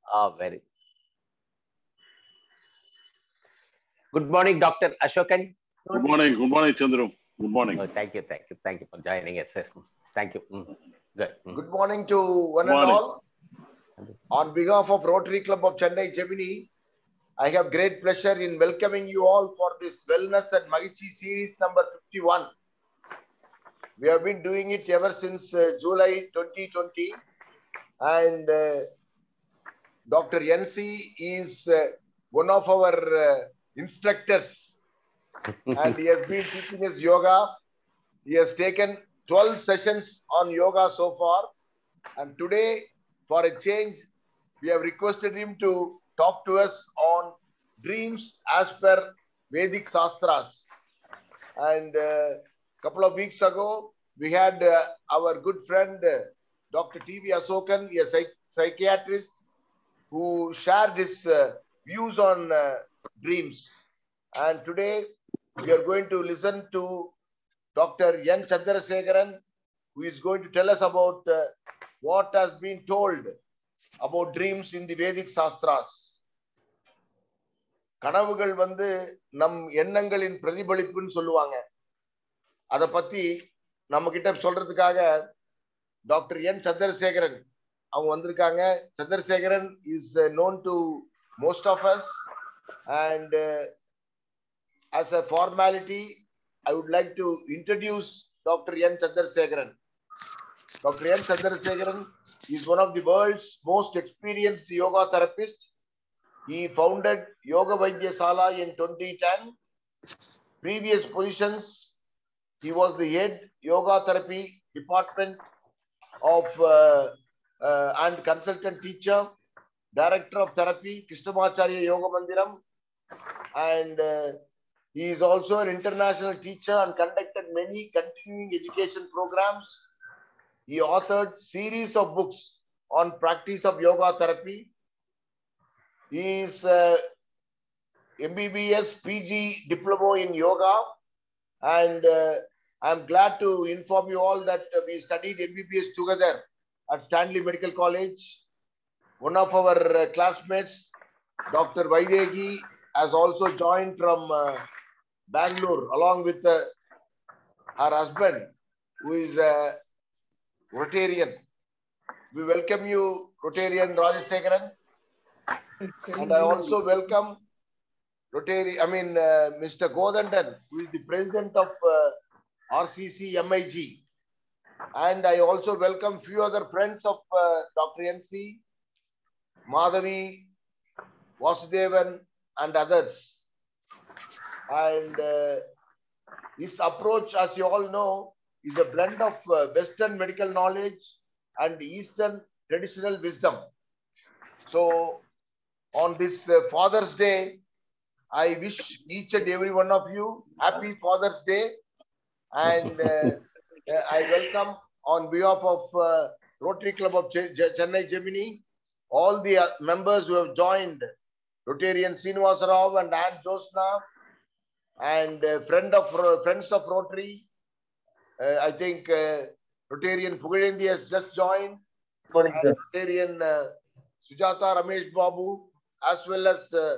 Ah, very. Good morning, Dr. Ashokan. Good morning. Good morning, Chandru. Good morning. Oh, thank you, thank you, thank you for joining us, sir. Thank you. Mm, Good. Mm. Good morning to one Good and morning. all. On behalf of Rotary Club of Chennai Gemini, I have great pleasure in welcoming you all for this Wellness and Magichi series number 51. We have been doing it ever since uh, July 2020 and uh, Dr. Yancy is uh, one of our uh, instructors and he has been teaching us yoga. He has taken 12 sessions on yoga so far. And today, for a change, we have requested him to talk to us on dreams as per Vedic Sastras. And a couple of weeks ago, we had uh, our good friend uh, Dr. T.V. Asokan, a psych- psychiatrist, who shared his uh, views on uh, dreams. And today, we are going to listen to Dr. Yan Chandrasekharan, who is going to tell us about uh, what has been told about dreams in the Vedic Sastras. கனவுகள் வந்து நம் எண்ணங்களின் பிரதிபலிப்புன்னு சொல்லுவாங்க அத பத்தி நம்ம கிட்ட சொல்றதுக்காக டாக்டர் என் சந்திரசேகரன் அவங்க வந்திருக்காங்க Chandrasekaran is known to most of us and as a formality, I would like to introduce Dr. N. Chandrasekharan. Dr. N. Chandrasekharan is one of the world's most experienced yoga therapists. He founded Yoga Vaidya Sala in 2010. Previous positions, he was the head yoga therapy department of uh, uh, and consultant teacher, director of therapy, Krishnamacharya Yoga Mandiram, and uh, he is also an international teacher and conducted many continuing education programs. He authored series of books on practice of yoga therapy. He is uh, MBBS PG diploma in yoga, and uh, I'm glad to inform you all that uh, we studied MBBS together at Stanley Medical College. One of our uh, classmates, Dr. Vaidegi, has also joined from uh, Bangalore along with uh, her husband, who is a Rotarian. We welcome you, Rotarian Rajasekharan, and I also welcome Rotary, I mean, uh, Mr. Godandan, who is the president of uh, RCC MIG. And I also welcome few other friends of uh, Dr. NC, Madhavi, Vasudevan, and others. And uh, his approach, as you all know, is a blend of uh, Western medical knowledge and Eastern traditional wisdom. So, on this uh, Father's Day, I wish each and every one of you happy Father's Day. And uh, uh, I welcome on behalf of uh, Rotary Club of Ch- Ch- Chennai Gemini all the uh, members who have joined Rotarian Srinivasa Rao and Ann Josna and uh, friend of Ro- friends of Rotary. Uh, I think uh, Rotarian Pugarendi has just joined. Morning, sir. Rotarian uh, Sujata Ramesh Babu as well as uh,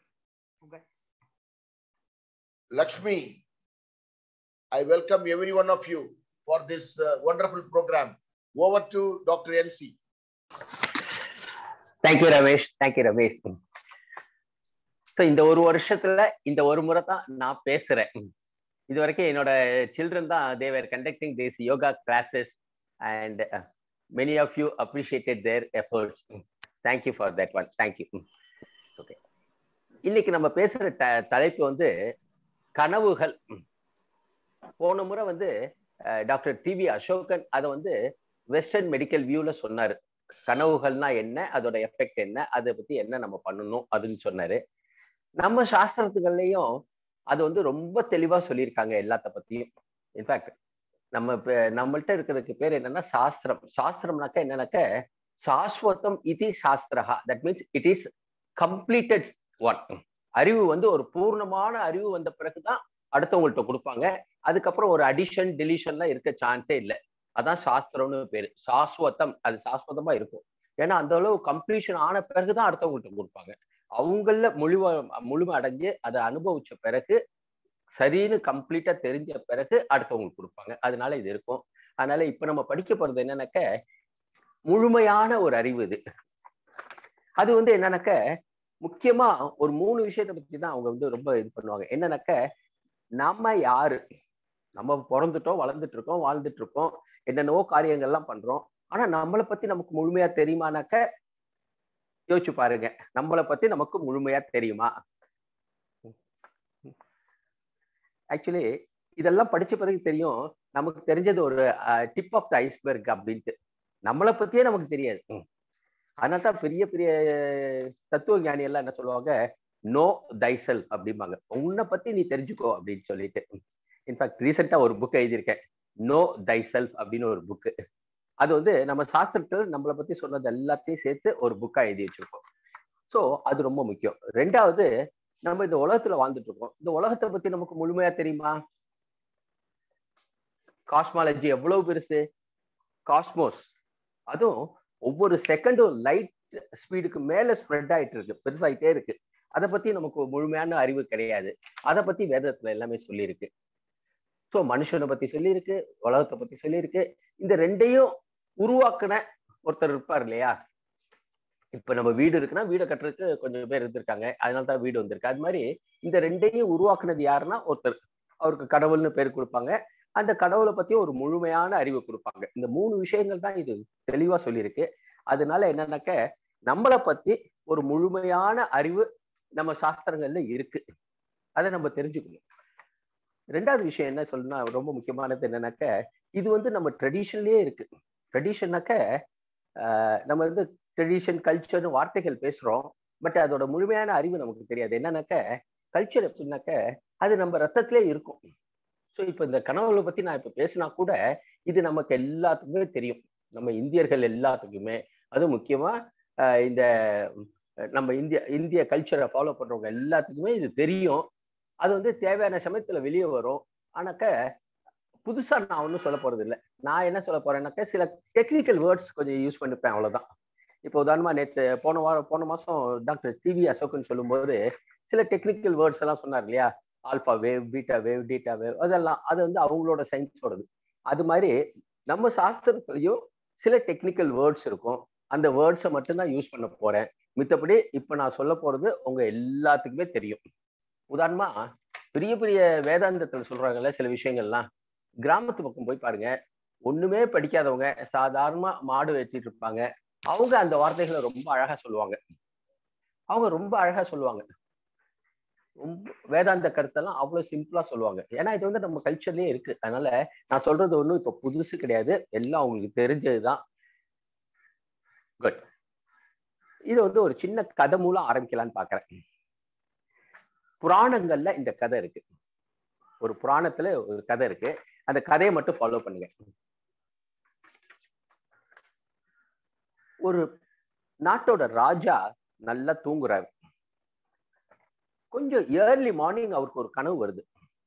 Lakshmi. I welcome every one of you for this uh, wonderful program. Over to Dr. NC. Thank you Ramesh thank you Ramesh so இந்த ஒரு வருஷத்துல இந்த ஒரு முறை தான் நான் பேசுறேன் இது வரைக்கும் என்னோட சில்ட்ரன் தான் they were conducting this yoga classes and many of you appreciated their efforts thank you for that one thank you okay இன்னைக்கு நம்ம பேசுற த தலைப்பு வந்து கனவுகள் போன முறை வந்து டாக்டர் டிவி அசோகன் அதை வந்து வெஸ்டர்ன் மெடிக்கல் வியூல சொன்னாரு கனவுகள்னா என்ன அதோட எஃபெக்ட் என்ன அதை பத்தி என்ன நம்ம பண்ணணும் அதுன்னு சொன்னாரு நம்ம சாஸ்திரத்துகள்லயும் அது வந்து ரொம்ப தெளிவா சொல்லியிருக்காங்க எல்லாத்த பத்தியும் இன்ஃபேக்ட் நம்ம இப்ப நம்மள்ட்ட இருக்கிறதுக்கு பேர் என்னன்னா சாஸ்திரம் சாஸ்திரம்னாக்க என்னன்னாக்க சாஸ்வதம் இது சாஸ்திரஹா that means it is completed one அறிவு வந்து ஒரு பூர்ணமான அறிவு வந்த பிறகுதான் அடுத்தவங்கள்ட்ட கொடுப்பாங்க அதுக்கப்புறம் ஒரு அடிஷன் டெலிஷன்லாம் இருக்க சான்ஸே இல்லை அதான் சாஸ்திரம்னு பேரு சாஸ்வதம் அது சாஸ்வதமா இருக்கும் ஏன்னா அந்த அளவு கம்ப்ளீஷன் ஆன பிறகுதான் அடுத்தவங்கள்ட்ட கொடுப்பாங்க அவங்கள முழுவ முழுமை அடைஞ்சு அதை அனுபவிச்ச பிறகு சரின்னு கம்ப்ளீட்டா தெரிஞ்ச பிறகு அடுத்தவங்களுக்கு கொடுப்பாங்க அதனால இது இருக்கும் அதனால இப்ப நம்ம படிக்க போறது என்னன்னாக்க முழுமையான ஒரு அறிவு இது அது வந்து என்னன்னாக்க முக்கியமா ஒரு மூணு விஷயத்தை பத்தி தான் அவங்க வந்து ரொம்ப இது பண்ணுவாங்க என்னன்னாக்க நம்ம யாரு நம்ம பிறந்துட்டோம் வளர்ந்துட்டு இருக்கோம் வாழ்ந்துட்டு இருக்கோம் என்னென்னவோ காரியங்கள்லாம் பண்றோம் ஆனா நம்மளை பத்தி நமக்கு முழுமையா தெரியுமானாக்க யோசிச்சு பாருங்க நம்மளை பத்தி நமக்கு முழுமையா தெரியுமா ஆக்சுவலி இதெல்லாம் படிச்ச பிறகு தெரியும் நமக்கு தெரிஞ்சது ஒரு டிப் ஆஃப் த ஐஸ்பர்க் அப்படின்ட்டு நம்மளை பத்தியே நமக்கு தெரியாது அதனால தான் பெரிய பெரிய தத்துவ ஞானி எல்லாம் என்ன சொல்லுவாங்க நோ தைசல் அப்படிம்பாங்க உன்னை பத்தி நீ தெரிஞ்சுக்கோ அப்படின்னு சொல்லிட்டு இன்ஃபேக்ட் ரீசெண்டா ஒரு புக் எழுதியிருக்கேன் நோ தைசெல்ஃப் அப்படின்னு ஒரு புக்கு அது வந்து நம்ம சாஸ்திரத்தில் நம்மளை பத்தி சொன்னது எல்லாத்தையும் சேர்த்து ஒரு புக்கா எழுதி வச்சிருக்கோம் ஸோ அது ரொம்ப முக்கியம் ரெண்டாவது நம்ம இந்த உலகத்துல வாழ்ந்துட்டு இருக்கோம் இந்த உலகத்தை பத்தி நமக்கு முழுமையா தெரியுமா காஸ்மாலஜி எவ்வளவு பெருசு காஸ்மோஸ் அதுவும் ஒவ்வொரு செகண்டும் லைட் ஸ்பீடுக்கு மேல ஸ்ப்ரெட் ஆயிட்டு இருக்கு பெருசாயிட்டே இருக்கு அதை பத்தி நமக்கு முழுமையான அறிவு கிடையாது அதை பத்தி வேதத்துல எல்லாமே சொல்லியிருக்கு ஸோ மனுஷனை பத்தி சொல்லியிருக்கு உலகத்தை பத்தி சொல்லியிருக்கு இந்த ரெண்டையும் உருவாக்குன ஒருத்தர் இருப்பார் இல்லையா இப்ப நம்ம வீடு இருக்குன்னா வீடை கட்டுறதுக்கு கொஞ்சம் பேர் இருந்திருக்காங்க அதனால தான் வீடு வந்திருக்கு அது மாதிரி இந்த ரெண்டையும் உருவாக்குனது யாருன்னா ஒருத்தர் அவருக்கு கடவுள்னு பேர் கொடுப்பாங்க அந்த கடவுளை பத்தி ஒரு முழுமையான அறிவு கொடுப்பாங்க இந்த மூணு விஷயங்கள் தான் இது தெளிவா சொல்லியிருக்கு அதனால என்னன்னாக்க நம்மளை பத்தி ஒரு முழுமையான அறிவு நம்ம சாஸ்திரங்கள்ல இருக்கு அதை நம்ம தெரிஞ்சுக்கணும் ரெண்டாவது விஷயம் என்ன சொல்லணும்னா ரொம்ப முக்கியமானது என்னன்னாக்க இது வந்து நம்ம ட்ரெடிஷன்லயே இருக்கு ட்ரெடிஷன்னாக்க நம்ம வந்து ட்ரெடிஷன் கல்ச்சர்னு வார்த்தைகள் பேசுறோம் பட் அதோட முழுமையான அறிவு நமக்கு தெரியாது என்னன்னாக்க கல்ச்சர் எப்படின்னாக்க அது நம்ம ரத்தத்திலே இருக்கும் ஸோ இப்போ இந்த கனவுகளை பத்தி நான் இப்போ பேசினா கூட இது நமக்கு எல்லாத்துக்குமே தெரியும் நம்ம இந்தியர்கள் எல்லாத்துக்குமே அதுவும் முக்கியமா இந்த நம்ம இந்திய இந்திய கல்ச்சரை ஃபாலோ பண்றவங்க எல்லாத்துக்குமே இது தெரியும் அது வந்து தேவையான சமயத்துல வெளியே வரும் ஆனாக்க புதுசா நான் ஒன்றும் சொல்ல போறது இல்லை நான் என்ன சொல்ல போறேன்னாக்க சில டெக்னிக்கல் வேர்ட்ஸ் கொஞ்சம் யூஸ் பண்ணிப்பேன் அவ்வளவுதான் இப்போ உதாரணமா நேற்று போன வாரம் போன மாசம் டாக்டர் டிவி அசோக்னு சொல்லும்போது சில டெக்னிக்கல் வேர்ட்ஸ் எல்லாம் சொன்னார் இல்லையா alpha wave beta wave theta wave அதெல்லாம் அது வந்து அவங்களோட சயின்ஸோடது அது மாதிரி நம்ம சாஸ்திரத்துலயும் சில டெக்னிக்கல் வேர்ட்ஸ் இருக்கும் அந்த வேர்ட்ஸை மட்டும்தான் யூஸ் பண்ண போறேன் மித்தபடி இப்ப நான் சொல்ல போறது உங்க எல்லாத்துக்குமே தெரியும் உதாரணமா பெரிய பெரிய வேதாந்தத்துல சொல்றாங்கல்ல சில விஷயங்கள்லாம் கிராமத்து பக்கம் போய் பாருங்க ஒண்ணுமே படிக்காதவங்க சாதாரணமா மாடு வெட்டிட்டு இருப்பாங்க அவங்க அந்த வார்த்தைகளை ரொம்ப அழகா சொல்லுவாங்க அவங்க ரொம்ப அழகா சொல்லுவாங்க ரொம்ப வேதாந்த கருத்தெல்லாம் அவ்வளவு சிம்பிளா சொல்லுவாங்க ஏன்னா இது வந்து நம்ம கல்ச்சர்லயே இருக்கு அதனால நான் சொல்றது ஒண்ணும் இப்ப புதுசு கிடையாது எல்லாம் அவங்களுக்கு தெரிஞ்சதுதான் குட் இது வந்து ஒரு சின்ன கதை மூலம் ஆரம்பிக்கலான்னு பாக்குறேன் புராணங்கள்ல இந்த கதை இருக்கு ஒரு புராணத்துல ஒரு கதை இருக்கு அந்த கதையை மட்டும் ஃபாலோ பண்ணுங்க ஒரு நாட்டோட ராஜா நல்லா தூங்குறாரு கொஞ்சம் ஏர்லி மார்னிங் அவருக்கு ஒரு கனவு வருது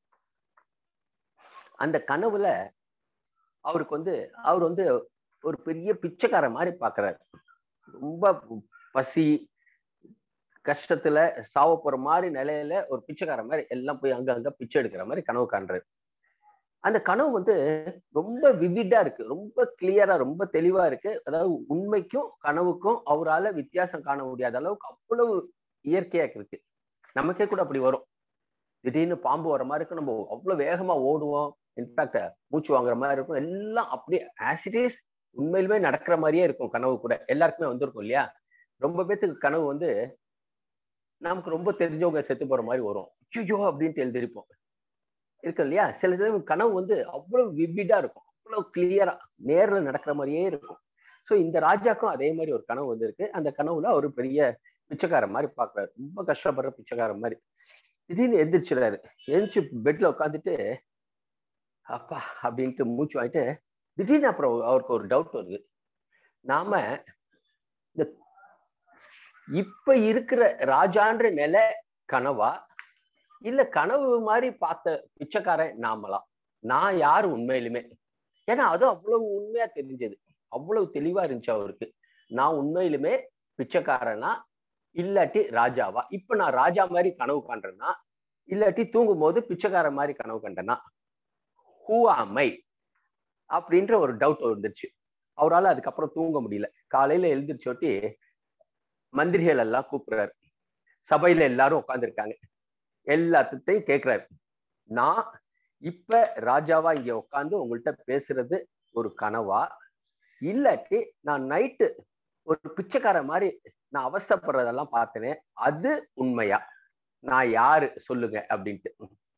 அந்த கனவுல அவருக்கு வந்து அவர் வந்து ஒரு பெரிய பிச்சைக்கார மாதிரி பாக்குறாரு ரொம்ப பசி கஷ்டத்துல சாவ போற மாதிரி நிலையில ஒரு பிச்சைக்கார மாதிரி எல்லாம் போய் அங்க அங்க பிச்சை எடுக்கிற மாதிரி கனவு காண்றாரு அந்த கனவு வந்து ரொம்ப விவிடா இருக்கு ரொம்ப கிளியரா ரொம்ப தெளிவா இருக்கு அதாவது உண்மைக்கும் கனவுக்கும் அவரால் வித்தியாசம் காண முடியாத அளவுக்கு அவ்வளவு இயற்கையா இருக்கு நமக்கே கூட அப்படி வரும் திடீர்னு பாம்பு வர மாதிரி இருக்கும் நம்ம அவ்வளவு வேகமா ஓடுவோம் இன்ஃபேக்ட் மூச்சு வாங்குற மாதிரி இருக்கும் எல்லாம் அப்படியே ஆசிடிஸ் உண்மையிலுமே நடக்கிற மாதிரியே இருக்கும் கனவு கூட எல்லாருக்குமே வந்திருக்கும் இல்லையா ரொம்ப பேத்துக்கு கனவு வந்து நமக்கு ரொம்ப தெரிஞ்சவங்க செத்து போற மாதிரி வரும் ஐயோ அப்படின்ட்டு எழுதிருப்போம் இருக்கு இல்லையா சில சமயம் கனவு வந்து அவ்வளவு விபிடா இருக்கும் அவ்வளவு கிளியரா நேர்ல நடக்கிற மாதிரியே இருக்கும் ஸோ இந்த ராஜாக்கும் அதே மாதிரி ஒரு கனவு வந்திருக்கு அந்த கனவுல ஒரு பெரிய பிச்சைக்கார மாதிரி பாக்குறாரு ரொம்ப கஷ்டப்படுற பிச்சைக்கார மாதிரி திடீர்னு எந்திரிச்சிடாரு எழுந்திரிச்சு பெட்ல உட்காந்துட்டு அப்பா அப்படின்ட்டு மூச்சு வாங்கிட்டு திடீர்னு அப்புறம் அவருக்கு ஒரு டவுட் வருது நாம இந்த இப்ப இருக்கிற ராஜான்ற நிலை கனவா இல்ல கனவு மாதிரி பார்த்த பிச்சைக்காரன் நாமலாம் நான் யாரு உண்மையிலுமே ஏன்னா அது அவ்வளவு உண்மையா தெரிஞ்சது அவ்வளவு தெளிவா இருந்துச்சு அவருக்கு நான் உண்மையிலுமே பிச்சைக்காரனா இல்லாட்டி ராஜாவா இப்ப நான் ராஜா மாதிரி கனவு காண்றேன்னா இல்லாட்டி தூங்கும் போது பிச்சைக்கார மாதிரி கனவு கண்டேன்னா ஹூ ஆமை அப்படின்ற ஒரு டவுட் வந்துருச்சு அவரால் அதுக்கப்புறம் தூங்க முடியல காலையில எழுந்திரிச்சோட்டி மந்திரிகள் எல்லாம் கூப்பிடுறாரு சபையில எல்லாரும் உட்காந்துருக்காங்க எல்லாத்தையும் கேட்கிறாரு நான் இப்ப ராஜாவா இங்க உட்காந்து உங்கள்கிட்ட பேசுறது ஒரு கனவா இல்லாட்டி நான் நைட்டு ஒரு பிச்சைக்கார மாதிரி நான் அவஸ்தப்படுறதெல்லாம் பார்த்தேனே அது உண்மையா நான் யாரு சொல்லுங்க அப்படின்ட்டு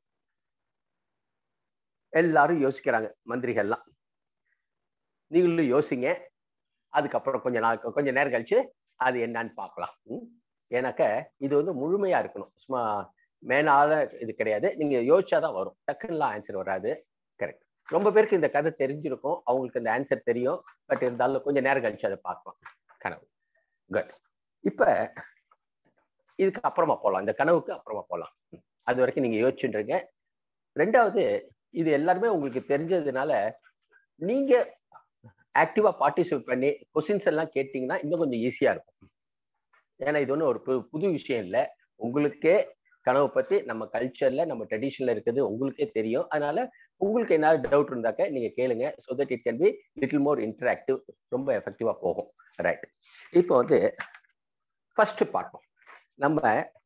எல்லாரும் யோசிக்கிறாங்க மந்திரிகள்லாம் நீங்களும் யோசிங்க அதுக்கப்புறம் கொஞ்ச நாள் கொஞ்ச நேரம் கழிச்சு அது என்னன்னு பார்க்கலாம் ஏன்னாக்க இது வந்து முழுமையா இருக்கணும் சும்மா மேனால இது கிடையாது நீங்க யோசிச்சாதான் வரும் டக்குன்னுலாம் ஆன்சர் வராது கரெக்ட் ரொம்ப பேருக்கு இந்த கதை தெரிஞ்சிருக்கும் அவங்களுக்கு இந்த ஆன்சர் தெரியும் பட் இருந்தாலும் கொஞ்சம் நேரம் கழிச்சு அதை பார்க்கலாம் கனவு குட் இப்ப இதுக்கு அப்புறமா போகலாம் இந்த கனவுக்கு அப்புறமா போகலாம் அது வரைக்கும் நீங்க யோசிச்சுருங்க ரெண்டாவது இது எல்லாருமே உங்களுக்கு தெரிஞ்சதுனால நீங்க ஆக்டிவா பார்ட்டிசிபேட் பண்ணி கொஸ்டின்ஸ் எல்லாம் கேட்டீங்கன்னா இன்னும் கொஞ்சம் ஈஸியா இருக்கும் ஏன்னா இது ஒன்றும் ஒரு புது விஷயம் இல்லை உங்களுக்கே கனவு பத்தி நம்ம கல்ச்சர்ல நம்ம ட்ரெடிஷன்ல இருக்குது உங்களுக்கே தெரியும் அதனால உங்களுக்கு ஏதாவது டவுட் இருந்தாக்க நீங்க கேளுங்க so that it can be little more interactive ரொம்ப எஃபெக்டிவா போகும் ரைட் இப்போ வந்து ஃபர்ஸ்ட் பார்ப்போம் நம்ம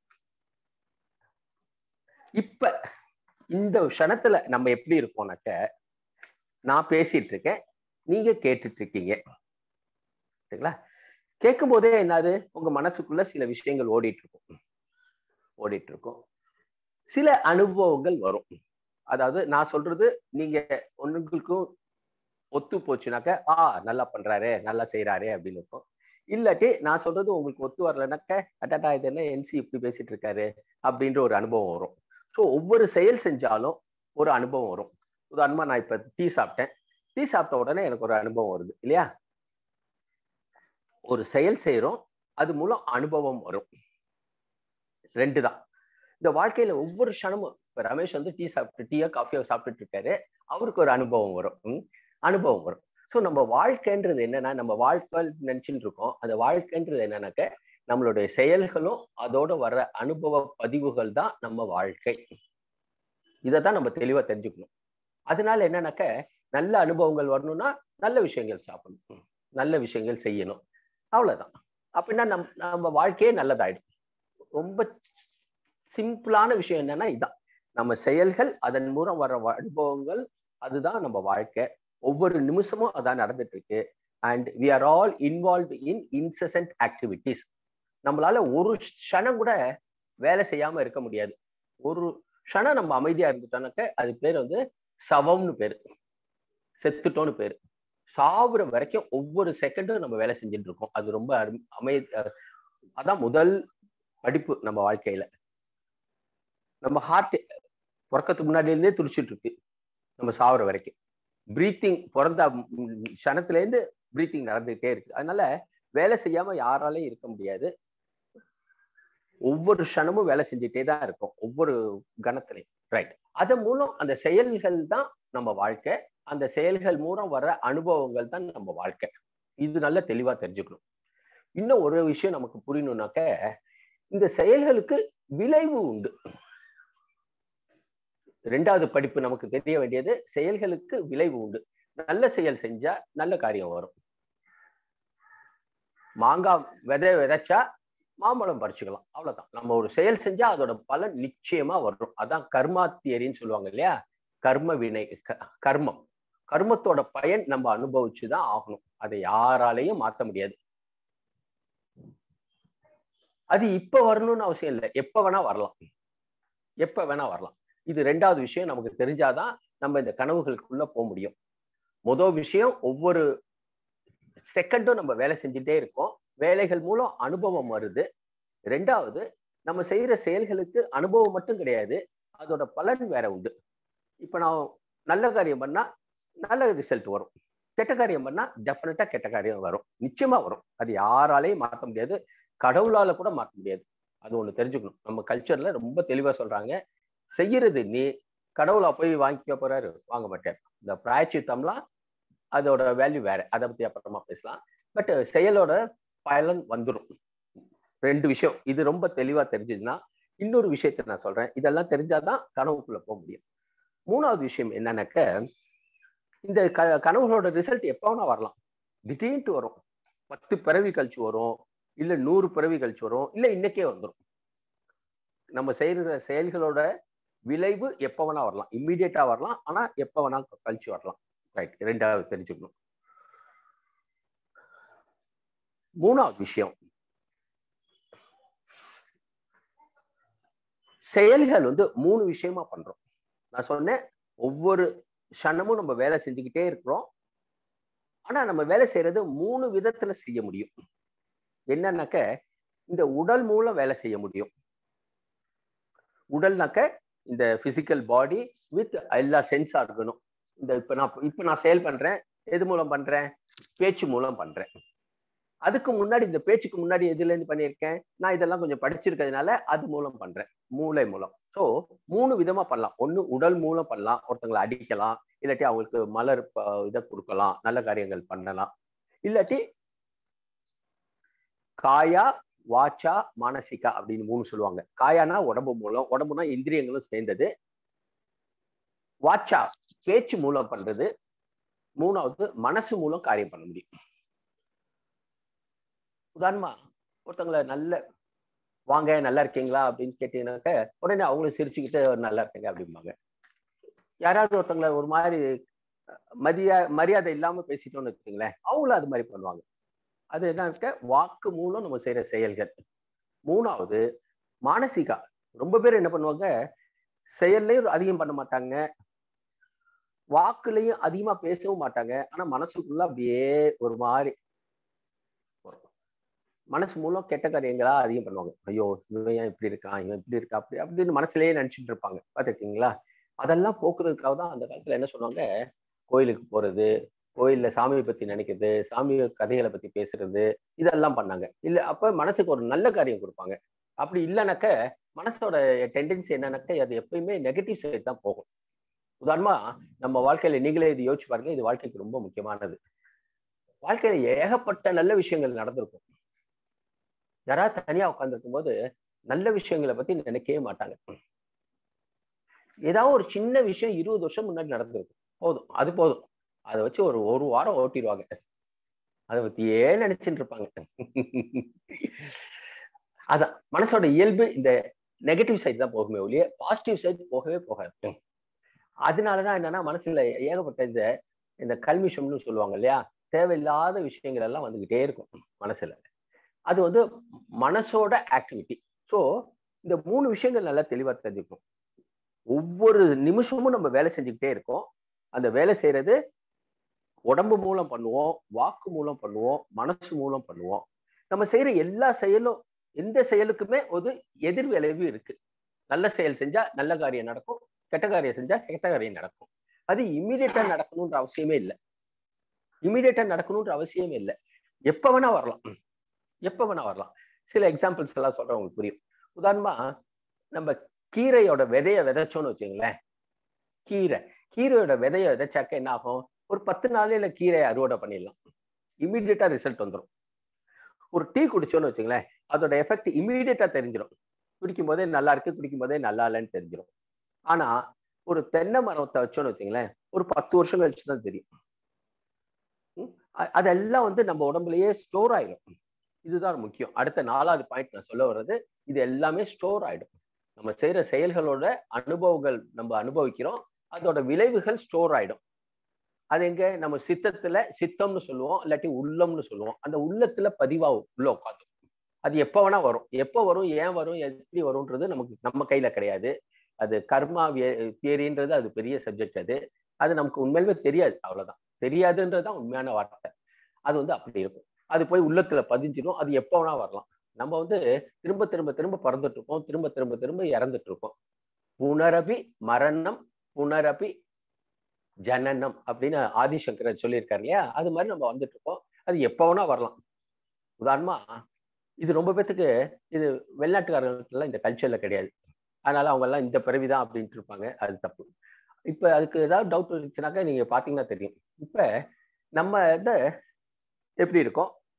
இப்ப இந்த க்ஷணத்துல நம்ம எப்படி இருக்கோம்னாக்க நான் பேசிட்டு இருக்கேன் நீங்க கேட்டுட்டு இருக்கீங்க சரிங்களா கேட்கும் போதே என்னது உங்க மனசுக்குள்ள சில விஷயங்கள் ஓடிட்டு இருக்கும் ஓடிட்டு இருக்கும் சில அனுபவங்கள் வரும் அதாவது நான் சொல்றது நீங்க ஒன்றுங்களுக்கும் ஒத்து போச்சுனாக்க ஆ நல்லா பண்றாரு நல்லா செய்யறாரு அப்படின்னு இருக்கும் இல்லாட்டி நான் சொல்றது உங்களுக்கு ஒத்து வரலனாக்க அட்டாட்டா இது என்ன என்சி இப்படி பேசிட்டு இருக்காரு அப்படின்ற ஒரு அனுபவம் வரும் ஸோ ஒவ்வொரு செயல் செஞ்சாலும் ஒரு அனுபவம் வரும் உதாரணமா நான் இப்ப டீ சாப்பிட்டேன் டீ சாப்பிட்ட உடனே எனக்கு ஒரு அனுபவம் வருது இல்லையா ஒரு செயல் செய்யறோம் அது மூலம் அனுபவம் வரும் ரெண்டு தான் இந்த வாழ்க்கையில ஒவ்வொரு க்ஷணமும் இப்ப ரமேஷ் வந்து டீ சாப்பிட்டு டீயோ காஃபியோ சாப்பிட்டுட்டு இருக்காரு அவருக்கு ஒரு அனுபவம் வரும் அனுபவம் வரும் ஸோ நம்ம வாழ்க்கைன்றது என்னன்னா நம்ம வாழ்க்கை நினைச்சுட்டு இருக்கோம் அந்த வாழ்க்கைன்றது என்னன்னாக்க நம்மளுடைய செயல்களும் அதோட வர்ற அனுபவ பதிவுகள் தான் நம்ம வாழ்க்கை இதை தான் நம்ம தெளிவா தெரிஞ்சுக்கணும் அதனால என்னன்னாக்க நல்ல அனுபவங்கள் வரணும்னா நல்ல விஷயங்கள் சாப்பிடணும் நல்ல விஷயங்கள் செய்யணும் அவ்வளவுதான் அப்படின்னா நம் நம்ம வாழ்க்கையே நல்லதாயிடும் ரொம்ப சிம்பிளான விஷயம் என்னன்னா இதான் நம்ம செயல்கள் அதன் மூலம் வர அனுபவங்கள் அதுதான் நம்ம வாழ்க்கை ஒவ்வொரு நிமிஷமும் அதான் நடந்துட்டு இருக்கு and we are all involve in incessant activities நம்மளால ஒரு க்ஷணம் கூட வேலை செய்யாம இருக்க முடியாது ஒரு க்ஷணம் நம்ம அமைதியா இருந்துட்டோம்னாக்க அது பேர் வந்து சவம்னு பேரு செத்துட்டோன்னு பேரு சாவுற வரைக்கும் ஒவ்வொரு செகண்டும் நம்ம வேலை செஞ்சுட்டு இருக்கோம் அது ரொம்ப அமை அதான் முதல் படிப்பு நம்ம வாழ்க்கையில நம்ம ஹார்ட் பிறக்கத்துக்கு முன்னாடி இருந்தே துடிச்சிட்டு இருக்கு நம்ம சாவுற வரைக்கும் பிரீத்திங் பிறந்த க்ஷணத்துல இருந்து பிரீத்திங் நடந்துகிட்டே இருக்கு அதனால வேலை செய்யாம யாராலையும் இருக்க முடியாது ஒவ்வொரு க்ஷணமும் வேலை செஞ்சுட்டே தான் இருக்கும் ஒவ்வொரு கணத்திலையும் ரைட் அதன் மூலம் அந்த செயல்கள் தான் நம்ம வாழ்க்கை அந்த செயல்கள் மூலம் வர்ற அனுபவங்கள் தான் நம்ம வாழ்க்கை இது நல்ல தெளிவா தெரிஞ்சுக்கணும் இன்னும் ஒரு விஷயம் நமக்கு புரியணும்னாக்க இந்த செயல்களுக்கு விளைவு உண்டு ரெண்டாவது படிப்பு நமக்கு தெரிய வேண்டியது செயல்களுக்கு விளைவு உண்டு நல்ல செயல் செஞ்சா நல்ல காரியம் வரும் மாங்காய் விதை விதைச்சா மாம்பழம் பறிச்சுக்கலாம் அவ்வளவுதான் நம்ம ஒரு செயல் செஞ்சா அதோட பலன் நிச்சயமா வரும் அதான் கர்மா தியரின்னு சொல்லுவாங்க இல்லையா கர்ம வினை கர்மம் கர்மத்தோட பயன் நம்ம அனுபவிச்சுதான் ஆகணும் அதை யாராலையும் மாத்த முடியாது அது இப்ப வரணும்னு அவசியம் இல்லை எப்ப வேணா வரலாம் எப்ப வேணா வரலாம் இது ரெண்டாவது விஷயம் நமக்கு தெரிஞ்சாதான் நம்ம இந்த கனவுகளுக்குள்ள போக முடியும் முதல் விஷயம் ஒவ்வொரு செகண்டும் நம்ம வேலை செஞ்சுட்டே இருக்கோம் வேலைகள் மூலம் அனுபவம் வருது ரெண்டாவது நம்ம செய்யற செயல்களுக்கு அனுபவம் மட்டும் கிடையாது அதோட பலன் வேற உண்டு இப்ப நான் நல்ல காரியம் பண்ணா நல்ல ரிசல்ட் வரும் கெட்ட காரியம் பண்ணா டெஃபினட்டா கெட்ட காரியம் வரும் நிச்சயமா வரும் அது யாராலையும் மாற்ற முடியாது கடவுளால கூட மாற்ற முடியாது அது ஒண்ணு தெரிஞ்சுக்கணும் நம்ம கல்ச்சர்ல ரொம்ப தெளிவா சொல்றாங்க செய்யறது நீ கடவுளா போய் வாங்கிக்க போறாரு வாங்க மாட்டார் இந்த பிராய்ச்சித்தம்லாம் அதோட வேல்யூ வேற அதை பத்தி அப்புறமா பேசலாம் பட் செயலோட பலன் வந்துடும் ரெண்டு விஷயம் இது ரொம்ப தெளிவா தெரிஞ்சதுன்னா இன்னொரு விஷயத்த நான் சொல்றேன் இதெல்லாம் தெரிஞ்சாதான் கனவுக்குள்ள போக முடியும் மூணாவது விஷயம் என்னன்னாக்க இந்த க கனவுகளோட ரிசல்ட் எப்போ வேணா வரலாம் திடீர்னு வரும் பத்து பிறவி கழிச்சு வரும் இல்ல நூறு பிறவி கழிச்சு வரும் இல்ல இன்னைக்கே வந்துடும் நம்ம செய்யற செயல்களோட விளைவு எப்போ வேணா வரலாம் இம்மிடியட்டா வரலாம் ஆனா எப்போ வேணா கழிச்சு வரலாம் ரைட் ரெண்டாவது தெரிஞ்சுக்கணும் மூணாவது விஷயம் செயல்கள் வந்து மூணு விஷயமா பண்றோம் நான் சொன்னேன் ஒவ்வொரு க்ஷணமும் நம்ம வேலை செஞ்சுக்கிட்டே இருக்கிறோம் ஆனா நம்ம வேலை செய்யறது மூணு விதத்துல செய்ய முடியும் என்னன்னாக்க இந்த உடல் மூலம் வேலை செய்ய முடியும் உடல்னாக்க இந்த பிசிக்கல் பாடி வித் எல்லா சென்ஸ் இருக்கணும் இந்த இப்ப நான் இப்ப நான் செயல் பண்றேன் எது மூலம் பண்றேன் பேச்சு மூலம் பண்றேன் அதுக்கு முன்னாடி இந்த பேச்சுக்கு முன்னாடி எதுல இருந்து பண்ணியிருக்கேன் நான் இதெல்லாம் கொஞ்சம் படிச்சிருக்கிறதுனால அது மூலம் பண்றேன் மூளை மூலம் ஸோ மூணு விதமா பண்ணலாம் ஒண்ணு உடல் மூலம் பண்ணலாம் ஒருத்தங்களை அடிக்கலாம் இல்லாட்டி அவங்களுக்கு மலர் இதை கொடுக்கலாம் நல்ல காரியங்கள் பண்ணலாம் இல்லாட்டி காயா வாச்சா மானசிகா அப்படின்னு மூணு சொல்லுவாங்க காயானா உடம்பு மூலம் உடம்புனா இந்திரியங்களும் சேர்ந்தது வாச்சா பேச்சு மூலம் பண்றது மூணாவது மனசு மூலம் காரியம் பண்ண முடியும் உதாரணமா ஒருத்தவங்களை நல்ல வாங்க நல்லா இருக்கீங்களா அப்படின்னு கேட்டீங்கன்னாக்க உடனே அவங்களும் சிரிச்சுக்கிட்டு நல்லா இருக்கீங்க அப்படிம்பாங்க யாராவது ஒருத்தவங்களை ஒரு மாதிரி மரியா மரியாதை இல்லாம பேசிட்டோம்னு வச்சுங்களேன் அவங்களும் அது மாதிரி பண்ணுவாங்க அது என்ன வாக்கு மூலம் நம்ம செய்யற செயல்கள் மூணாவது மானசிகா ரொம்ப பேர் என்ன பண்ணுவாங்க செயல்லையும் அதிகம் பண்ண மாட்டாங்க வாக்குலையும் அதிகமா பேசவும் மாட்டாங்க ஆனா மனசுக்குள்ள அப்படியே ஒரு மாதிரி மனசு மூலம் கெட்ட காரியங்களா அதிகம் பண்ணுவாங்க ஐயோ இவன் ஏன் இப்படி இருக்கான் இவன் இப்படி இருக்கா அப்படி அப்படின்னு மனசுலயே நினைச்சிட்டு இருப்பாங்க பார்த்துருக்கீங்களா அதெல்லாம் போக்குறதுக்காக தான் அந்த காலத்துல என்ன சொன்னாங்க கோயிலுக்கு போறது கோயில்ல சாமியை பத்தி நினைக்கிறது சாமி கதைகளை பத்தி பேசுறது இதெல்லாம் பண்ணாங்க இல்ல அப்ப மனசுக்கு ஒரு நல்ல காரியம் கொடுப்பாங்க அப்படி இல்லைனாக்க மனசோட டெண்டன்சி என்னன்னாக்க அது எப்பயுமே நெகட்டிவ் சைடு தான் போகும் உதாரணமா நம்ம வாழ்க்கையில நீங்களே இது யோசிச்சு பாருங்க இது வாழ்க்கைக்கு ரொம்ப முக்கியமானது வாழ்க்கையில ஏகப்பட்ட நல்ல விஷயங்கள் நடந்திருக்கும் யாராவது தனியா உட்காந்துருக்கும் போது நல்ல விஷயங்களை பத்தி நினைக்கவே மாட்டாங்க ஏதாவது ஒரு சின்ன விஷயம் இருபது வருஷம் முன்னாடி நடந்திருக்கும் போதும் அது போதும் அதை வச்சு ஒரு ஒரு வாரம் ஓட்டிடுவாங்க அதை பத்தியே நினைச்சுட்டு இருப்பாங்க அதான் மனசோட இயல்பு இந்த நெகட்டிவ் சைடு தான் போகுமே ஒழிய பாசிட்டிவ் சைடு போகவே போகாது அதனாலதான் என்னன்னா மனசுல ஏகப்பட்ட இந்த இந்த கல்மிஷம்னு சொல்லுவாங்க இல்லையா தேவையில்லாத விஷயங்கள் எல்லாம் வந்துகிட்டே இருக்கும் மனசுல அது வந்து மனசோட ஆக்டிவிட்டி ஸோ இந்த மூணு விஷயங்கள் நல்லா தெளிவா தெரிஞ்சுக்கணும் ஒவ்வொரு நிமிஷமும் நம்ம வேலை செஞ்சுக்கிட்டே இருக்கோம் அந்த வேலை செய்யறது உடம்பு மூலம் பண்ணுவோம் வாக்கு மூலம் பண்ணுவோம் மனசு மூலம் பண்ணுவோம் நம்ம செய்யற எல்லா செயலும் எந்த செயலுக்குமே ஒரு எதிர் விளைவு இருக்கு நல்ல செயல் செஞ்சா நல்ல காரியம் நடக்கும் கெட்ட காரியம் செஞ்சா கெட்ட காரியம் நடக்கும் அது இம்மிடியட்டா நடக்கணுன்ற அவசியமே இல்லை இம்மிடியட்டா நடக்கணுன்ற அவசியமே இல்லை எப்ப வேணா வரலாம் எப்ப வேணா வரலாம் சில எக்ஸாம்பிள்ஸ் எல்லாம் சொல்றேன் உங்களுக்கு புரியும் உதாரணமா நம்ம கீரையோட விதைய விதைச்சோன்னு வச்சுங்களேன் கீரை கீரையோட விதைய விதைச்சாக்க என்ன ஆகும் ஒரு பத்து நாளையில கீரையை அறுவடை பண்ணிடலாம் இமீடியட்டா ரிசல்ட் வந்துடும் ஒரு டீ குடிச்சோன்னு வச்சுங்களேன் அதோட எஃபெக்ட் இமீடியட்டா தெரிஞ்சிடும் குடிக்கும் போதே நல்லா இருக்கு குடிக்கும் போதே நல்லா இல்லைன்னு தெரிஞ்சிடும் ஆனா ஒரு தென்னை மரத்தை வச்சோன்னு வச்சுங்களேன் ஒரு பத்து வருஷம் கழிச்சு தான் தெரியும் அதெல்லாம் வந்து நம்ம உடம்புலயே ஸ்டோர் ஆயிடும் இதுதான் முக்கியம் அடுத்த நாலாவது பாயிண்ட் நான் சொல்ல வர்றது இது எல்லாமே ஸ்டோர் ஆயிடும் நம்ம செய்யற செயல்களோட அனுபவங்கள் நம்ம அனுபவிக்கிறோம் அதோட விளைவுகள் ஸ்டோர் ஆயிடும் அது எங்க நம்ம சித்தத்துல சித்தம்னு சொல்லுவோம் இல்லாட்டி உள்ளம்னு சொல்லுவோம் அந்த உள்ளத்துல பதிவாகும் உள்ள உட்காந்து அது எப்போ வேணா வரும் எப்போ வரும் ஏன் வரும் எப்படி வரும்ன்றது நமக்கு நம்ம கையில கிடையாது அது கர்மா தியரின்றது அது பெரிய சப்ஜெக்ட் அது அது நமக்கு உண்மையிலுமே தெரியாது அவ்வளவுதான் தெரியாதுன்றதுதான் உண்மையான வார்த்தை அது வந்து அப்படி இருக்கும் அது போய் உள்ளத்துல பதிஞ்சிடும் அது எப்போ வேணா வரலாம் நம்ம வந்து திரும்ப திரும்ப திரும்ப பறந்துட்டு இருக்கோம் திரும்ப திரும்ப திரும்ப இறந்துட்டு இருக்கோம் புனரபி மரணம் புனரபி ஜனனம் அப்படின்னு ஆதிசங்கரர் சொல்லியிருக்காரு இல்லையா அது மாதிரி நம்ம வந்துட்டு இருக்கோம் அது எப்போ வேணா வரலாம் உதாரணமா இது ரொம்ப பேத்துக்கு இது வெளிநாட்டுக்காரர்களுக்கெல்லாம் இந்த கல்ச்சர்ல கிடையாது அதனால அவங்க எல்லாம் இந்த பிறவிதான் அப்படின்ட்டு இருப்பாங்க அது தப்பு இப்ப அதுக்கு ஏதாவது டவுட் இருந்துச்சுனாக்கா நீங்க பாத்தீங்கன்னா தெரியும் இப்ப நம்ம இத எப்படி இருக்கோம்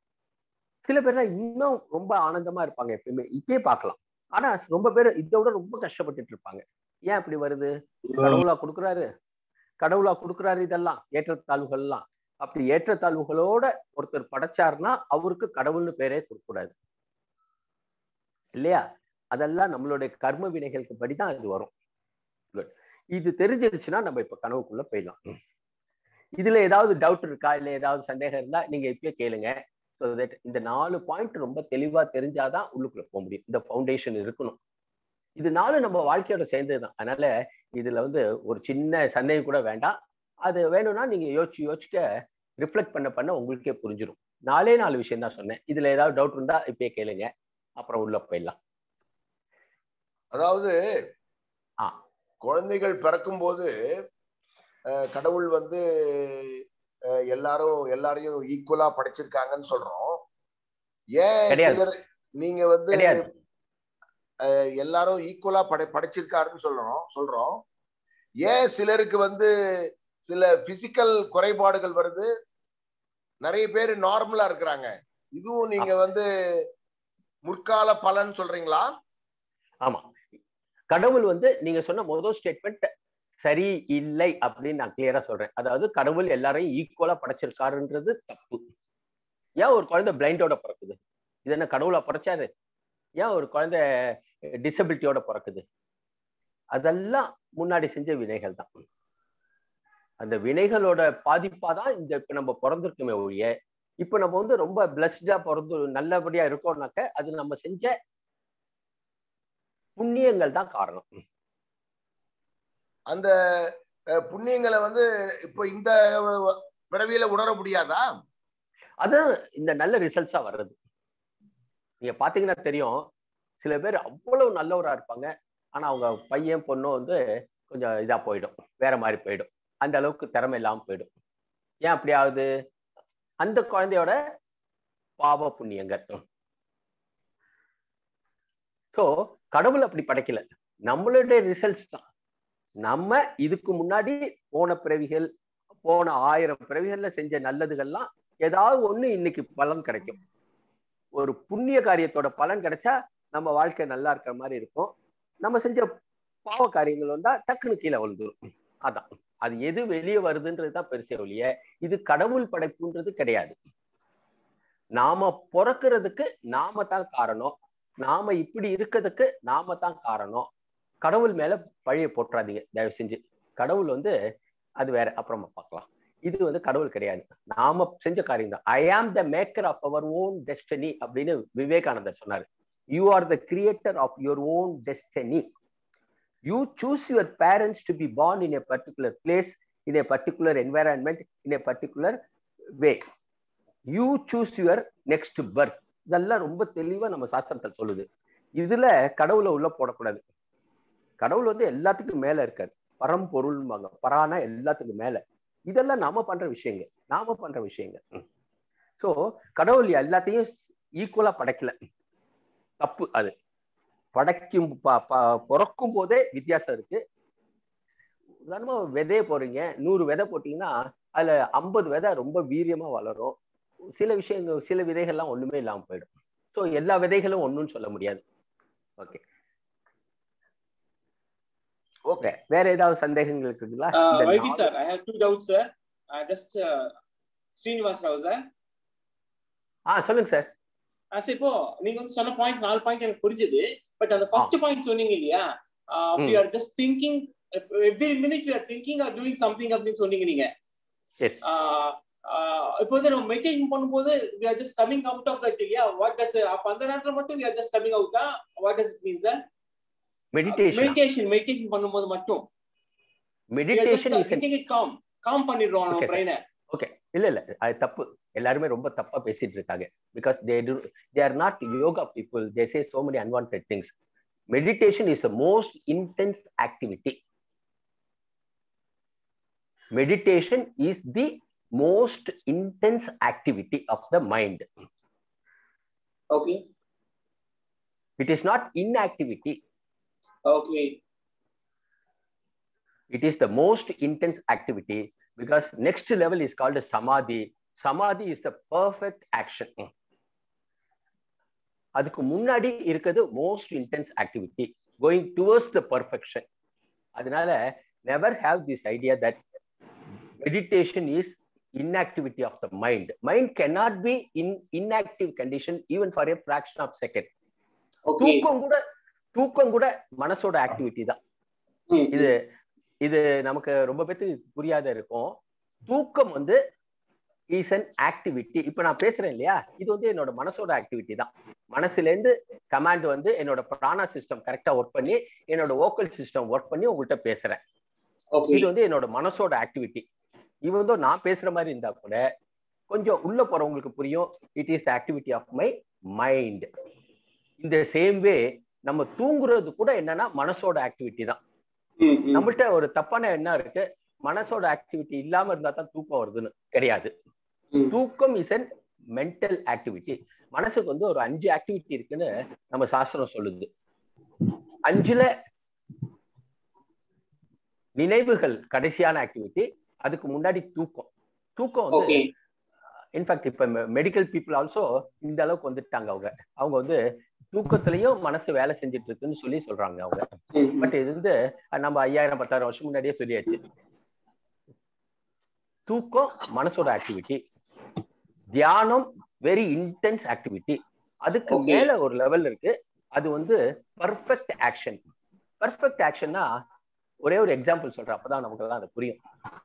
சில பேர்லாம் இன்னும் ரொம்ப ஆனந்தமா இருப்பாங்க எப்பயுமே இப்பயே பார்க்கலாம் ஆனா ரொம்ப பேர் இதோட ரொம்ப கஷ்டப்பட்டுட்டு இருப்பாங்க ஏன் இப்படி வருது கடவுளா கொடுக்குறாரு கடவுளா கொடுக்குறாரு இதெல்லாம் ஏற்றத்தாழ்வுகள்லாம் அப்படி ஏற்றத்தாழ்வுகளோட ஒருத்தர் படைச்சாருன்னா அவருக்கு கடவுள்னு பேரே கொடுக்கக்கூடாது இல்லையா அதெல்லாம் நம்மளுடைய கர்ம வினைகளுக்கு படிதான் இது வரும் Good. இது தெரிஞ்சிருச்சுன்னா நம்ம இப்ப கனவுக்குள்ள போயிடலாம் இதுல ஏதாவது டவுட் இருக்கா இல்ல ஏதாவது சந்தேகம் இருந்தா நீங்க இப்பயே கேளுங்க ஸோ தட் இந்த நாலு பாயிண்ட் ரொம்ப தெளிவா தெரிஞ்சாதான் உள்ளுக்குள்ள போக முடியும் இந்த ஃபவுண்டேஷன் இருக்கணும் இது நாலு நம்ம வாழ்க்கையோட சேர்ந்ததுதான் அதனால இதுல வந்து ஒரு சின்ன சந்தேகம் கூட வேண்டாம் அது வேணும்னா நீங்க யோசிச்சு யோசிக்க ரிஃப்ளெக்ட் பண்ண பண்ண உங்களுக்கே புரிஞ்சிடும் நாலே நாலு விஷயம் தான் சொன்னேன் இதுல ஏதாவது டவுட் இருந்தா இப்பயே கேளுங்க அப்புறம் உள்ள போயிடலாம் அதாவது ஆ. குழந்தைகள் பிறக்கும்போது அஹ், கடவுள் வந்து அஹ், எல்லாரும் எல்லாரையும் ஈக்குவலா படைச்சிருக்காங்கன்னு சொல்றோம் ஏன் கிடையாது. சிலர் நீங்க வந்து கிடையாது. அஹ், எல்லாரும் ஈக்குவலா படை படைச்சிருக்காருன்னு சொல்றோம் சொல்றோம் ஏன் சிலருக்கு வந்து சில பிசிக்கல் குறைபாடுகள் வருது நிறைய பேர் நார்மலா இருக்கிறாங்க இதுவும் நீங்க வந்து முற்கால பலன் சொல்றீங்களா ஆமா கடவுள் வந்து நீங்க சொன்ன முதல் ஸ்டேட்மெண்ட் சரி இல்லை அப்படின்னு நான் கிளியரா சொல்றேன் அதாவது கடவுள் எல்லாரையும் ஈக்குவலா படைச்சிருக்காருன்றது தப்பு ஏன் ஒரு குழந்தை பிளைண்டோட பிறக்குது இது என்ன கடவுளா படைச்சாரு ஏன் ஒரு குழந்தை டிசபிலிட்டியோட பிறக்குது அதெல்லாம் முன்னாடி செஞ்ச வினைகள் தான் அந்த வினைகளோட பாதிப்பாதான் இந்த இப்ப நம்ம பிறந்திருக்கோமே ஒழிய இப்ப நம்ம வந்து ரொம்ப பிளஸ்டா பிறந்து நல்லபடியா இருக்கோம்னாக்க அது நம்ம செஞ்ச புண்ணியங்கள் தான் காரணம் அந்த அஹ், புண்ணியங்களை வந்து இப்போ இந்த பிறவியில உணர முடியாதா அதான் இந்த நல்ல ரிசல்ட்ஸா வர்றது நீங்க பாத்தீங்கன்னா தெரியும் சில பேர் அவ்வளவு நல்லவரா இருப்பாங்க ஆனா அவங்க பையன் பொண்ணும் வந்து கொஞ்சம் இதா போயிடும் வேற மாதிரி போயிடும் அந்த அளவுக்கு திறமை இல்லாம போயிடும் ஏன் அப்படி ஆகுது அந்த குழந்தையோட பாவ புண்ணியங்கள் ஸோ கடவுள் அப்படி படைக்கல நம்மளுடைய ரிசல்ட்ஸ் தான் நம்ம இதுக்கு முன்னாடி போன பிறவிகள் போன ஆயிரம் பிறவிகள்ல செஞ்ச நல்லதுகள்லாம் ஏதாவது ஒண்ணு இன்னைக்கு பலன் கிடைக்கும் ஒரு புண்ணிய காரியத்தோட பலன் கிடைச்சா நம்ம வாழ்க்கை நல்லா இருக்கிற மாதிரி இருக்கும் நம்ம செஞ்ச பாவ காரியங்கள் வந்தா டக்குன்னு கீழே விழுந்துரும் அதான் அது எது வெளியே வருதுன்றது தான் பெருசே ஒழிய இது கடவுள் படைப்புன்றது கிடையாது நாம பிறக்கிறதுக்கு நாம தான் காரணம் நாம இப்படி இருக்கிறதுக்கு நாம தான் காரணம் கடவுள் மேல பழிய போட்டுறாதீங்க தயவு செஞ்சு கடவுள் வந்து அது வேற அப்புறமா பார்க்கலாம் இது வந்து கடவுள் கிடையாது நாம செஞ்ச காரியம் தான் I am the maker of our own destiny அப்படின்னு விவேகானந்தர் சொன்னாரு you are the creator of your own destiny you choose your parents to be born in a particular place in a particular environment in a particular way you choose your next birth இதெல்லாம் ரொம்ப தெளிவா நம்ம சாஸ்திரத்தில் சொல்லுது இதுல கடவுளை உள்ள போடக்கூடாது கடவுள் வந்து எல்லாத்துக்கும் மேல இருக்காரு பரம்பொருள்பாங்க பரானா எல்லாத்துக்கும் மேல இதெல்லாம் நாம பண்ற விஷயங்க நாம பண்ற விஷயங்க சோ கடவுள் எல்லாத்தையும் ஈக்குவலா படைக்கல தப்பு அது படைக்கும் ப- ப- பிறக்கும் போதே வித்தியாசம் இருக்கு உதாரணமா விதைய போறீங்க நூறு விதை போட்டீங்கன்னா அதுல ஐம்பது விதை ரொம்ப வீரியமா வளரும் சில விஷயங்கள் சில விதைகள்லாம் ஒண்ணுமே இல்லாம போயிடும் ஸோ எல்லா விதைகளும் ஒண்ணுன்னு சொல்ல முடியாது ஓகே ஓகே வேற ஏதாவது சந்தேகங்கள் இருக்குங்களா Uh, இந்த YV நாலு- sir, I have two doubts, sir. Uh, just uh, Srinivas Rao, sir. ஆ சொல்லுங்க சார் Uh, so இப்போ நீங்க வந்து சொன்ன பாயிண்ட்ஸ் நாலு பாயிண்ட் எனக்கு புரிஞ்சுது பட் அந்த ஃபர்ஸ்ட் பாயிண்ட் சொன்னீங்க இல்லையா ம். We are just thinking every minute we are thinking or doing something அப்படின்னு சொன்னீங்க நீங்க எஸ் Uh, uh, இப்போ வந்து நம்ம மெடிடேஷன் பண்ணும்போது we are just coming out of that இல்லையா வாட் டஸ் அப்ப அந்த நேரத்துல மட்டும் வி ஆர் ஜஸ்ட் கமிங் அவுட்டா what does it mean sir meditation meditation meditation பண்ணும்போது மட்டும் meditation is getting it calm calm பண்ணிடுறோம் நம்ம Okay, sir. பிரெயினை ஓகே இல்ல இல்ல அது தப்பு எல்லாருமே ரொம்ப தப்பா பேசிட்டு இருக்காங்க because they do they are not yoga people they say so many unwanted things meditation is the most intense activity meditation is the most intense activity of the mind okay it is not inactivity okay it is the most intense activity because next level is called samadhi samadhi is the perfect action அதுக்கு முன்னாடி இருக்கிறது most intense activity going towards the perfection அதனால never have this idea that meditation is inactivity of the mind mind cannot be in inactive condition even for a fraction of second okay தூக்கம் கூட தூக்கம் கூட மனசோட activity தான் இது இது நமக்கு ரொம்ப பேத்துக்கு புரியாத இருக்கும் தூக்கம் வந்து இஸ் அன் ஆக்டிவிட்டி இப்ப நான் பேசுறேன் இல்லையா இது வந்து என்னோட மனசோட ஆக்டிவிட்டி தான் மனசுல இருந்து கமாண்ட் வந்து என்னோட பிராணா சிஸ்டம் கரெக்டா ஒர்க் பண்ணி என்னோட வோக்கல் சிஸ்டம் ஒர்க் பண்ணி உங்கள்கிட்ட பேசுறேன் ஓகே இது வந்து என்னோட மனசோட ஆக்டிவிட்டி இவன் தான் நான் பேசுற மாதிரி இருந்தா கூட கொஞ்சம் உள்ள போறவங்களுக்கு புரியும் it is the activity of my mind இந்த சேம் வே நம்ம தூங்குறது கூட என்னன்னா மனசோட ஆக்டிவிட்டி தான் நம்மள்ட்ட ஒரு தப்பான எண்ணம் இருக்கு மனசோட ஆக்டிவிட்டி இல்லாம இருந்தா தான் தூக்கம் வருதுன்னு கிடையாது தூக்கம் இஸ் அன் மென்டல் ஆக்டிவிட்டி மனசுக்கு வந்து ஒரு அஞ்சு ஆக்டிவிட்டி இருக்குன்னு நம்ம சாஸ்திரம் சொல்லுது அஞ்சுல நினைவுகள் கடைசியான ஆக்டிவிட்டி அதுக்கு முன்னாடி தூக்கம் தூக்கம் வந்து ஓகே இன்ஃபேக்ட் இப்ப மெடிக்கல் பீப்புள் ஆல்சோ இந்த அளவுக்கு வந்துட்டாங்க அவங்க அவங்க வந்து தூக்கத்திலையும் மனசு வேலை செஞ்சுட்டு இருக்குன்னு சொல்லி சொல்றாங்க அவங்க பட் இது வந்து அஹ், நம்ம ஐயாயிரம் பத்தாயிரம் வருஷம் முன்னாடியே சொல்லியாச்சு தூக்கம் மனசோட ஆக்டிவிட்டி தியானம் வெரி இன்டென்ஸ் ஆக்டிவிட்டி அதுக்கு Okay. மேல ஒரு லெவல் இருக்கு அது வந்து பர்ஃபெக்ட் ஆக்ஷன் பர்ஃபெக்ட் ஆக்ஷன்னா ஒரே ஒரு எக்ஸாம்பிள் சொல்றேன் அப்பதான் நமக்கு எல்லாம் அது புரியும்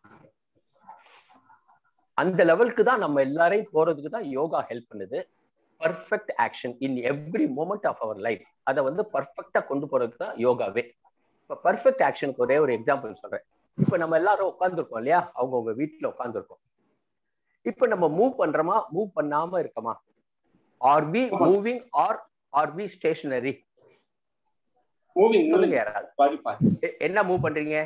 அந்த லெவலுக்கு தான் நம்ம எல்லாரையும் போறதுக்கு தான் யோகா ஹெல்ப் பண்ணுது perfect action in every moment of our life அதை வந்து பர்ஃபெக்டா கொண்டு போறதுக்கு தான் யோகாவே இப்ப பர்ஃபெக்ட் ஆக்ஷனுக்கு ஒரே ஒரு எக்ஸாம்பிள் சொல்றேன் இப்ப நம்ம எல்லாரும் உட்காந்துருக்கோம் இல்லையா அவங்கவுங்க வீட்டுல உட்காந்துருக்கோம் இப்ப நம்ம மூவ் பண்றோமா மூவ் பண்ணாம இருக்கமா ஆர் வி ஆமா. Moving or or we stationary moving சொல்லுங்க யாராவது பாடி பார்ட்ஸ் எ- என்ன மூவ் பண்றீங்க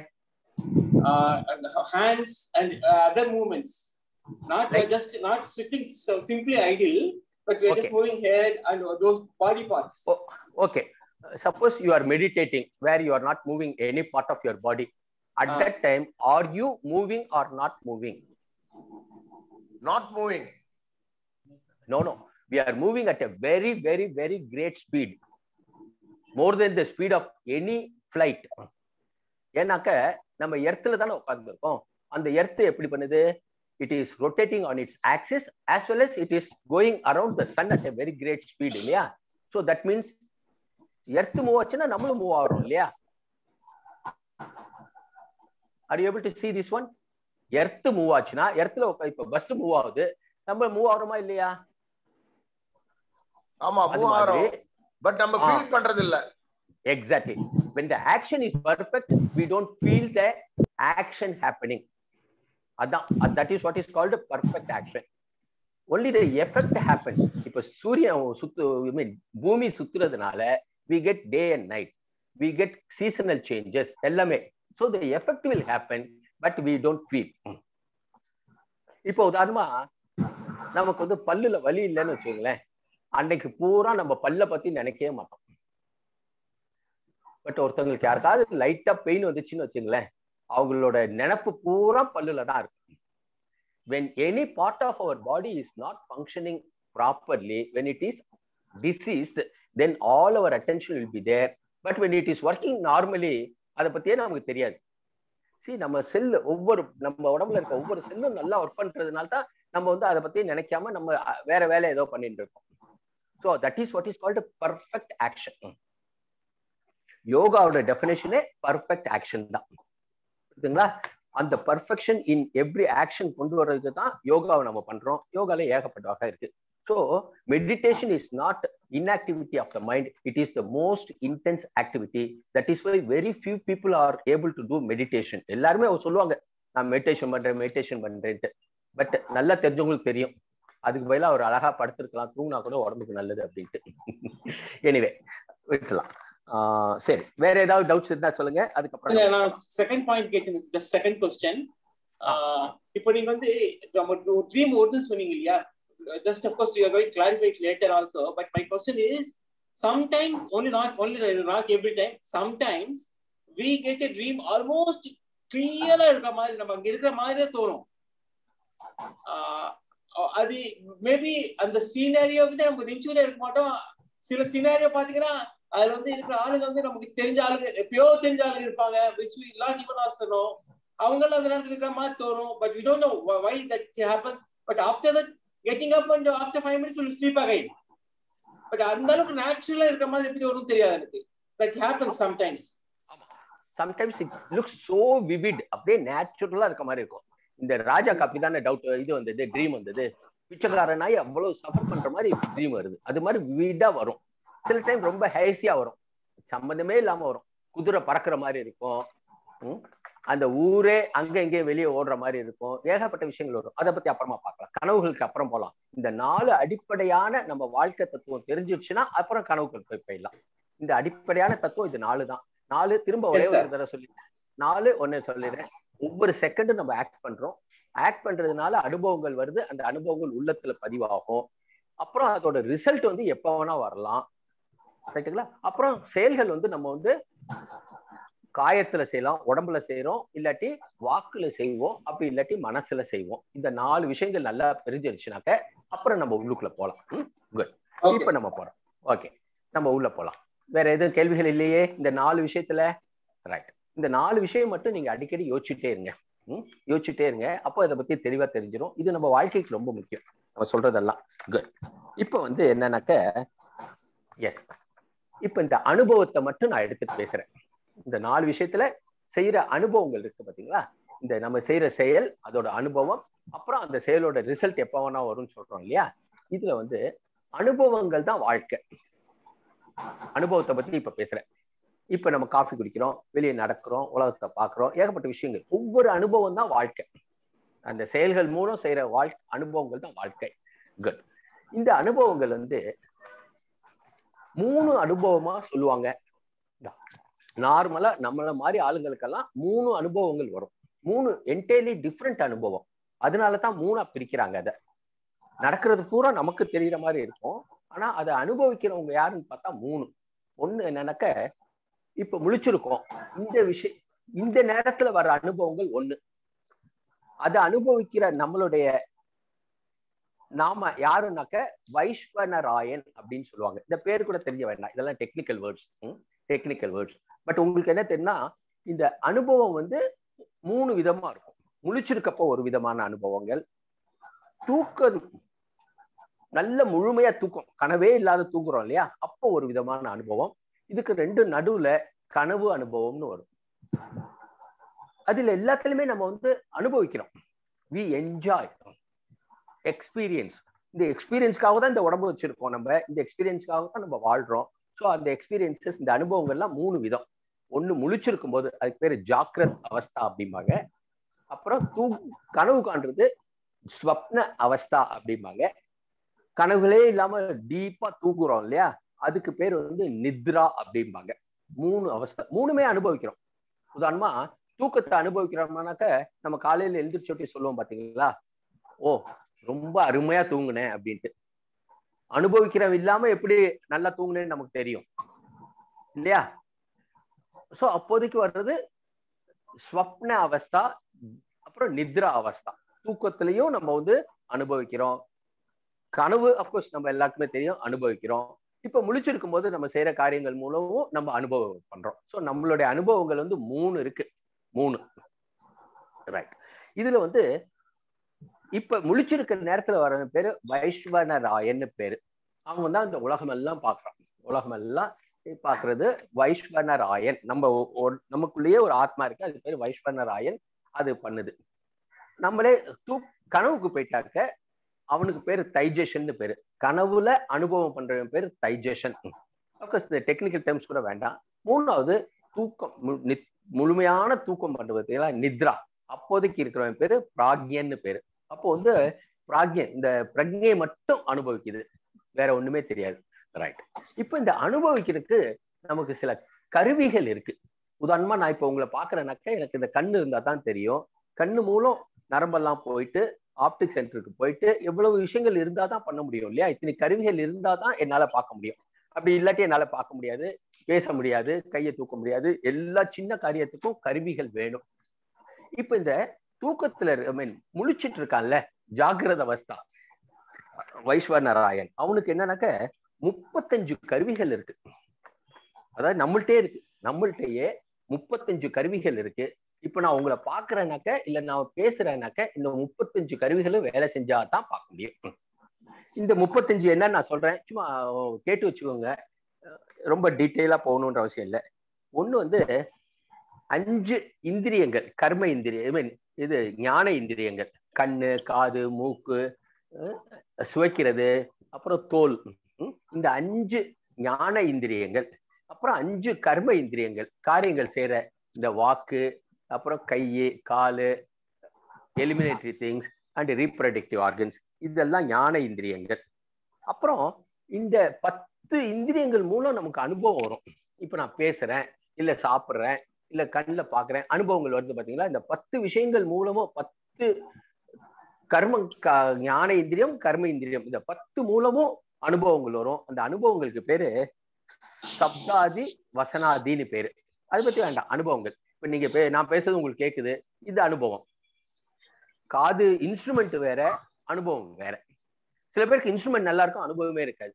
hands and uh, other movements not uh, Right. just not sitting so simply idle but we are just Okay. moving head and those body parts okay suppose you are meditating where you are not moving any part of your body at Ah. that time are you moving or not moving not moving no no we are moving at a very very very great speed more than the speed of any flight ஏன்னாக்க நம்ம எர்த்துல தானே உட்கார்ந்துருக்கோம் அந்த earth எப்படி பண்ணுது it is rotating on its axis as well as it is going around the sun at a very great speed இல்லையா so that means earth move ஆச்சுன்னா நம்மளும் மூவ் ஆகிறோம் இல்லையா are able to see this one earth move ஆச்சுன்னா எர்த்ல இப்ப bus move ஆகுது நம்ம மூவ் ஆகிறோமா இல்லையா ஆமா அது மூவ் ஆகிறோம் மாதிரி பட் நம்ம ஆ. ஃபீல் பண்றது இல்ல exactly when the action is perfect we don't feel the action happening அதான் அ- that is what is called a perfect action only the effect happens இப்ப சூரியன் சுத்து I mean, பூமி சுத்துறதுனால we get day and night we get seasonal changes எல்லாமே so the effect will happen but we don't feel இப்போ உதாரணமா நமக்கு வந்து பல்லுல வலி இல்லைன்னு வச்சுக்கோங்களேன் அன்னைக்கு பூரா நம்ம பல்ல பத்தி நினைக்கவே மாட்டோம் பட் ஒருத்தவங்களுக்கு யாருக்காவது லைட்டா பெயின் வந்துச்சுன்னு வச்சுங்களேன் அவங்களோட நினப்பு பூரா பல்லுல தான் இருக்கு when any part of our body is not functioning properly when it is diseased then all our attention will be there but when it is working normally அதை பத்தியே நமக்கு தெரியாது see நம்ம செல் ஒவ்வொரு நம்ம உடம்புல இருக்க ஒவ்வொரு செல்லும் நல்லா ஒர்க் பண்றதுனால தான் நம்ம வந்து அதை பத்தி நினைக்காம நம்ம அஹ், வேற வேலை ஏதோ பண்ணிட்டு இருக்கோம் so that is what is called perfect action யோகாவோட டெஃபினேஷனே பர்ஃபெக்ட் ஆக்ஷன் தான் புரியுதுங்களா அந்த பர்ஃபெக்ஷன் இன் எவ்ரி ஆக்ஷன் கொண்டு வர்றதுக்கு தான் யோகாவை நம்ம பண்றோம் யோகால ஏகப்பட்ட வகை இருக்கு so meditation is not inactivity of the mind it is the most intense activity that is why very few people are able to do meditation எல்லாருமே அவங்க சொல்லுவாங்க நான் மெடிடேஷன் பண்றேன் மெடிடேஷன் பண்றேன்ட்டு பட் நல்லா தெரிஞ்சவங்களுக்கு தெரியும் அதுக்கு பதிலா ஒரு அழகா படுத்திருக்கலாம் தூங்கினா கூட உடம்புக்கு நல்லது அப்படின்ட்டு எனிவே விட்டுலாம் ஆஹ் சரி வேற ஏதாவது டவுட்ஸ் இருந்தா சொல்லுங்க அதுக்கப்புறம் இல்ல, நான் செகண்ட் பாயிண்ட் கேட்குறது ஜஸ்ட் செகண்ட் கொஸ்டின் இப்போ நீங்க வந்து நம்ம ஒரு ட்ரீம் வருதுன்னு சொன்னீங்க இல்லையா just of course you are going clarify later also but my question is sometimes only not only not every time sometimes we get a dream almost கிளியரா இருக்கிற மாதிரி நம்ம அங்க இருக்கிற மாதிரியே தோணும் ஆஹ் அது மேபி அந்த சீனரியோவுக்கு நம்ம நிச்சயம் இருக்க மாட்டோம் சில சினாரியோ பாத்தீங்கன்னா அதுல வந்து இருக்கிற ஆளுங்க வந்து நமக்கு தெரிஞ்ச ஆளுங்க எப்பயோ தெரிஞ்ச ஆளுங்க இருப்பாங்க which we not even also know அவங்க எல்லாம் அந்த நேரத்துல இருக்கிற மாதிரி தோணும் but we don't know why that happens but after that getting up and after five minutes will sleep again but அந்த அளவுக்கு நேச்சுரலா இருக்கிற மாதிரி எப்படி வரும் தெரியாது எனக்கு that happens sometimes sometimes it looks so vivid அப்படியே நேச்சுரலா இருக்க மாதிரி இருக்கும் இந்த ராஜாக்கு அப்படிதானே டவுட் இது வந்தது ட்ரீம் வந்தது பிச்சைக்காரனாய் அவ்வளவு சஃபர் பண்ற மாதிரி ட்ரீம் வருது அது மாதிரி விவிடா வரும் சில டைம் ரொம்ப ஹேசியா வரும் சம்மந்தமே இல்லாம வரும் குதிரை பறக்கிற மாதிரி இருக்கும் ம்? அந்த ஊரே அங்க இங்கே வெளியே ஓடுற மாதிரி இருக்கும் ஏகப்பட்ட விஷயங்கள் வரும் அதை பத்தி அப்புறமா பார்க்கலாம் கனவுகளுக்கு அப்புறம் போலாம் இந்த நாலு அடிப்படையான நம்ம வாழ்க்கை தத்துவம் தெரிஞ்சிடுச்சுன்னா அப்புறம் கனவுகள் போய் போயிடலாம் இந்த அடிப்படையான தத்துவம் இது நாலு தான் நாலு திரும்ப ஒரே Yes, sir. ஒரு தடவை சொல்லிட்டேன் நாலு ஒன்னு சொல்லிடுறேன் ஒவ்வொரு செகண்டும் நம்ம ஆக்ட் பண்றோம் ஆக்ட் பண்றதுனால அனுபவங்கள் வருது அந்த அனுபவங்கள் உள்ளத்துல பதிவாகும் அப்புறம் அதோட ரிசல்ட் வந்து எப்ப வேணா வரலாம் ரைட்டுங்களா அப்புறம் செயல்கள் வந்து நம்ம வந்து காயத்துல செய்யலாம் உடம்புல செய்யறோம் இல்லாட்டி வாக்குல செய்வோம் அப்படி இல்லாட்டி மனசுல செய்வோம் இந்த நாலு விஷயங்கள் நல்லா தெரிஞ்சிருச்சுனாக்க அப்புறம் நம்ம உள்ளுக்குள்ள போலாம் குட் Okay, இப்ப நம்ம போறோம் ஓகே நம்ம உள்ள போலாம் வேற எதுவும் கேள்விகள் இல்லையே இந்த நாலு விஷயத்துல ரைட் இந்த நாலு விஷயம் மட்டும் நீங்க அடிக்கடி யோசிச்சுட்டே இருங்க ம்? யோசிச்சுட்டே இருங்க அப்போ இதை பத்தி தெளிவா தெரிஞ்சிடும் இது நம்ம வாழ்க்கைக்கு ரொம்ப முக்கியம் நம்ம சொல்றதெல்லாம் குட் இப்ப வந்து என்னன்னாக்க எஸ் இப்ப இந்த அனுபவத்தை மட்டும் நான் எடுத்துட்டு பேசுறேன் இந்த நாலு விஷயத்துல செய்யற அனுபவங்கள் இருக்கு பாத்தீங்களா இந்த நம்ம செய்யற செயல் அதோட அனுபவம் அப்புறம் அந்த செயலோட ரிசல்ட் எப்ப வேணா வரும்னு சொல்றோம் இல்லையா இதுல வந்து அனுபவங்கள் தான் வாழ்க்கை அனுபவத்தை பத்தி இப்ப பேசுறேன் இப்ப நம்ம காஃபி குடிக்கிறோம் வெளியே நடக்கிறோம் உலகத்தை பாக்குறோம் ஏகப்பட்ட விஷயங்கள் ஒவ்வொரு அனுபவம் தான் வாழ்க்கை அந்த செயல்கள் மூலம் செய்யற வாழ் அனுபவங்கள் தான் வாழ்க்கை குட் இந்த அனுபவங்கள் வந்து மூணு அனுபவமா சொல்லுவாங்க நார்மலா நம்மள மாதிரி ஆளுங்களுக்கெல்லாம் மூணு அனுபவங்கள் வரும் மூணு என்டையர்லி டிஃப்ரெண்ட் அனுபவம் அதனால தான் மூணா பிரிக்கிறாங்க அதை நடக்கிறது பூரா நமக்கு தெரியற மாதிரி இருக்கும் ஆனா அதை அனுபவிக்கிறவங்க யாருன்னு பார்த்தா மூணு ஒண்ணு என்னன்னாக்க இப்ப முழிச்சிருக்கோம் இந்த விஷயம் இந்த நேரத்துல வர அனுபவங்கள் ஒண்ணு அதை அனுபவிக்கிற நம்மளுடைய நாம யாருன்னாக்க வைஸ்வனராயன் அப்படின்னு சொல்லுவாங்க இந்த பேர் கூட தெரிய வேண்டாம் இதெல்லாம் technical words technical words but உங்களுக்கு என்ன தெரியும்னா இந்த அனுபவம் வந்து மூணு விதமா இருக்கும் முழிச்சிருக்கப்போ ஒரு விதமான அனுபவங்கள் தூக்கம் நல்ல முழுமையா தூக்கம் கனவே இல்லாத தூங்குறோம் இல்லையா அப்போ ஒரு விதமான அனுபவம் இதுக்கு ரெண்டு நடுவுல கனவு அனுபவம்னு வரும் அதுல எல்லாத்துலயுமே நம்ம வந்து அனுபவிக்கிறோம் வி என்ஜாய் எக்ஸ்பீரியன்ஸ் இந்த எக்ஸ்பீரியன்ஸ்க்காக தான் இந்த உடம்பு வச்சிருக்கோம் நம்ம இந்த எக்ஸ்பீரியன்ஸ்க்காக தான் நம்ம வாழ்றோம் ஸோ அந்த எக்ஸ்பீரியன்சஸ் இந்த அனுபவங்கள்லாம் மூணு விதம் ஒண்ணு முழிச்சிருக்கும் போது அதுக்கு பேரு ஜாக்கிரத் அவஸ்தா அப்படிம்பாங்க அப்புறம் தூ கனவு காண்றது ஸ்வப்ன அவஸ்தா அப்படிம்பாங்க கனவுகளே இல்லாம டீப்பா தூக்குறோம் இல்லையா அதுக்கு பேர் வந்து நித்ரா அப்படிம்பாங்க மூணு அவஸ்தை மூணுமே அனுபவிக்கிறோம் உதாரணமா தூக்கத்தை அனுபவிக்கிறோம்னாக்க நம்ம காலையில எழுந்திரிச்சோட்டி சொல்லுவோம் பாத்தீங்களா ஓ ரொம்ப அருமையா தூங்குனேன் அப்படின்ட்டு அனுபவிக்கிறவன் இல்லாம எப்படி நல்லா தூங்குனேன்னு நமக்கு தெரியும் இல்லையா சோ அப்போதைக்கு வர்றது ஸ்வப்ன அவஸ்தா அப்புறம் நித்ரா அவஸ்தா தூக்கத்திலையும் நம்ம வந்து அனுபவிக்கிறோம் கனவு அப்கோர்ஸ் நம்ம எல்லாருக்குமே தெரியும் அனுபவிக்கிறோம் இப்ப முழிச்சிருக்கும் போது நம்ம செய்யற காரியங்கள் மூலமும் நம்ம அனுபவம் பண்றோம் ஸோ நம்மளுடைய அனுபவங்கள் வந்து மூணு இருக்கு மூணு ரைட் இதுல வந்து இப்ப முழிச்சிருக்கிற நேரத்துல வர பேரு வைஸ்வனராயன்னு பேரு அவங்க தான் இந்த உலகம் எல்லாம் பாக்குறான் உலகம் எல்லாம் பாக்குறது வைஸ்வனராயன் நம்ம ஒ- நமக்குள்ளேயே ஒரு ஆத்மா இருக்கு அது பேரு வைஸ்வனராயன் அது பண்ணுது நம்மளே தூ கனவுக்கு போயிட்டாக்க அவனுக்கு பேரு தைஜேஷன் பேரு கனவுல அனுபவம் பண்றவன் பேரு தைஜேஷன் அப்கோர்ஸ் இந்த டெக்னிக்கல் டேர்ம்ஸ் கூட வேண்டாம் மூணாவது தூக்கம் மு- நித்- முழுமையான தூக்கம் பண்றது நித்ரா அப்போதைக்கு இருக்கிறவன் பேரு பிராக்யன்னு பேரு அப்போ வந்து பிராக்யன் இந்த பிரக்ஞையை மட்டும் அனுபவிக்குது வேற ஒண்ணுமே தெரியாது ரைட் இப்போ இந்த அனுபவிக்கிறதுக்கு நமக்கு சில கருவிகள் இருக்கு உதாரணமா நான் இப்போ உங்களை பாக்குறேனாக்க எனக்கு இந்த கண்ணு இருந்தா தான் தெரியும் கண்ணு மூலம் நரம்பெல்லாம் போயிட்டு ஆப்டிக் சென்டருக்கு போயிட்டு எவ்வளவு விஷயங்கள் இருந்தா தான் பண்ண முடியும் இல்லையா இத்தனை கருவிகள் இருந்தா தான் என்னால பார்க்க முடியும் அப்படி இல்லாட்டி என்னால பார்க்க முடியாது பேச முடியாது கையை தூக்க முடியாது எல்லா சின்ன காரியத்துக்கும் கருவிகள் வேணும் இப்ப இந்த தூக்கத்துல ஐ மீன் முழிச்சிட்டு இருக்கான்ல ஜாகிரத அவஸ்தா வைஸ்வநராயன் அவனுக்கு என்னன்னாக்க முப்பத்தஞ்சு கருவிகள் இருக்கு அதாவது நம்மள்ட்டே இருக்கு நம்மள்ட்டயே முப்பத்தஞ்சு கருவிகள் இருக்கு இப்ப நான் உங்களை பாக்குறேனாக்க இல்ல நான் பேசுறேனாக்க இந்த முப்பத்தஞ்சு கருவிகளும் வேலை செஞ்சா தான் பார்க்க முடியும் இந்த முப்பத்தஞ்சு என்னன்னு நான் சொல்றேன் சும்மா கேட்டு வச்சுக்கோங்க ரொம்ப டீட்டெயிலா போகணுன்ற அவசியம் இல்லை ஒண்ணு வந்து அஞ்சு இந்திரியங்கள் கர்ம இந்திரிய ஐ மீன் இது ஞான இந்திரியங்கள் கண்ணு காது மூக்கு சுவைக்கிறது அப்புறம் தோல் இந்த அஞ்சு ஞான இந்திரியங்கள் அப்புறம் அஞ்சு கர்ம இந்திரியங்கள் காரியங்கள் செய்யற இந்த வாக்கு அப்புறம் கையு காலு eliminatory things and reproductive organs இதெல்லாம் ஞான இந்திரியங்கள் அப்புறம் இந்த பத்து இந்திரியங்கள் மூலம் நமக்கு அனுபவம் வரும் இப்ப நான் பேசுறேன் இல்ல சாப்பிட்றேன் இல்ல கண்ணில் பாக்குறேன் அனுபவங்கள் வருது பாத்தீங்களா இந்த பத்து விஷயங்கள் மூலமும் பத்து கர்ம ஞான இந்திரியம் கர்ம இந்திரியம் இந்த பத்து மூலமும் அனுபவங்கள் வரும் அந்த அனுபவங்களுக்கு பேரு சப்தாதி வசனாதின்னு பேரு அதை பத்தி வேண்டாம் அனுபவங்கள் இப்ப நீங்க நான் பேசுறது உங்களுக்கு கேக்குது இது அனுபவம் காது இன்ஸ்ட்ருமெண்ட் வேற அனுபவம் வேற சில பேருக்கு இன்ஸ்ட்ருமெண்ட் நல்லா இருக்கும் அனுபவமே இருக்காது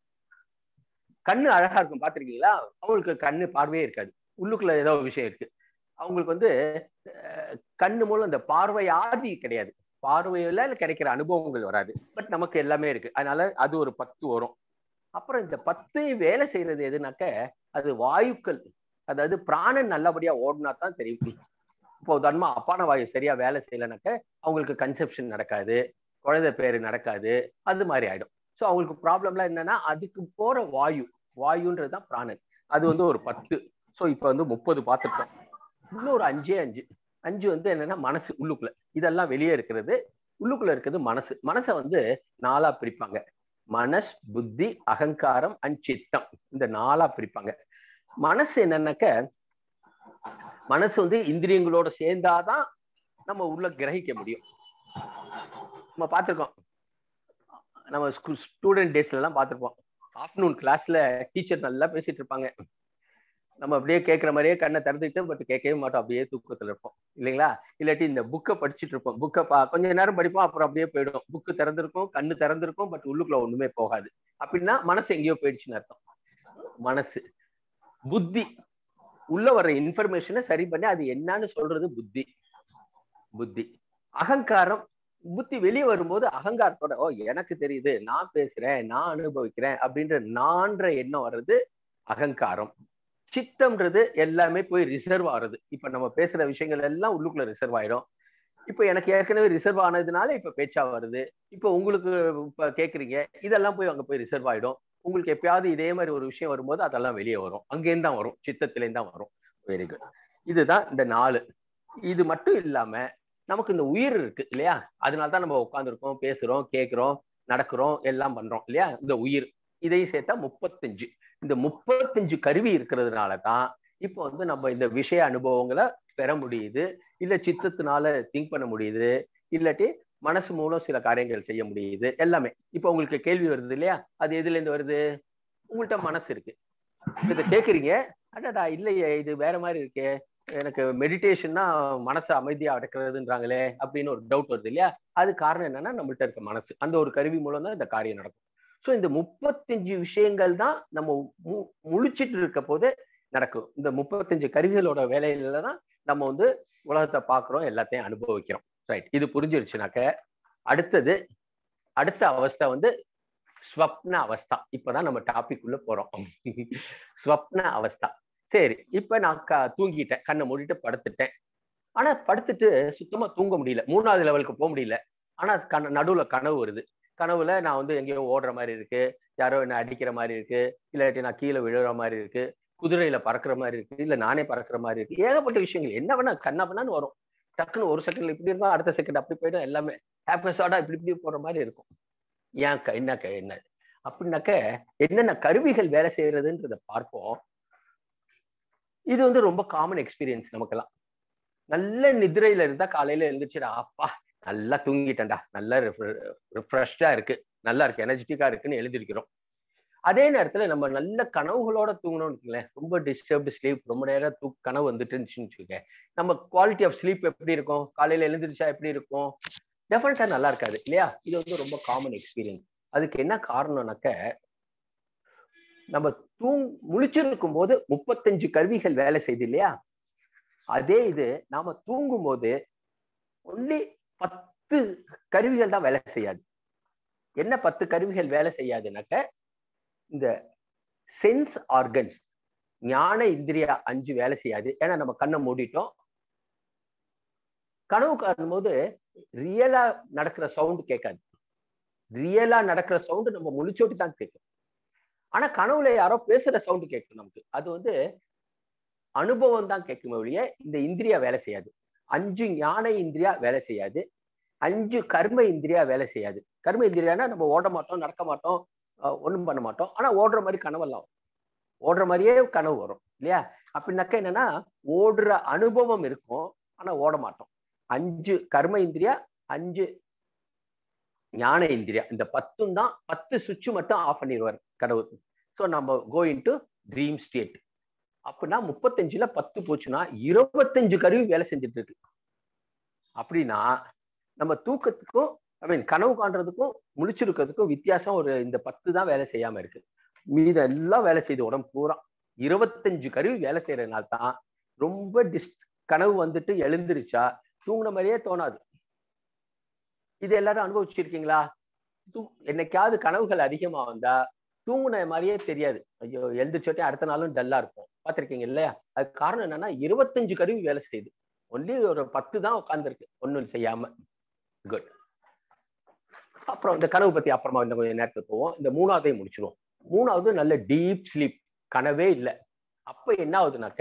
கண்ணு அழகா இருக்கும் பாத்திருக்கீங்களா அவங்களுக்கு கண்ணு பார்வையே இருக்காது உள்ளுக்குள்ள ஏதோ ஒரு விஷயம் இருக்கு அவங்களுக்கு வந்து கண்ணு மூலம் இந்த பார்வை ஆதி கிடையாது பார்வையில கிடைக்கிற அனுபவங்கள் வராது பட் நமக்கு எல்லாமே இருக்கு அதனால அது ஒரு பத்து வரும் அப்புறம் இந்த பத்து வேலை செய்யறது எதுனாக்க அது வாயுக்கள் அதாவது பிராணன் நல்லபடியா ஓடினா தான் தெரியும் இப்போ உதாரணமா அப்பான வாயு சரியா வேலை செய்யலைனாக்க அவங்களுக்கு கன்செப்ஷன் நடக்காது குழந்தை பேரு நடக்காது அது மாதிரி ஆயிடும் ஸோ அவங்களுக்கு ப்ராப்ளம்லாம் என்னன்னா அதுக்கு போற வாயு வாயுன்றது தான் பிராணன் அது வந்து ஒரு பத்து ஸோ இப்போ வந்து முப்பது பார்த்துருக்கோம் இன்னும் ஒரு அஞ்சே அஞ்சு அஞ்சு வந்து என்னன்னா மனசு உள்ளுக்குள்ள இதெல்லாம் வெளியே இருக்கிறது உள்ளுக்குள்ள இருக்கிறது மனசு மனசை வந்து நாலா பிரிப்பாங்க மனஸ் புத்தி அகங்காரம் அண்ட் சித்தம் இந்த நாலா பிரிப்பாங்க மனசு என்னன்னாக்க மனசு வந்து இந்திரியங்களோட சேர்ந்தாதான் நம்ம உள்ள கிரகிக்க முடியும் நம்ம பார்த்துருக்கோம் நம்ம ஸ்டூடெண்ட் டேஸ்ல எல்லாம் பார்த்துருப்போம் ஆஃப்டர்நூன் கிளாஸ்ல டீச்சர் நல்லா பேசிட்டு இருப்பாங்க நம்ம அப்படியே கேட்குற மாதிரியே கண்ணை திறந்துட்டு பட் கேட்கவே மாட்டோம் அப்படியே தூக்கத்துல இருப்போம் இல்லைங்களா இல்லாட்டி இந்த புக்கை படிச்சுட்டு இருப்போம் புக்கை பா கொஞ்ச நேரம் படிப்போம் அப்புறம் அப்படியே போயிடும் புக்கு திறந்திருக்கும் கண்ணு திறந்திருக்கும் பட் உள்ளுக்குள்ள ஒண்ணுமே போகாது அப்படின்னா மனசு எங்கேயோ போயிடுச்சுன்னு அர்த்தம் மனசு புத்தி உள்ள வர்ற இன்ஃபர்மேஷனை சரி பண்ணி அது என்னன்னு சொல்றது புத்தி புத்தி அகங்காரம் புத்தி வெளியே வரும்போது அகங்காரத்தோட ஓ எனக்கு தெரியுது நான் பேசுறேன் நான் அனுபவிக்கிறேன் அப்படின்ற நான்ற எண்ணம் வர்றது அகங்காரம் சித்தம்ன்றது எல்லாமே போய் ரிசர்வ் ஆகுறது இப்ப நம்ம பேசுற விஷயங்கள் எல்லாம் உள்ளுக்குள்ள ரிசர்வ் ஆயிடும் இப்ப எனக்கு ஏற்கனவே ரிசர்வ் ஆனதுனால இப்ப பேச்சா வருது இப்ப உங்களுக்கு இப்ப கேக்குறீங்க இதெல்லாம் போய் அங்க போய் ரிசர்வ் ஆயிடும் உங்களுக்கு எப்பயாவது இதே மாதிரி ஒரு விஷயம் வரும்போது அதெல்லாம் வெளியே வரும் அங்கேருந்து தான் வரும் சித்தத்திலேருந்து தான் வரும் வெரி குட் இதுதான் இந்த நாலு இது மட்டும் இல்லாம நமக்கு இந்த உயிர் இருக்கு இல்லையா அதனால தான் நம்ம உட்காந்துருக்கோம் பேசுறோம் கேட்கிறோம் நடக்கிறோம் எல்லாம் பண்றோம் இல்லையா இந்த உயிர் இதையும் சேர்த்தா முப்பத்தஞ்சு இந்த முப்பத்தஞ்சு கருவி இருக்கிறதுனால தான் இப்போ வந்து நம்ம இந்த விஷய அனுபவங்களை பெற முடியுது இல்ல சித்தத்தினால திங்க் பண்ண முடியுது இல்லாட்டி மனசு மூலம் சில காரியங்கள் செய்ய முடியுது எல்லாமே இப்போ உங்களுக்கு கேள்வி வருது இல்லையா அது எதுல இருந்து வருது உங்கள்கிட்ட மனசு இருக்கு இதை கேக்குறீங்க அடடா இல்லையே இது வேற மாதிரி இருக்கே எனக்கு மெடிடேஷன்னா மனசை அமைதியா அடக்கிறதுன்றாங்களே அப்படின்னு ஒரு டவுட் வருது இல்லையா அது காரணம் என்னன்னா நம்மள்ட்ட இருக்க மனசு அந்த ஒரு கருவி மூலம் தான் இந்த காரியம் நடக்கும் ஸோ இந்த முப்பத்தஞ்சு விஷயங்கள் தான் நம்ம முழிச்சிட்டு இருக்க போது நடக்கும் இந்த முப்பத்தஞ்சு கருவிகளோட வேலையில தான் நம்ம வந்து உலகத்தை பார்க்குறோம் எல்லாத்தையும் அனுபவிக்கிறோம் ரைட் இது புரிஞ்சிருச்சுனாக்க அடுத்தது அடுத்த அவஸ்தை வந்து ஸ்வப்ன அவஸ்தா இப்பதான் நம்ம டாபிக் உள்ள போறோம் ஸ்வப்ன அவஸ்தா சரி இப்ப நான் க தூங்கிட்டேன் கண்ணை மூடிட்டு படுத்துட்டேன் ஆனா படுத்துட்டு சுத்தமா தூங்க முடியல மூணாவது லெவலுக்கு போக முடியல ஆனா கண நடுவுல கனவு வருது கனவுல நான் வந்து எங்கேயோ ஓடுற மாதிரி இருக்கு யாரோ என்ன அடிக்கிற மாதிரி இருக்கு இல்லாட்டி நான் கீழே விழுற மாதிரி இருக்கு குதிரையில பறக்கிற மாதிரி இருக்கு இல்ல நானே பறக்கிற மாதிரி இருக்கு ஏகப்பட்ட விஷயங்கள் என்ன வேணா கண்ணா பண்ணான்னு வரும் டக்குன்னு ஒரு செகண்ட்ல இப்படி இருக்கும் அடுத்த செகண்ட் அப்படி போயிடும் எல்லாமே ஹாப்பினஸோட இப்படி இப்படி போற மாதிரி இருக்கும் ஏன் என்ன என்ன அப்படின்னாக்க என்னென்ன கருவிகள் வேலை செய்யறதுன்றத பார்ப்போம் இது வந்து ரொம்ப காமன் எக்ஸ்பீரியன்ஸ் நமக்கெல்லாம் நல்ல நிதிரையில இருந்தா காலையில எழுந்திரிச்சுடா அப்பா நல்லா தூங்கிட்டேன்டா நல்லா ரிஃப்ரெஷ்டா இருக்கு நல்லா இருக்கு எனர்ஜெட்டிக்கா இருக்குன்னு எழுதிருக்கிறோம் அதே நேரத்துல நம்ம நல்ல கனவுகளோட தூங்கணும்னு வச்சுக்கலேன் ரொம்ப டிஸ்டர்ப்டு ஸ்லீப் ரொம்ப நேரம் தூ கனவு வந்துட்டுன்னு வச்சுக்க நம்ம குவாலிட்டி ஆஃப் ஸ்லீப் எப்படி இருக்கும் காலையில எழுந்திரிச்சா எப்படி இருக்கும் டெஃபினட்டா நல்லா இருக்காது இல்லையா இது வந்து ரொம்ப காமன் எக்ஸ்பீரியன்ஸ் அதுக்கு என்ன காரணம்னாக்க நம்ம தூங் முழிச்சிருக்கும் போது முப்பத்தஞ்சு கருவிகள் வேலை செய்யுது இல்லையா அதே இது நாம தூங்கும் போது ஒன்லி பத்து கருவிகள் தான் வேலை செய்யாது என்ன பத்து கருவிகள் வேலை செய்யாதுனாக்க இந்த சென்ஸ் ஆர்கன்ஸ் ஞான இந்திரியா அஞ்சு வேலை செய்யாது ஏன்னா நம்ம கண்ணை மூடிட்டோம் கனவு காணும் போது ரியலா நடக்கிற சவுண்ட் கேட்காது ரியலா நடக்கிற சவுண்ட் நம்ம முழிச்சோட்டு தான் கேட்கும் ஆனா கனவுல யாரோ பேசுற சவுண்ட் கேட்கும் நமக்கு அது வந்து அனுபவம் தான் கேட்குமே ஒழிய இந்த இந்திரியா வேலை செய்யாது அஞ்சு ஞான இந்திரியா வேலை செய்யாது அஞ்சு கர்ம இந்திரியா வேலை செய்யாது கர்ம இந்திரியானா நம்ம ஓட மாட்டோம் நடக்க மாட்டோம் ஒன்றும் பண்ண மாட்டோம் ஆனா ஓடுற மாதிரி கனவெல்லாம் வரும் ஓடுற மாதிரியே கனவு வரும் இல்லையா அப்படின்னாக்க என்னன்னா ஓடுற அனுபவம் இருக்கும் ஆனா ஓட மாட்டோம் அஞ்சு கர்ம இந்திரியா அஞ்சு ஞான இந்திரியா இந்த பத்தும் தான் பத்து சுவிட்ச் மட்டும் ஆஃப் பண்ணிடுவார் கடவுள் ஸோ நம்ம கோயிங் டு ட்ரீம் ஸ்டேட் அப்படின்னா முப்பத்தஞ்சுல பத்து போச்சுன்னா இருபத்தஞ்சு கருவி வேலை செஞ்சுட்டு இருக்கு அப்படின்னா நம்ம தூக்கத்துக்கும் ஐ மீன் கனவு காண்றதுக்கும் முழிச்சிருக்கிறதுக்கும் வித்தியாசம் ஒரு இந்த பத்து தான் வேலை செய்யாம இருக்கு மீத எல்லாம் வேலை செய்து உடம்பு பூரா இருபத்தஞ்சு கருவி வேலை செய்யறதுனால தான் ரொம்ப டிஸ் கனவு வந்துட்டு எழுந்திருச்சா தூங்கின மாதிரியே தோணாது இது எல்லாரும் அனுபவிச்சிருக்கீங்களா என்னைக்காவது கனவுகள் அதிகமா வந்தா தூங்குன மாதிரியே தெரியாது ஐயோ எழுந்திரிச்சோட்டே அடுத்த நாளும் டல்லா இருக்கும் பார்த்திருக்கீங்க இல்லையா அதுக்கு காரணம் என்னன்னா இருபத்தஞ்சு கருவி வேலை செய்யுது ஒன்லி ஒரு பத்து தான் உட்காந்துருக்கு ஒன்றும் செய்யாம குட் அப்புறம் இந்த கனவு பத்தி அப்புறமா இந்த கொஞ்சம் நேரத்துக்கு போவோம் இந்த மூணாவதையும் முடிச்சிருவோம் மூணாவது நல்ல டீப் ஸ்லீப் கனவே இல்லை அப்ப என்ன ஆகுதுனாக்க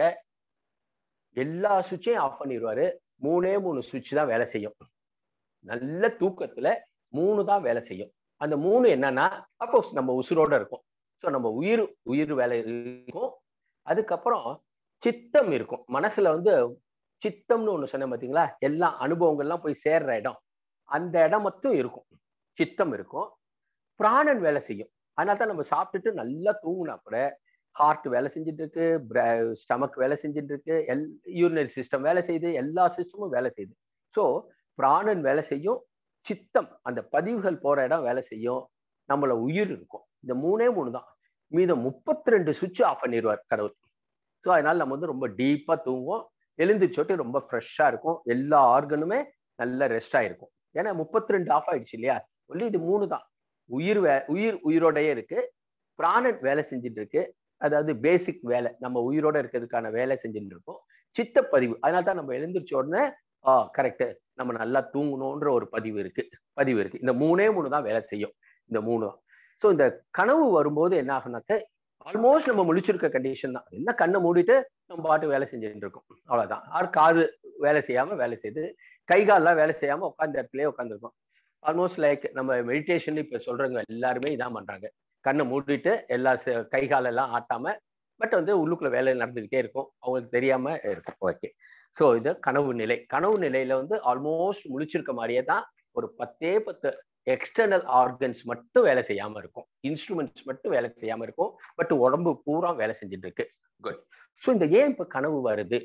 எல்லா சுவிட்சையும் ஆஃப் பண்ணிடுவாரு மூணே மூணு சுவிட்ச் தான் வேலை செய்யும் நல்ல தூக்கத்துல மூணு தான் வேலை செய்யும் அந்த மூணு என்னன்னா சப்போஸ் நம்ம உசுரோட இருக்கும் ஸோ நம்ம உயிர் உயிர் வேலை இருக்கும் அதுக்கப்புறம் சித்தம் இருக்கும் மனசுல வந்து சித்தம்னு ஒண்ணு சொன்னேன் பார்த்தீங்களா எல்லா அனுபவங்கள்லாம் போய் சேர்ற இடம் அந்த இடம் மட்டும் இருக்கும் சித்தம் இருக்கும் பிராணன் வேலை செய்யும் அதனால தான் நம்ம சாப்பிட்டுட்டு நல்லா தூங்கினா கூட ஹார்ட் வேலை செஞ்சுட்டு இருக்கு ஸ்டமக் வேலை செஞ்சுட்டு இருக்கு எல் யூரினரி சிஸ்டம் வேலை செய்யுது எல்லா சிஸ்டமும் வேலை செய்யுது ஸோ பிராணன் வேலை செய்யும் சித்தம் அந்த பதிவுகள் போற இடம் வேலை செய்யும் நம்மள உயிர் இருக்கும் இந்த மூணே மூணு தான் மீதம் முப்பத்தி ரெண்டு சுவிட்ச் ஆஃப் பண்ணிடுவார் கடவுள் ஸோ அதனால நம்ம வந்து ரொம்ப டீப்பா தூங்குவோம் எழுந்திரிச்சோட்டு ரொம்ப ஃப்ரெஷ்ஷா இருக்கும் எல்லா ஆர்கனுமே நல்ல ரெஸ்ட் ஆயிருக்கும் ஏன்னா முப்பத்தி ரெண்டு ஆஃப் ஆயிடுச்சு இல்லையா ஒல்லி இது மூணு தான் உயிர் வே உயிர் உயிரோடயே இருக்கு பிராணன் வேலை செஞ்சுட்டு இருக்கு அதாவது பேசிக் வேலை நம்ம உயிரோட இருக்கிறதுக்கான வேலை செஞ்சுட்டு இருக்கோம் சித்த பதிவு அதனால தான் நம்ம எழுந்திரிச்ச உடனே ஆ கரெக்ட் நம்ம நல்லா தூங்கணுன்ற ஒரு பதிவு இருக்கு பதிவு இருக்கு இந்த மூணே மூணு தான் வேலை செய்யும் இந்த மூணு தான் ஸோ இந்த கனவு வரும்போது என்ன ஆகுனாக்க ஆல்மோஸ்ட் நம்ம முழிச்சிருக்க கண்டிஷன் தான் என்ன கண்ணை மூடிட்டு நம்ம பாட்டு வேலை செஞ்சுட்டு இருக்கோம் அவ்வளவுதான் ஆறு காது வேலை செய்யாம வேலை செய்யுது கை கால்லாம் வேலை செய்யாம உட்காந்த இடத்துலயே உட்காந்துருக்கோம் ஆல்மோஸ்ட் லைக் நம்ம மெடிடேஷன் இப்ப சொல்றவங்க எல்லாருமே இதான் பண்றாங்க கண்ணை மூடிட்டு எல்லா கை காலெல்லாம் ஆட்டாம பட் வந்து உள்ளுக்குள்ள வேலை நடந்துகிட்டே இருக்கும் அவங்களுக்கு தெரியாம இருக்கும் ஓகே ஸோ இது கனவு நிலை கனவு நிலையில வந்து ஆல்மோஸ்ட் முழிச்சிருக்க மாதிரியே தான் ஒரு பத்தே பத்து எக்ஸ்டர்னல் ஆர்கன்ஸ் மட்டும் வேலை செய்யாம இருக்கும் இன்ஸ்ட்ருமெண்ட்ஸ் மட்டும் வேலை செய்யாம இருக்கும் பட் உடம்பு பூரா வேலை செஞ்சுட்டு இருக்கு குட் ஸோ இந்த ஏன் இப்ப கனவு வருது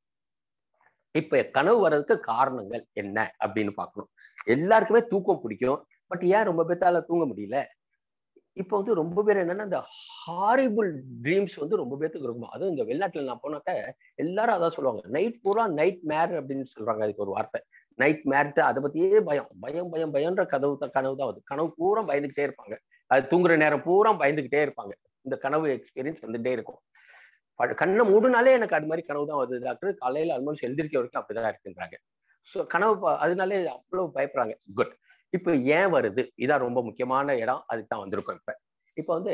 இப்ப கனவு வர்றதுக்கு காரணங்கள் என்ன அப்படின்னு பார்க்கணும் எல்லாருக்குமே தூக்கம் பிடிக்கும் பட் ஏன் ரொம்ப பேத்தால தூங்க முடியல இப்போ வந்து ரொம்ப பேர் என்னன்னா இந்த ஹாரிபிள் ட்ரீம்ஸ் வந்து ரொம்ப பேத்துக்கு இருக்கும் அதுவும் இந்த வெளிநாட்டுல நான் போனாக்க எல்லாரும் அதான் சொல்லுவாங்க நைட் பூரா நைட் மேர் அப்படின்னு சொல்றாங்க அதுக்கு ஒரு வார்த்தை நைட் மேர்ட்டு அதை பத்தியே பயம் பயம் பயம் பயம்ன்ற கனவு தான் கனவு தான் வருது கனவு பூரா பயந்துகிட்டே இருப்பாங்க அது தூங்குற நேரம் பூரா பயந்துகிட்டே இருப்பாங்க இந்த கனவு எக்ஸ்பீரியன்ஸ் வந்துட்டே இருக்கும் கண்ணை மூடுனாலே எனக்கு அது மாதிரி கனவு தான் வருது டாக்டர் காலையில ஆல்மோஸ்ட் எழுந்திருக்க வரைக்கும் அப்படிதான் இருக்குன்றாங்க ஸோ கனவு அதனாலே அவ்வளவு பயப்படுறாங்க குட் இப்போ ஏன் வருது இதான் ரொம்ப முக்கியமான இடம் அதுக்கு தான் வந்திருக்கோம் இப்ப இப்போ வந்து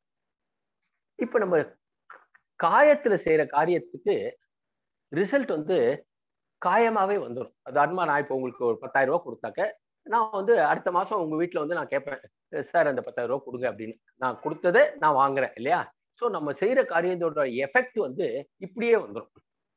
இப்போ நம்ம காயத்துல செய்யற காரியத்துக்கு ரிசல்ட் வந்து காயமாவே வந்துடும் உதாரணமா நான் இப்போ உங்களுக்கு ஒரு பத்தாயிரம் ரூபாய் கொடுத்தாக்க நான் வந்து அடுத்த மாசம் உங்க வீட்டுல வந்து நான் கேட்பேன் சார் அந்த பத்தாயிரம் ரூபாய் கொடுங்க அப்படின்னு நான் கொடுத்ததை நான் வாங்குறேன் இல்லையா ஸோ நம்ம செய்யற காரியத்தோட எஃபெக்ட் வந்து இப்படியே வந்துடும்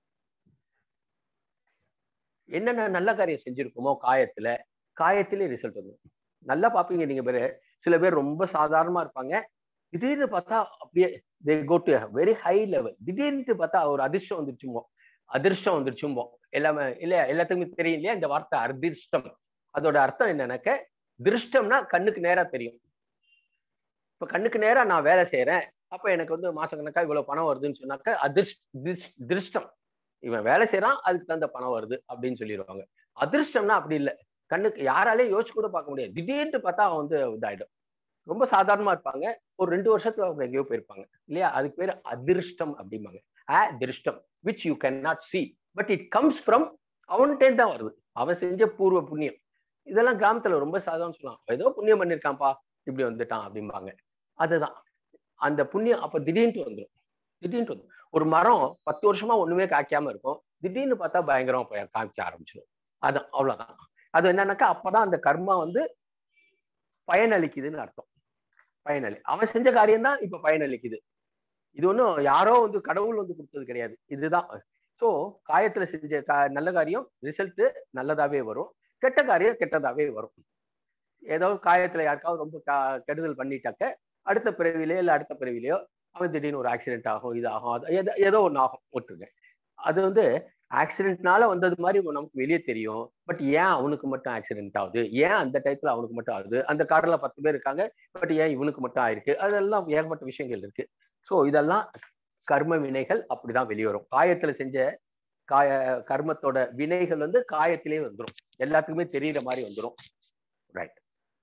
என்னென்ன நல்ல காரியம் செஞ்சிருக்கோமோ காயத்துல காயத்திலே ரிசல்ட் வந்துடும் நல்லா பார்ப்பீங்க நீங்க பேரு சில பேர் ரொம்ப சாதாரணமா இருப்பாங்க திடீர்னு பார்த்தா அப்படியே they go to very high level திடீர்னு பார்த்தா ஒரு அதிர்ஷ்டம் வந்துருச்சுமோ அதிர்ஷ்டம் வந்துருச்சும்போ எல்லாமே இல்ல எல்லாத்துக்குமே தெரியும் இல்லையா இந்த வார்த்தை அதிர்ஷ்டம் அதோட அர்த்தம் என்னன்னாக்க திருஷ்டம்னா கண்ணுக்கு நேரா தெரியும் இப்ப கண்ணுக்கு நேரா நான் வேலை செய்யறேன் அப்ப எனக்கு வந்து மாசம் கணக்கா இவ்வளவு பணம் வருதுன்னு சொன்னாக்க அதிர்ஷ் திர்ஷ்- திருஷ்டம் இவன் வேலை செய்யறான் அதுக்கு தகுந்த பணம் வருது அப்படின்னு சொல்லிடுவாங்க அதிர்ஷ்டம்னா அப்படி இல்லை கண்ணுக்கு யாராலையும் யோசிச்சு கூட பார்க்க முடியாது திடீர்னு பார்த்தா அவன் வந்து இதாயிடும் ரொம்ப சாதாரணமா இருப்பாங்க ஒரு ரெண்டு வருஷத்துல அவங்க எங்கேயோ போயிருப்பாங்க இல்லையா அதுக்கு பேர் அதிர்ஷ்டம் அப்படிம்பாங்க அதிர்ஷ்டம் which you can not see but it comes from அவன்கிட்டே தான் வருது அவன் செஞ்ச பூர்வ புண்ணியம் இதெல்லாம் கிராமத்துல ரொம்ப சாதாரண சொல்லலாம் ஏதோ புண்ணியம் பண்ணிருக்கான்ப்பா இப்படி வந்துட்டான் அப்படிம்பாங்க அதுதான் அந்த புண்ணியம் அப்ப திடீர்னு வந்துடும் திடீர்னு வந்துடும் ஒரு மரம் பத்து வருஷமா ஒண்ணுமே காய்க்காம இருக்கும் திடீர்னு பார்த்தா பயங்கரமா போய் காய்க்க ஆரம்பிச்சிடும் அதான் அவ்வளவுதான் அது என்னன்னாக்கா அப்பதான் அந்த கர்மா வந்து பயனளிக்குதுன்னு அர்த்தம் பயனளி அவன் செஞ்ச காரியம் தான் இப்ப பயனளிக்குது இது ஒன்றும் யாரோ வந்து கடவுள் வந்து கொடுத்தது கிடையாது இதுதான் ஸோ காயத்துல செஞ்ச கா நல்ல காரியம் ரிசல்ட் நல்லதாவே வரும் கெட்ட காரியம் கெட்டதாவே வரும் ஏதோ காயத்துல யாருக்காவது ரொம்ப கா- கெடுதல் பண்ணிட்டாக்க அடுத்த பிறவிலையோ இல்லை அடுத்த பிறவிலையோ அவன் திடீர்னு ஒரு ஆக்சிடென்ட் ஆகும் இது ஆகும் அது ஏதோ- ஏதோ ஒன்று ஆகும் விட்டுருங்க அது வந்து ஆக்சிடென்ட்னால வந்தது மாதிரி நமக்கு வெளியே தெரியும் பட் ஏன் அவனுக்கு மட்டும் ஆக்சிடென்ட் ஆகுது ஏன் அந்த டயத்துல அவனுக்கு மட்டும் ஆகுது அந்த கார்ல பத்து பேர் இருக்காங்க பட் ஏன் இவனுக்கு மட்டும் ஆயிருக்கு அதெல்லாம் ஏகப்பட்ட விஷயங்கள் இருக்கு ஸோ இதெல்லாம் கர்ம வினைகள் அப்படிதான் வெளியே வரும் காயத்துல செஞ்ச காய கர்மத்தோட வினைகள் வந்து காயத்திலே வந்துடும் எல்லாத்துக்குமே தெரியுற மாதிரி வந்துடும் ரைட்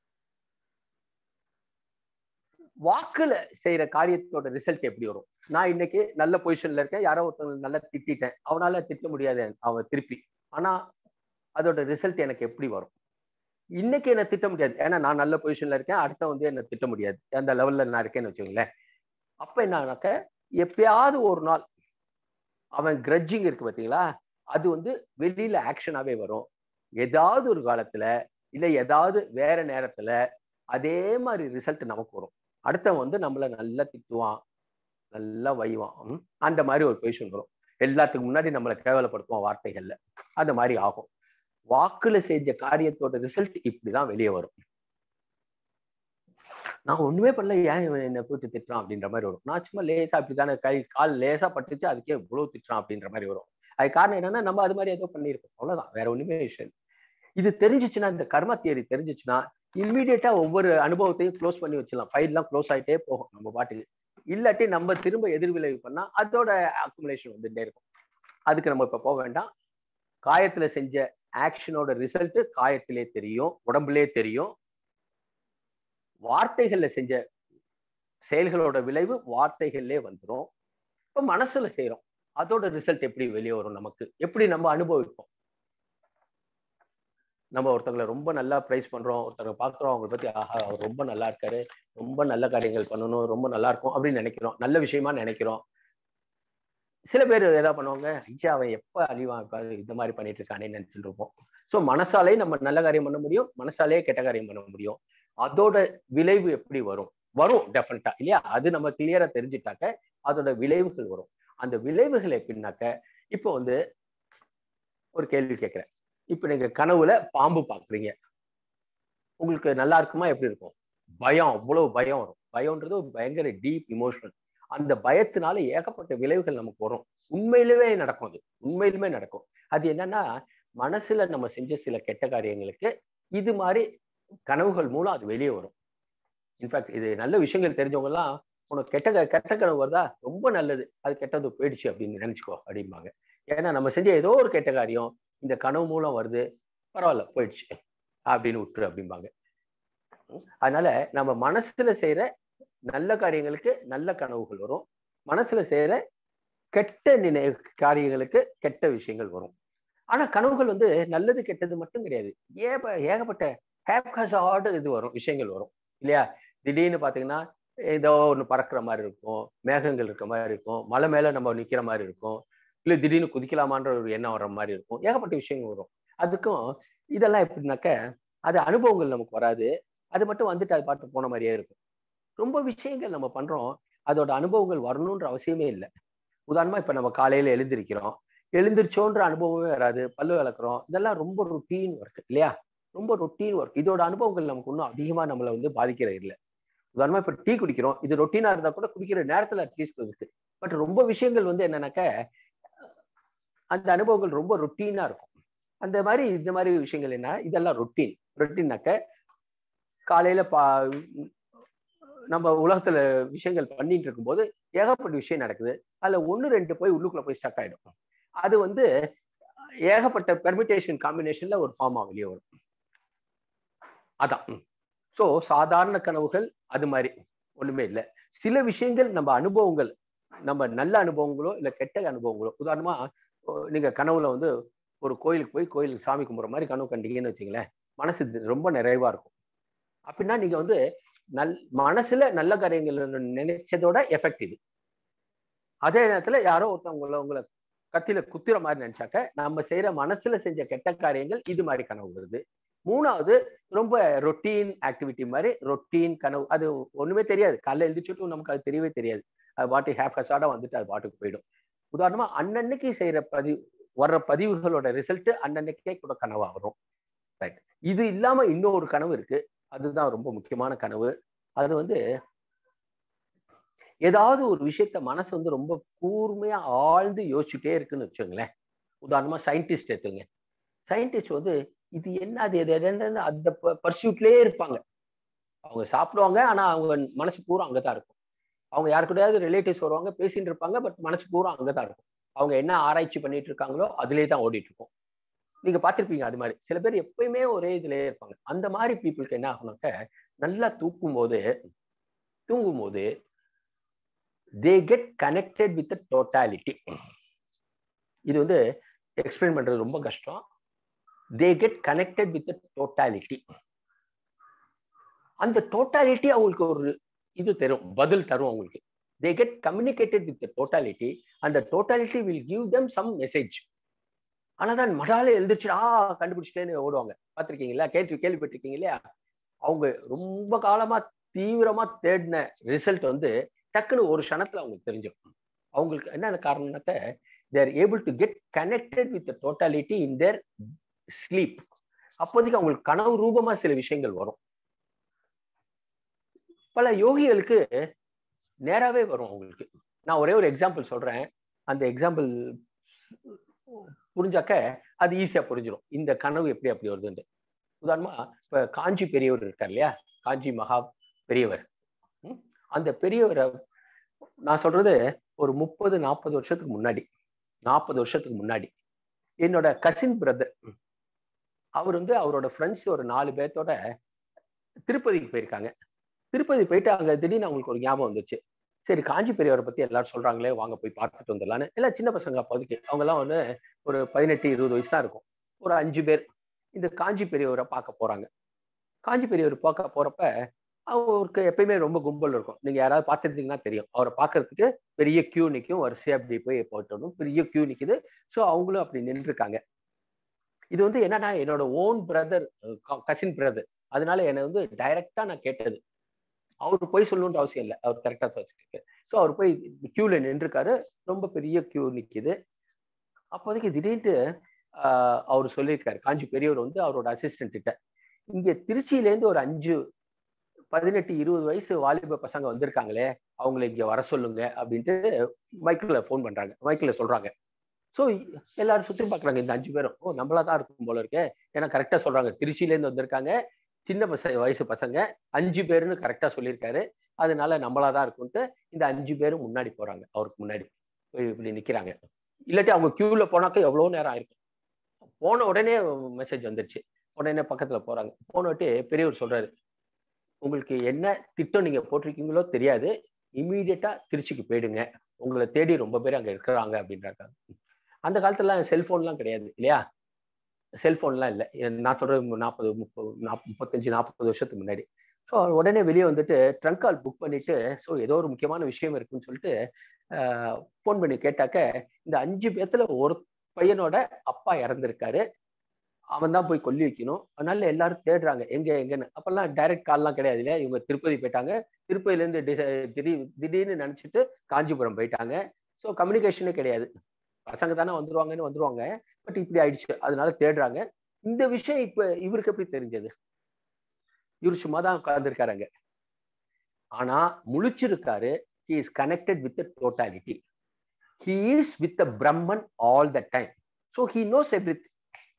வாக்குல செய்யற காரியத்தோட ரிசல்ட் எப்படி வரும் நான் இன்னைக்கு நல்ல பொசிஷன்ல இருக்கேன் யாரோ ஒருத்தவங்க நல்லா திட்டிட்டேன் அவனால திட்ட முடியாது அவன் திருப்பி ஆனா அதோட ரிசல்ட் எனக்கு எப்படி வரும் இன்னைக்கு என்ன திட்ட முடியாது ஏன்னா நான் நல்ல பொசிஷன்ல இருக்கேன் அடுத்த வந்து என்ன திட்ட முடியாது அந்த லெவல்ல நான் இருக்கேன்னு வச்சுக்கோங்களேன் அப்ப என்னன்னாக்க எப்பயாவது ஒரு நாள் அவன் கிரட்ஜிங் இருக்கு பாத்தீங்களா அது வந்து வெளியில ஆக்ஷனாவே வரும் ஏதாவது ஒரு காலத்துல இல்ல ஏதாவது வேற நேரத்துல அதே மாதிரி ரிசல்ட் நமக்கு வரும் அடுத்தவன் வந்து நம்மள நல்லா திட்டுவான் நல்லா வைவான் ம், அந்த மாதிரி ஒரு பொசிஷன் வரும் எல்லாத்துக்கு முன்னாடி நம்மளை கேவலப்படுத்துவான் வார்த்தைகள்ல அந்த மாதிரி ஆகும் வாக்குல செஞ்ச காரியத்தோட ரிசல்ட் இப்படிதான் வெளியே வரும் நான் ஒண்ணுமே பண்ணல ஏன் இவன் என்ன கூட்டு திட்டுறான் அப்படின்ற மாதிரி வரும் நான் சும்மா லேசா அப்படித்தானே கை கால் லேசா பட்டுச்சு அதுக்கே இவ்வளவு திட்டுறான் அப்படின்ற மாதிரி வரும் அது காரணம் என்னன்னா நம்ம அது மாதிரி ஏதோ பண்ணியிருக்கோம் அவ்வளவுதான் வேற ஒண்ணுமே விஷயம் இல்ல. இது தெரிஞ்சிச்சுன்னா இந்த கர்ம தியரி தெரிஞ்சிச்சுன்னா இம்மிடியட்டா ஒவ்வொரு அனுபவத்தையும் க்ளோஸ் பண்ணி வச்சிடலாம் ஃபைல்லாம் க்ளோஸ் ஆயிட்டே போகும் நம்ம பாட்டுக்கு இல்லாட்டி நம்ம திரும்ப எதிர்விளைவு பண்ணா அதோட அக்குமுலேஷன் வந்துட்டே இருக்கும் அதுக்கு நம்ம இப்ப போக வேண்டாம் காயத்துல செஞ்ச ஆக்ஷனோட ரிசல்ட் காயத்திலே தெரியும் உடம்புலே தெரியும் வார்த்தைகள்ல செஞ்ச செயல்களோட விளைவு வார்த்தைகள்லே வந்துரும் இப்ப மனசுல செய்றோம் அதோட ரிசல்ட் எப்படி வெளியே வரும் நமக்கு எப்படி நம்ம அனுபவிப்போம் நம்ம ஒருத்தங்களை ரொம்ப நல்லா ப்ரைஸ் பண்றோம் ஒருத்தரை பார்க்குறோம் அவங்களை பத்தி ஆஹா அவர் ரொம்ப நல்லா இருக்காரு ரொம்ப நல்ல காரியங்கள் பண்ணணும் ரொம்ப நல்லா இருக்கும் அப்படின்னு நினைக்கிறோம் நல்ல விஷயமா நினைக்கிறோம் சில பேர் ஏதாவது பண்ணுவாங்க ஐயா அவன் எப்ப அழிவான் இப்ப இந்த மாதிரி பண்ணிட்டு இருக்கானே நினைச்சிட்டு இருப்போம் ஸோ மனசாலே நம்ம நல்ல காரியம் பண்ண முடியும் மனசாலே கெட்ட காரியம் பண்ண முடியும் அதோட விளைவு எப்படி வரும் வரும் டெஃபினட்டா இல்லையா அது நம்ம கிளியரா தெரிஞ்சுட்டாக்க அதோட விளைவுகள் வரும் அந்த விளைவுகள் எப்படின்னாக்க இப்போ வந்து ஒரு கேள்வி கேட்கிறேன் இப்போ நீங்க கனவுல பாம்பு பாக்குறீங்க உங்களுக்கு நல்லா இருக்குமா எப்படி இருக்கும் பயம் அவ்வளவு பயம் வரும் பயம்ன்றது ஒரு பயங்கர டீப் இமோஷனல் அந்த பயத்தினால ஏகப்பட்ட விளைவுகள் நமக்கு வரும் உண்மையிலுமே நடக்கும் அது உண்மையிலுமே நடக்கும் அது என்னன்னா மனசுல நம்ம செஞ்ச சில கெட்ட காரியங்களுக்கு இது மாதிரி கனவுகள் மூலம் அது வெளியே வரும் இன்ஃபேக்ட் இது நல்ல விஷயங்கள் தெரிஞ்சவங்க எல்லாம் உனக்கு கெட்ட க- கெட்ட கனவு வருதா ரொம்ப நல்லது அது கெட்டது போயிடுச்சு அப்படின்னு நினைச்சுக்கோ அப்படிம்பாங்க ஏன்னா நம்ம செஞ்ச ஏதோ ஒரு கெட்ட காரியம் இந்த கனவு மூலம் வருது பரவாயில்ல போயிடுச்சு அப்படின்னு விட்டுரு அப்படிம்பாங்க உம் அதனால நம்ம மனசுல செய்யற நல்ல காரியங்களுக்கு நல்ல கனவுகள் வரும் மனசுல செய்யற கெட்ட நினை காரியங்களுக்கு கெட்ட விஷயங்கள் வரும் ஆனா கனவுகள் வந்து நல்லது கெட்டது மட்டும் கிடையாது ஏக ஏகப்பட்ட ஹேப்காசாடு இது வரும் விஷயங்கள் வரும் இல்லையா திடீர்னு பாத்தீங்கன்னா ஏதோ ஒண்ணு பறக்கிற மாதிரி இருக்கும் மேகங்கள் இருக்க மாதிரி இருக்கும் மலை மேல நம்ம நிக்கிற மாதிரி இருக்கும் இல்ல திடீர்னு குதிக்கலாமான்ற ஒரு எண்ணம் வர்ற மாதிரி இருக்கும் ஏகப்பட்ட விஷயங்கள் வரும் அதுக்கும் இதெல்லாம் எப்படின்னாக்க அது அனுபவங்கள் நமக்கு வராது அது மட்டும் வந்துட்டு அது பாட்டு போன மாதிரியே இருக்கும் ரொம்ப விஷயங்கள் நம்ம பண்றோம் அதோட அனுபவங்கள் வரணுன்ற அவசியமே இல்லை உதாரணமா இப்ப நம்ம காலையில எழுந்திருக்கிறோம் எழுந்திரிச்சோன்ற அனுபவமே வராது பல்லு விளக்குறோம் இதெல்லாம் ரொம்ப ரொட்டீன் ஒர்க் இல்லையா ரொம்ப ரொட்டீன் ஒர்க் இதோட அனுபவங்கள் நமக்கு இன்னும் அதிகமா நம்மளை வந்து பாதிக்கிறது இல்லை உதாரணமா இப்ப டீ குடிக்கிறோம் இது ரொட்டீனா இருந்தா கூட குடிக்கிற நேரத்துல அட்லீஸ்ட் இருக்கு பட் ரொம்ப விஷயங்கள் வந்து என்னன்னாக்க அந்த அனுபவங்கள் ரொம்ப ரொட்டீனா இருக்கும் அந்த மாதிரி இந்த மாதிரி விஷயங்கள் என்ன இதெல்லாம் ரொட்டீன் ரொட்டீன்னாக்க காலையில பா நம்ம உலகத்துல விஷயங்கள் பண்ணிட்டு இருக்கும்போது ஏகப்பட்ட விஷயம் நடக்குது அதுல ஒண்ணு ரெண்டு போய் உள்ளுக்குள்ள போய் ஸ்டக் ஆயிடும் அது வந்து ஏகப்பட்ட பெர்மிட்டேஷன் காம்பினேஷன்ல ஒரு ஃபார்மா வெளியே வரும் அதான் ஸோ சாதாரண கனவுகள் அது மாதிரி ஒண்ணுமே இல்லை சில விஷயங்கள் நம்ம அனுபவங்கள் நம்ம நல்ல அனுபவங்களோ இல்ல கெட்ட அனுபவங்களோ உதாரணமா நீங்க கனவுல வந்து ஒரு கோயிலுக்கு போய் கோயிலுக்கு சாமி கும்பிட்ற மாதிரி கனவு கண்டீங்கன்னு வச்சுங்களேன் மனசு ரொம்ப நிறைவா இருக்கும் அப்படின்னா நீங்க வந்து நல் மனசுல நல்ல காரியங்கள் நினைச்சதோட எஃபெக்ட் இது அதே நேரத்துல யாரோ ஒருத்தவங்கள உங்களை கத்தியில குத்துற மாதிரி நினைச்சாக்க நம்ம செய்யற மனசுல செஞ்ச கெட்ட காரியங்கள் இது மாதிரி கனவு வருது மூணாவது ரொம்ப ரொட்டீன் ஆக்டிவிட்டி மாதிரி ரொட்டீன் கனவு அது ஒண்ணுமே தெரியாது காலைல எழுந்திரிச்சுட்டும் நமக்கு அது தெரியவே தெரியாது அது பாட்டு ஹேப் ஹசாடா வந்துட்டு அது பாட்டுக்கு போயிடும் உதாரணமா அன்னன்னைக்கு செய்யற பதிவு வர்ற பதிவுகளோட ரிசல்ட் அன்னன்னைக்கே கூட கனவா வரும் ரைட் இது இல்லாம இன்னொரு கனவு இருக்கு அதுதான் ரொம்ப முக்கியமான கனவு அது வந்து ஏதாவது ஒரு விஷயத்த மனசு வந்து ரொம்ப கூர்மையா ஆழ்ந்து யோசிச்சுட்டே இருக்குன்னு வச்சுங்களேன் உதாரணமா சயின்டிஸ்ட் எடுத்துங்க சயின்டிஸ்ட் வந்து இது என்ன அது எது என்னன்னு அந்த பர்சியூட்லயே இருப்பாங்க அவங்க சாப்பிடுவாங்க ஆனா அவங்க மனசு பூரா அங்கதான் இருக்கும் அவங்க யாரு கூடயாவது ரிலேட்டிவ்ஸ் வருவாங்க பேசிட்டு இருப்பாங்க பட் மனசு பூரா அங்கதான் இருக்கும் அவங்க என்ன ஆராய்ச்சி பண்ணிட்டு இருக்காங்களோ அதுலேயே தான் ஓடிட்டு இருக்கும் நீங்க பார்த்திருப்பீங்க அது மாதிரி சில பேர் எப்பயுமே ஒரே இதுலயே இருப்பாங்க அந்த மாதிரி பீப்புளுக்கு என்ன ஆகுனாக்க நல்லா தூக்கும் போது தூங்கும் போது they get connected with totality இது வந்து எக்ஸ்பிளைன் பண்றது ரொம்ப கஷ்டம் they get connected with totality அந்த டோட்டாலிட்டி அவங்களுக்கு ஒரு இது தரும் பதில் தரும் அவங்களுக்கு they get communicated with totality அந்த totality will give them some message ஆனாதான் மடால எழுந்திரிச்சு ஆ கண்டுபிடிச்சிட்டேன்னு ஓடுவாங்க பார்த்துருக்கீங்களா கேள்வி கேள்விப்பட்டிருக்கீங்க இல்லையா அவங்க ரொம்ப காலமா தீவிரமா தேடின ரிசல்ட் வந்து டக்குன்னு ஒரு க்ஷணத்துல அவங்களுக்கு தெரிஞ்சிடும் அவங்களுக்கு என்னென்ன காரணம்னாக்க they're able to get connected with totality in their sleep அப்போதைக்கு அவங்களுக்கு கனவு ரூபமா சில விஷயங்கள் வரும் பல யோகிகளுக்கு நேராவே வரும் அவங்களுக்கு நான் ஒரே ஒரு எக்ஸாம்பிள் சொல்றேன் அந்த எக்ஸாம்பிள் புரிஞ்சாக்க அது ஈஸியா புரிஞ்சிடும் இந்த கனவு எப்படி அப்படி வருதுன்னு உதாரணமா இப்ப காஞ்சி பெரியவர் இருக்கார் இல்லையா காஞ்சி மகா பெரியவர் அந்த பெரியவரை நான் சொல்றது ஒரு முப்பது நாற்பது வருஷத்துக்கு முன்னாடி நாற்பது வருஷத்துக்கு முன்னாடி என்னோட கசின் பிரதர் அவர் வந்து அவரோட ஃப்ரெண்ட்ஸ் ஒரு நாலு பேர்த்தோட திருப்பதிக்கு போயிருக்காங்க திருப்பதி போயிட்டு அங்க திடீர்னு அவங்களுக்கு ஒரு ஞாபகம் வந்துச்சு சரி காஞ்சி பெரியவரை பத்தி எல்லாரும் சொல்றாங்களே வாங்க போய் பார்த்துட்டு வந்துடலான்னு எல்லாம் சின்ன பசங்க அப்போதைக்கு அவங்க எல்லாம் வந்து ஒரு பதினெட்டு இருபது வயசு தான் இருக்கும் ஒரு அஞ்சு பேர் இந்த காஞ்சி பெரியவரை பார்க்க போறாங்க காஞ்சி பெரியவர் பார்க்க போறப்ப அவருக்கு எப்பயுமே ரொம்ப கும்பல் இருக்கும் நீங்க யாராவது பார்த்துருந்தீங்கன்னா தெரியும் அவரை பார்க்கறதுக்கு பெரிய கியூ நிற்கும் வரிசையா அப்படி போய் போயிட்டு பெரிய கியூ நிக்குது ஸோ அவங்களும் அப்படி நின்றுருக்காங்க இது வந்து என்னன்னா என்னோட ஓன் பிரதர் கசின் பிரதர் அதனால என்னை வந்து டைரக்டா நான் கேட்டது அவரு போய் சொல்லணுன்ற அவசியம் இல்லை அவர் கரெக்டா வச்சிருக்கு ஸோ அவர் போய் கியூல நின்றுருக்காரு ரொம்ப பெரிய கியூ நிக்குது அப்போதைக்கு திடீர்னு அவர் சொல்லியிருக்காரு காஞ்சி பெரியவர் வந்து அவரோட அசிஸ்டன்ட் கிட்ட இங்க திருச்சியிலேருந்து ஒரு அஞ்சு பதினெட்டு இருபது வயசு வாலிப பசங்க வந்திருக்காங்களே அவங்களை இங்க வர சொல்லுங்க அப்படின்ட்டு மைக்கில் ஃபோன் பண்றாங்க மைக்கில் சொல்றாங்க ஸோ எல்லாரும் சுற்றி பார்க்குறாங்க இந்த அஞ்சு பேரும் ஓ நம்மளா தான் இருக்கும் போல இருக்கே ஏன்னா கரெக்டாக சொல்றாங்க திருச்சியிலேருந்து வந்திருக்காங்க சின்ன பச வயசு பசங்க அஞ்சு பேருன்னு கரெக்டாக சொல்லியிருக்காரு அதனால நம்மளா தான் இருக்கும்ட்டு இந்த அஞ்சு பேரும் முன்னாடி போறாங்க அவருக்கு முன்னாடி போய் இப்படி நிற்கிறாங்க இல்லாட்டி அவங்க கியூல போனாக்க எவ்வளோ நேரம் ஆயிருக்கும் போன உடனே மெசேஜ் வந்துருச்சு உடனே பக்கத்துல போறாங்க போனோட்டு பெரியவர் சொல்றாரு உங்களுக்கு என்ன திட்டம் நீங்க போட்டிருக்கீங்களோ தெரியாது இம்மீடியட்டா திருச்சிக்கு போயிடுங்க உங்களை தேடி ரொம்ப பேர் அங்க இருக்கிறாங்க அப்படின்றாங்க அந்த காலத்துல செல்போன்லாம் கிடையாது இல்லையா செல்போன்லாம் இல்லை நான் சொல்றது நாற்பது முப்பது முப்பத்தஞ்சு நாற்பது வருஷத்துக்கு முன்னாடி ஸோ உடனே வெளியே வந்துட்டு ட்ரங்க் கால் புக் பண்ணிட்டு ஸோ ஏதோ ஒரு முக்கியமான விஷயம் இருக்குன்னு சொல்லிட்டு ஃபோன் பண்ணி கேட்டாக்க இந்த அஞ்சு பேர்த்துல ஒரு பையனோட அப்பா இறந்துருக்காரு அவன் தான் போய் கொல்லி வைக்கணும் அதனால எல்லாரும் தேடுறாங்க எங்க எங்கன்னு அப்பெல்லாம் டைரக்ட் கால்லாம் கிடையாது இல்லையா இவங்க திருப்பதி போயிட்டாங்க திருப்பதியிலேருந்து திடீர் திடீர்னு நினச்சிட்டு காஞ்சிபுரம் போயிட்டாங்க ஸோ கம்யூனிகேஷனே கிடையாது பசங்க தானே வந்துருவாங்கன்னு வந்துருவாங்க பட் இப்படி ஆயிடுச்சு அதனால தேடுறாங்க இந்த விஷயம் இப்ப இவருக்கு எப்படி தெரிஞ்சது இவர் சும்மா தான் உட்கார்ந்துருக்காருங்க ஆனா முழிச்சிருக்காரு he is connected with totality he is with Brahman all the time so he knows every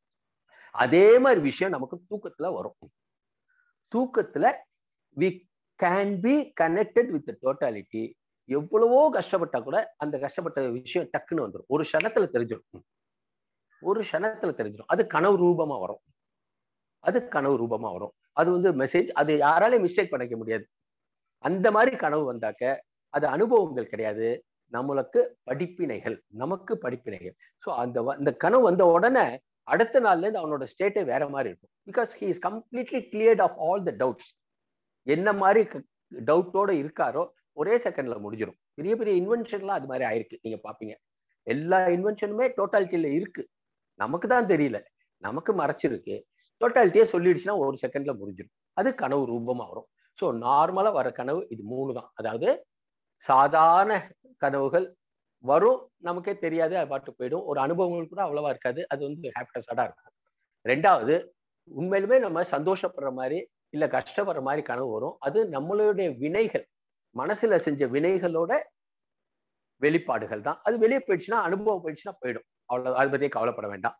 அதே மாதிரி விஷயம் நமக்கு தூக்கத்துல வரும் தூக்கத்துல we can be connected with totality எவ்வளவோ கஷ்டப்பட்டா கூட அந்த கஷ்டப்பட்ட விஷயம் டக்குன்னு வந்துடும் ஒரு க்ஷணத்துல தெரிஞ்சிடும் ஒரு க்ஷணத்துல தெரிஞ்சிடும் அது கனவு ரூபமா வரும் அது கனவு ரூபமா வரும் அது வந்து மெசேஜ் அது யாராலையும் மிஸ்டேக் பண்ணிக்க முடியாது அந்த மாதிரி கனவு வந்தாக்க அது அனுபவங்கள் கிடையாது நம்மளுக்கு படிப்பினைகள் நமக்கு படிப்பினைகள் ஸோ அந்த வ- அந்த கனவு வந்த உடனே அடுத்த நாள்ல இருந்து அவனோட ஸ்டேட்டே வேற மாதிரி இருக்கும் because he is completely cleared of all the doubts என்ன மாதிரி டவுட்டோட இருக்காரோ ஒரே செகண்ட்ல முடிஞ்சிடும் பெரிய பெரிய இன்வென்ஷன்லாம் அது மாதிரி ஆயிருக்கு நீங்க பாப்பீங்க எல்லா இன்வென்ஷனுமே டோட்டாலிட்டியில இருக்கு நமக்கு தான் தெரியல நமக்கு மறைச்சிருக்கு டோட்டாலிட்டியே சொல்லிடுச்சுன்னா ஒரு செகண்ட்ல முடிஞ்சிடும் அது கனவு ரூபமா வரும் ஸோ நார்மலா வர கனவு இது மூணு தான் அதாவது சாதாரண கனவுகள் வரும் நமக்கே தெரியாது அது பாட்டு போயிடும் ஒரு அனுபவங்கள் கூட அவ்வளவா இருக்காது அது வந்து ஹாப்பினஸாக இருக்கும் ரெண்டாவது உண்மையிலுமே நம்ம சந்தோஷப்படுற மாதிரி இல்ல கஷ்டப்படுற மாதிரி கனவு வரும் அது நம்மளுடைய வினைகள் மனசுல செஞ்ச வினைகளோட வெளிப்பாடுகள் தான் அது வெளியே போயிடுச்சுன்னா அனுபவம் போயிடுச்சுன்னா போயிடும் அவ்வளவு அதை பத்தியே கவலைப்பட வேண்டாம்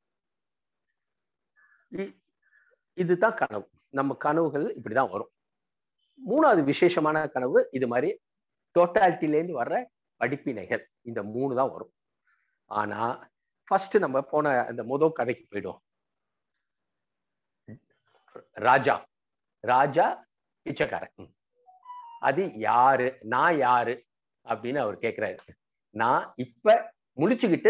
இ- இதுதான் கனவு நம்ம கனவுகள் இப்படிதான் வரும் மூணாவது விசேஷமான கனவு இது மாதிரி டோட்டாலிட்டிலேருந்து வர்ற படிப்பினைகள் இந்த மூணு தான் வரும் ஆனா ஃபர்ஸ்ட் நம்ம போன அந்த முதல் கதைக்கு போயிடுவோம் ராஜா ராஜா பிச்சைக்காரன் ம். அது யாரு நான் யாரு அப்படின்னு அவர் கேக்குறாரு நான் இப்ப முழிச்சுக்கிட்டு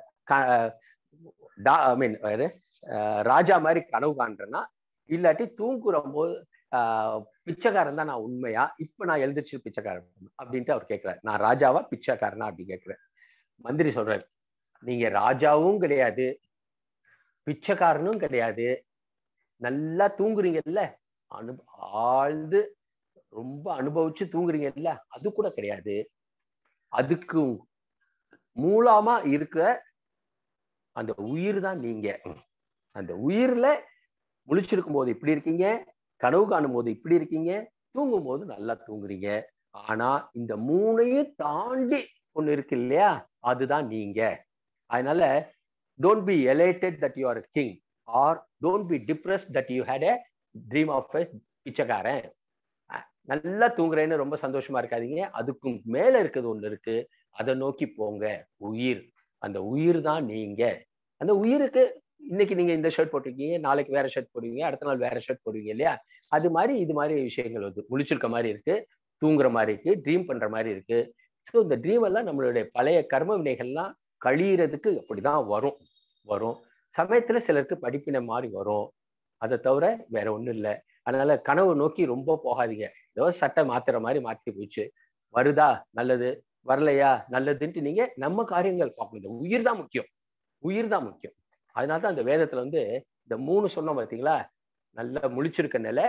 ஐ மீன் ராஜா மாதிரி கனவு காண்றேன்னா இல்லாட்டி தூங்குற போது ஆஹ், பிச்சைக்காரன் தான் நான் உண்மையா இப்ப நான் எழுந்திரிச்சு பிச்சைக்காரன் அப்படின்ட்டு அவர் கேட்கிறாரு நான் ராஜாவா பிச்சைக்காரனா அப்படி கேட்கிறேன் மந்திரி சொல்றாரு நீங்க ராஜாவும் கிடையாது பிச்சைக்காரனும் கிடையாது நல்லா தூங்குறீங்கல்ல அனு ஆழ்ந்து ரொம்ப அனுபவிச்சு தூங்குறீங்கல்ல அது கூட கிடையாது அதுக்கு மூலமா இருக்க அந்த உயிர் தான் நீங்க அந்த உயிர்ல முழிச்சிருக்கும் போது இப்படி இருக்கீங்க கனவு காணும் போது இப்படி இருக்கீங்க தூங்கும் போது நல்லா தூங்குறீங்க ஆனா இந்த மூணையும் தாண்டி ஒண்ணு இருக்கு இல்லையா அதுதான் நீங்க அதனால don't be elated that you are king or don't be depress that you had a dream of a பிச்சைக்காரன் அஹ் நல்லா தூங்குறேன்னு ரொம்ப சந்தோஷமா இருக்காதீங்க அதுக்கும் மேல இருக்குது ஒண்ணு இருக்கு அதை நோக்கி போங்க உயிர் அந்த உயிர் தான் நீங்க அந்த உயிருக்கு இன்னைக்கு நீங்க இந்த ஷர்ட் போட்டிருக்கீங்க நாளைக்கு வேற ஷர்ட் போடுவீங்க அடுத்த நாள் வேற ஷர்ட் போடுவீங்க இல்லையா அது மாதிரி இது மாதிரி விஷயங்கள் வந்து முழிச்சிருக்க மாதிரி இருக்கு தூங்குற மாதிரி இருக்கு ட்ரீம் பண்ற மாதிரி இருக்கு ஸோ இந்த ட்ரீம் எல்லாம் நம்மளுடைய பழைய கர்ம வினைகள்லாம் கழியறதுக்கு அப்படிதான் வரும் வரும் சமயத்துல சிலருக்கு படிப்பினை மாதிரி வரும் அதை தவிர வேற ஒண்ணும் இல்லை அதனால கனவு நோக்கி ரொம்ப போகாதீங்க ஏதோ சட்டை மாத்துற மாதிரி மாத்தி போச்சு வருதா நல்லது வரலையா நல்லதுன்ட்டு நீங்க நம்ம காரியங்கள் பார்க்கணும் இந்த உயிர் தான் முக்கியம் உயிர் தான் முக்கியம் அதனால தான் அந்த வேதத்துல வந்து இந்த மூணு சொன்னோம் பார்த்தீங்களா நல்லா முழிச்சிருக்க நிலை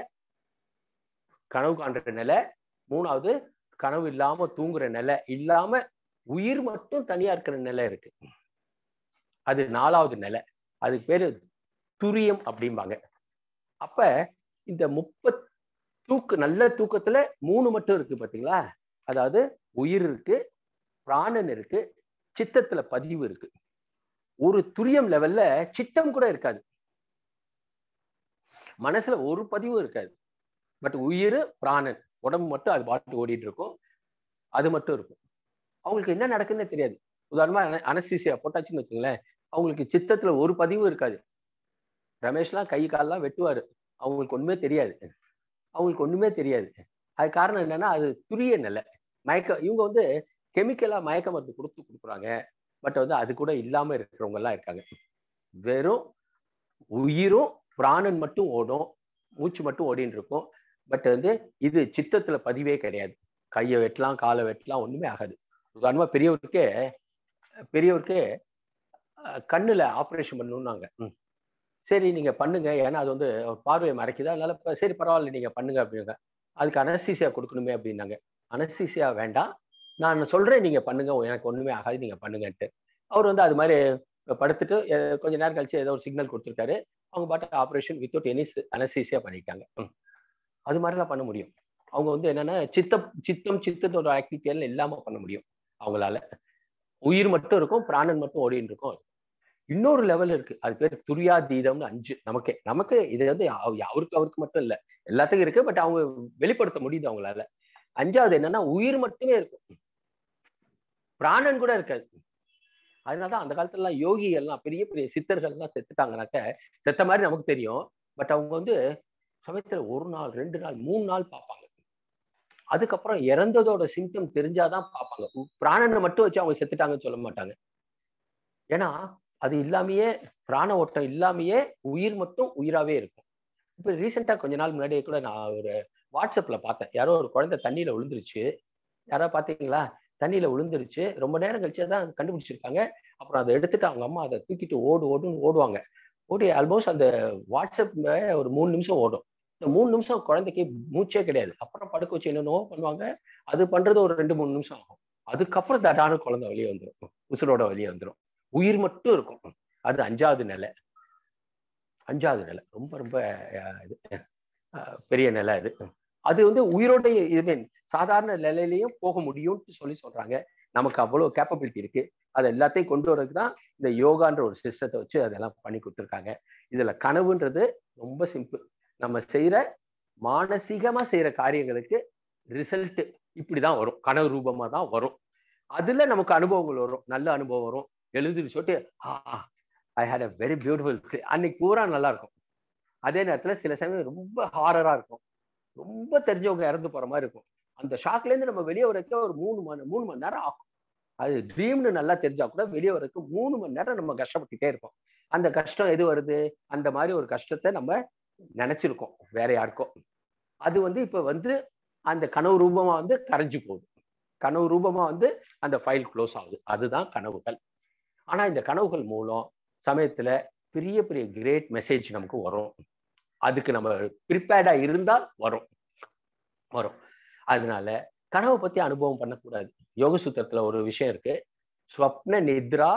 கனவு காண்ற நிலை மூணாவது கனவு இல்லாம தூங்குற நிலை இல்லாம உயிர் மட்டும் தனியா இருக்கிற நிலை இருக்கு அது நாலாவது நிலை அதுக்கு பேரு துரியம் அப்படிம்பாங்க அப்ப இந்த முப்பத் தூக்கு நல்ல தூக்கத்துல மூணு மட்டும் இருக்கு பாத்தீங்களா அதாவது உயிர் இருக்கு பிராணன் இருக்கு சித்தத்துல பதிவு இருக்கு ஒரு துரியம் லெவல்ல சித்தம் கூட இருக்காது மனசுல ஒரு பதிவும் இருக்காது பட் உயிர் பிராணன் உடம்பு மட்டும் அது பாட்டு ஓடிட்டு இருக்கும் அது மட்டும் இருக்கும் அவங்களுக்கு என்ன நடக்குன்னு தெரியாது உதாரணமா அனஸ்தீசியா போட்டாச்சுன்னு வச்சுங்களேன் அவங்களுக்கு சித்தத்துல ஒரு பதிவும் இருக்காது ரமேஷ்லாம் கை கால்லாம் வெட்டுவாரு அவங்களுக்கு ஒண்ணுமே தெரியாது அவங்களுக்கு ஒண்ணுமே தெரியாது அது காரணம் என்னன்னா அது துரிய நிலை மயக்க இவங்க வந்து கெமிக்கலா மயக்க மருந்து கொடுத்து கொடுக்குறாங்க பட் வந்து அது கூட இல்லாம இருக்கிறவங்க எல்லாம் இருக்காங்க வெறும் உயிரும் பிராணன் மட்டும் ஓடும் மூச்சு மட்டும் ஓடின்னு இருக்கும் பட் வந்து இது சித்தத்துல பதிவே கிடையாது கையை வெட்டலாம் காலை வெட்டலாம் ஒண்ணுமே ஆகாது உதாரணமா பெரியவருக்கே பெரியவருக்கே அஹ், கண்ணுல ஆப்ரேஷன் பண்ணணும்னாங்க ம். சரி நீங்க பண்ணுங்க ஏன்னா அது வந்து பார்வையை மறைக்குது அதனால இப்ப சரி பரவாயில்ல நீங்க பண்ணுங்க அப்படிங்க அதுக்கு அனஸ்தீசியா கொடுக்கணுமே அப்படின்னாங்க அனஸ்தீசியா வேண்டாம் நான் சொல்றேன் நீங்க பண்ணுங்க எனக்கு ஒண்ணுமே ஆகாது நீங்க பண்ணுங்கன்ட்டு அவர் வந்து அது மாதிரி படுத்துட்டு அஹ், கொஞ்ச நேரம் கழிச்சு ஏதோ ஒரு சிக்னல் கொடுத்துருக்காரு அவங்க பாட்டு ஆப்ரேஷன் வித்தவுட் எனி அனஸ்தீசியா பண்ணிட்டாங்க ம். அது மாதிரிலாம் பண்ண முடியும் அவங்க வந்து என்னன்னா சித்தம் சித்தம் சித்தத்தோட ஆக்டிவிட்டி எல்லாம் இல்லாம பண்ண முடியும் அவங்களால உயிர் மட்டும் இருக்கும் பிராணன் மட்டும் ஓடின்னு இருக்கும் இன்னொரு லெவல் இருக்கு அது பேர் துரியாதீதம்னு அஞ்சு நமக்கே நமக்கு இது வந்து அவ- அவருக்கு அவருக்கு மட்டும் இல்ல எல்லாத்துக்கும் இருக்கு பட் அவங்க வெளிப்படுத்த முடியுது அவங்களால அஞ்சாவது என்னன்னா உயிர் மட்டுமே இருக்கும் பிராணன் கூட இருக்காது அதனாலதான் அந்த காலத்துல எல்லாம் யோகிகள்லாம் பெரிய பெரிய சித்தர்கள் எல்லாம் செத்துட்டாங்கனாக்க செத்த மாதிரி நமக்கு தெரியும் பட் அவங்க வந்து சமயத்துல ஒரு நாள் ரெண்டு நாள் மூணு நாள் பார்ப்பாங்க அதுக்கப்புறம் இறந்ததோட சிம்டம் தெரிஞ்சாதான் பார்ப்பாங்க உ- பிராணனை மட்டும் வச்சு அவங்க செத்துட்டாங்கன்னு சொல்ல மாட்டாங்க ஏன்னா அது இல்லாமயே பிராண ஓட்டம் இல்லாமயே உயிர் மட்டும் உயிராவே இருக்கும் இப்ப ரீசெண்டா கொஞ்ச நாள் முன்னாடியே கூட நான் ஒரு வாட்ஸ்அப்ல பார்த்தேன் யாரோ ஒரு குழந்தை தண்ணியில விழுந்துருச்சு யாரோ பாத்தீங்களா தண்ணியில விழுந்துருச்சு ரொம்ப நேரம் கழிச்சு தான் கண்டுபிடிச்சிருக்காங்க அப்புறம் அதை எடுத்துட்டு அவங்க அம்மா அதை தூக்கிட்டு ஓடு ஓடுன்னு ஓடுவாங்க ஓடி ஆல்மோஸ்ட் அந்த வாட்ஸ்அப்ல ஒரு மூணு நிமிஷம் ஓடும் இந்த மூணு நிமிஷம் குழந்தைக்கு மூச்சே கிடையாது அப்புறம் படுக்க வச்சு என்னென்னவோ பண்ணுவாங்க அது பண்றது ஒரு ரெண்டு மூணு நிமிஷம் ஆகும் அதுக்கப்புறம் தடான குழந்தை வெளியே வந்துடும் உசுரோட வெளியே வந்துடும் உயிர் மட்டும் இருக்கும் அது அஞ்சாவது நிலை அஞ்சாவது நிலை ரொம்ப ரொம்ப அஹ், இது அஹ், பெரிய நிலை அது அது வந்து உயிரோட இது சாதாரண நிலையிலையும் போக முடியும்னு சொல்லி சொல்றாங்க நமக்கு அவ்வளவு கேப்பபிலிட்டி இருக்கு அது எல்லாத்தையும் கொண்டு வரதுக்கு தான் இந்த யோகான்ற ஒரு சிஸ்டத்தை வச்சு அதெல்லாம் பண்ணி கொடுத்துருக்காங்க இதுல கனவுன்றது ரொம்ப சிம்பிள் நம்ம செய்யற மானசீகமா செய்யற காரியங்களுக்கு ரிசல்ட் இப்படிதான் வரும் கனவு ரூபமா தான் வரும் அதுல நமக்கு அனுபவங்கள் வரும் நல்ல அனுபவம் வரும் எழுந்துட்டு சொல்லிட்டு ah I had a very beautiful அன்னைக்கு பூரா நல்லா இருக்கும் அதே நேரத்துல சில சமயம் ரொம்ப ஹாரரா இருக்கும் ரொம்ப தெரிஞ்சவங்க இறந்து போற மாதிரி இருக்கும் அந்த ஷாக்ல இருந்து நம்ம வெளியே வரக்க ஒரு மூணு மணி மூணு மணி நேரம் ஆகும் அது ட்ரீம்னு நல்லா தெரிஞ்சா கூட வெளியே வரக்கு மூணு மணி நேரம் நம்ம கஷ்டப்பட்டுட்டே இருப்போம் அந்த கஷ்டம் எது வருது அந்த மாதிரி ஒரு கஷ்டத்தை நம்ம நினைச்சிருக்கோம் வேற யாருக்கோ அது வந்து இப்ப வந்து அந்த கனவு ரூபமா வந்து கரைஞ்சு போகுது கனவு ரூபமா வந்து அந்த ஃபைல் க்ளோஸ் ஆகுது அதுதான் கனவுகள் ஆனா இந்த கனவுகள் மூலம் சமயத்துல பெரிய பெரிய கிரேட் மெசேஜ் நமக்கு வரும் அதுக்கு நம்ம ப்ரிப்பேர்டா இருந்தால் வரும் வரும் அதனால கனவை பத்தி அனுபவம் பண்ணக்கூடாது யோக சூத்திரத்துல ஒரு விஷயம் இருக்கு ஸ்வப்ன நித்ரா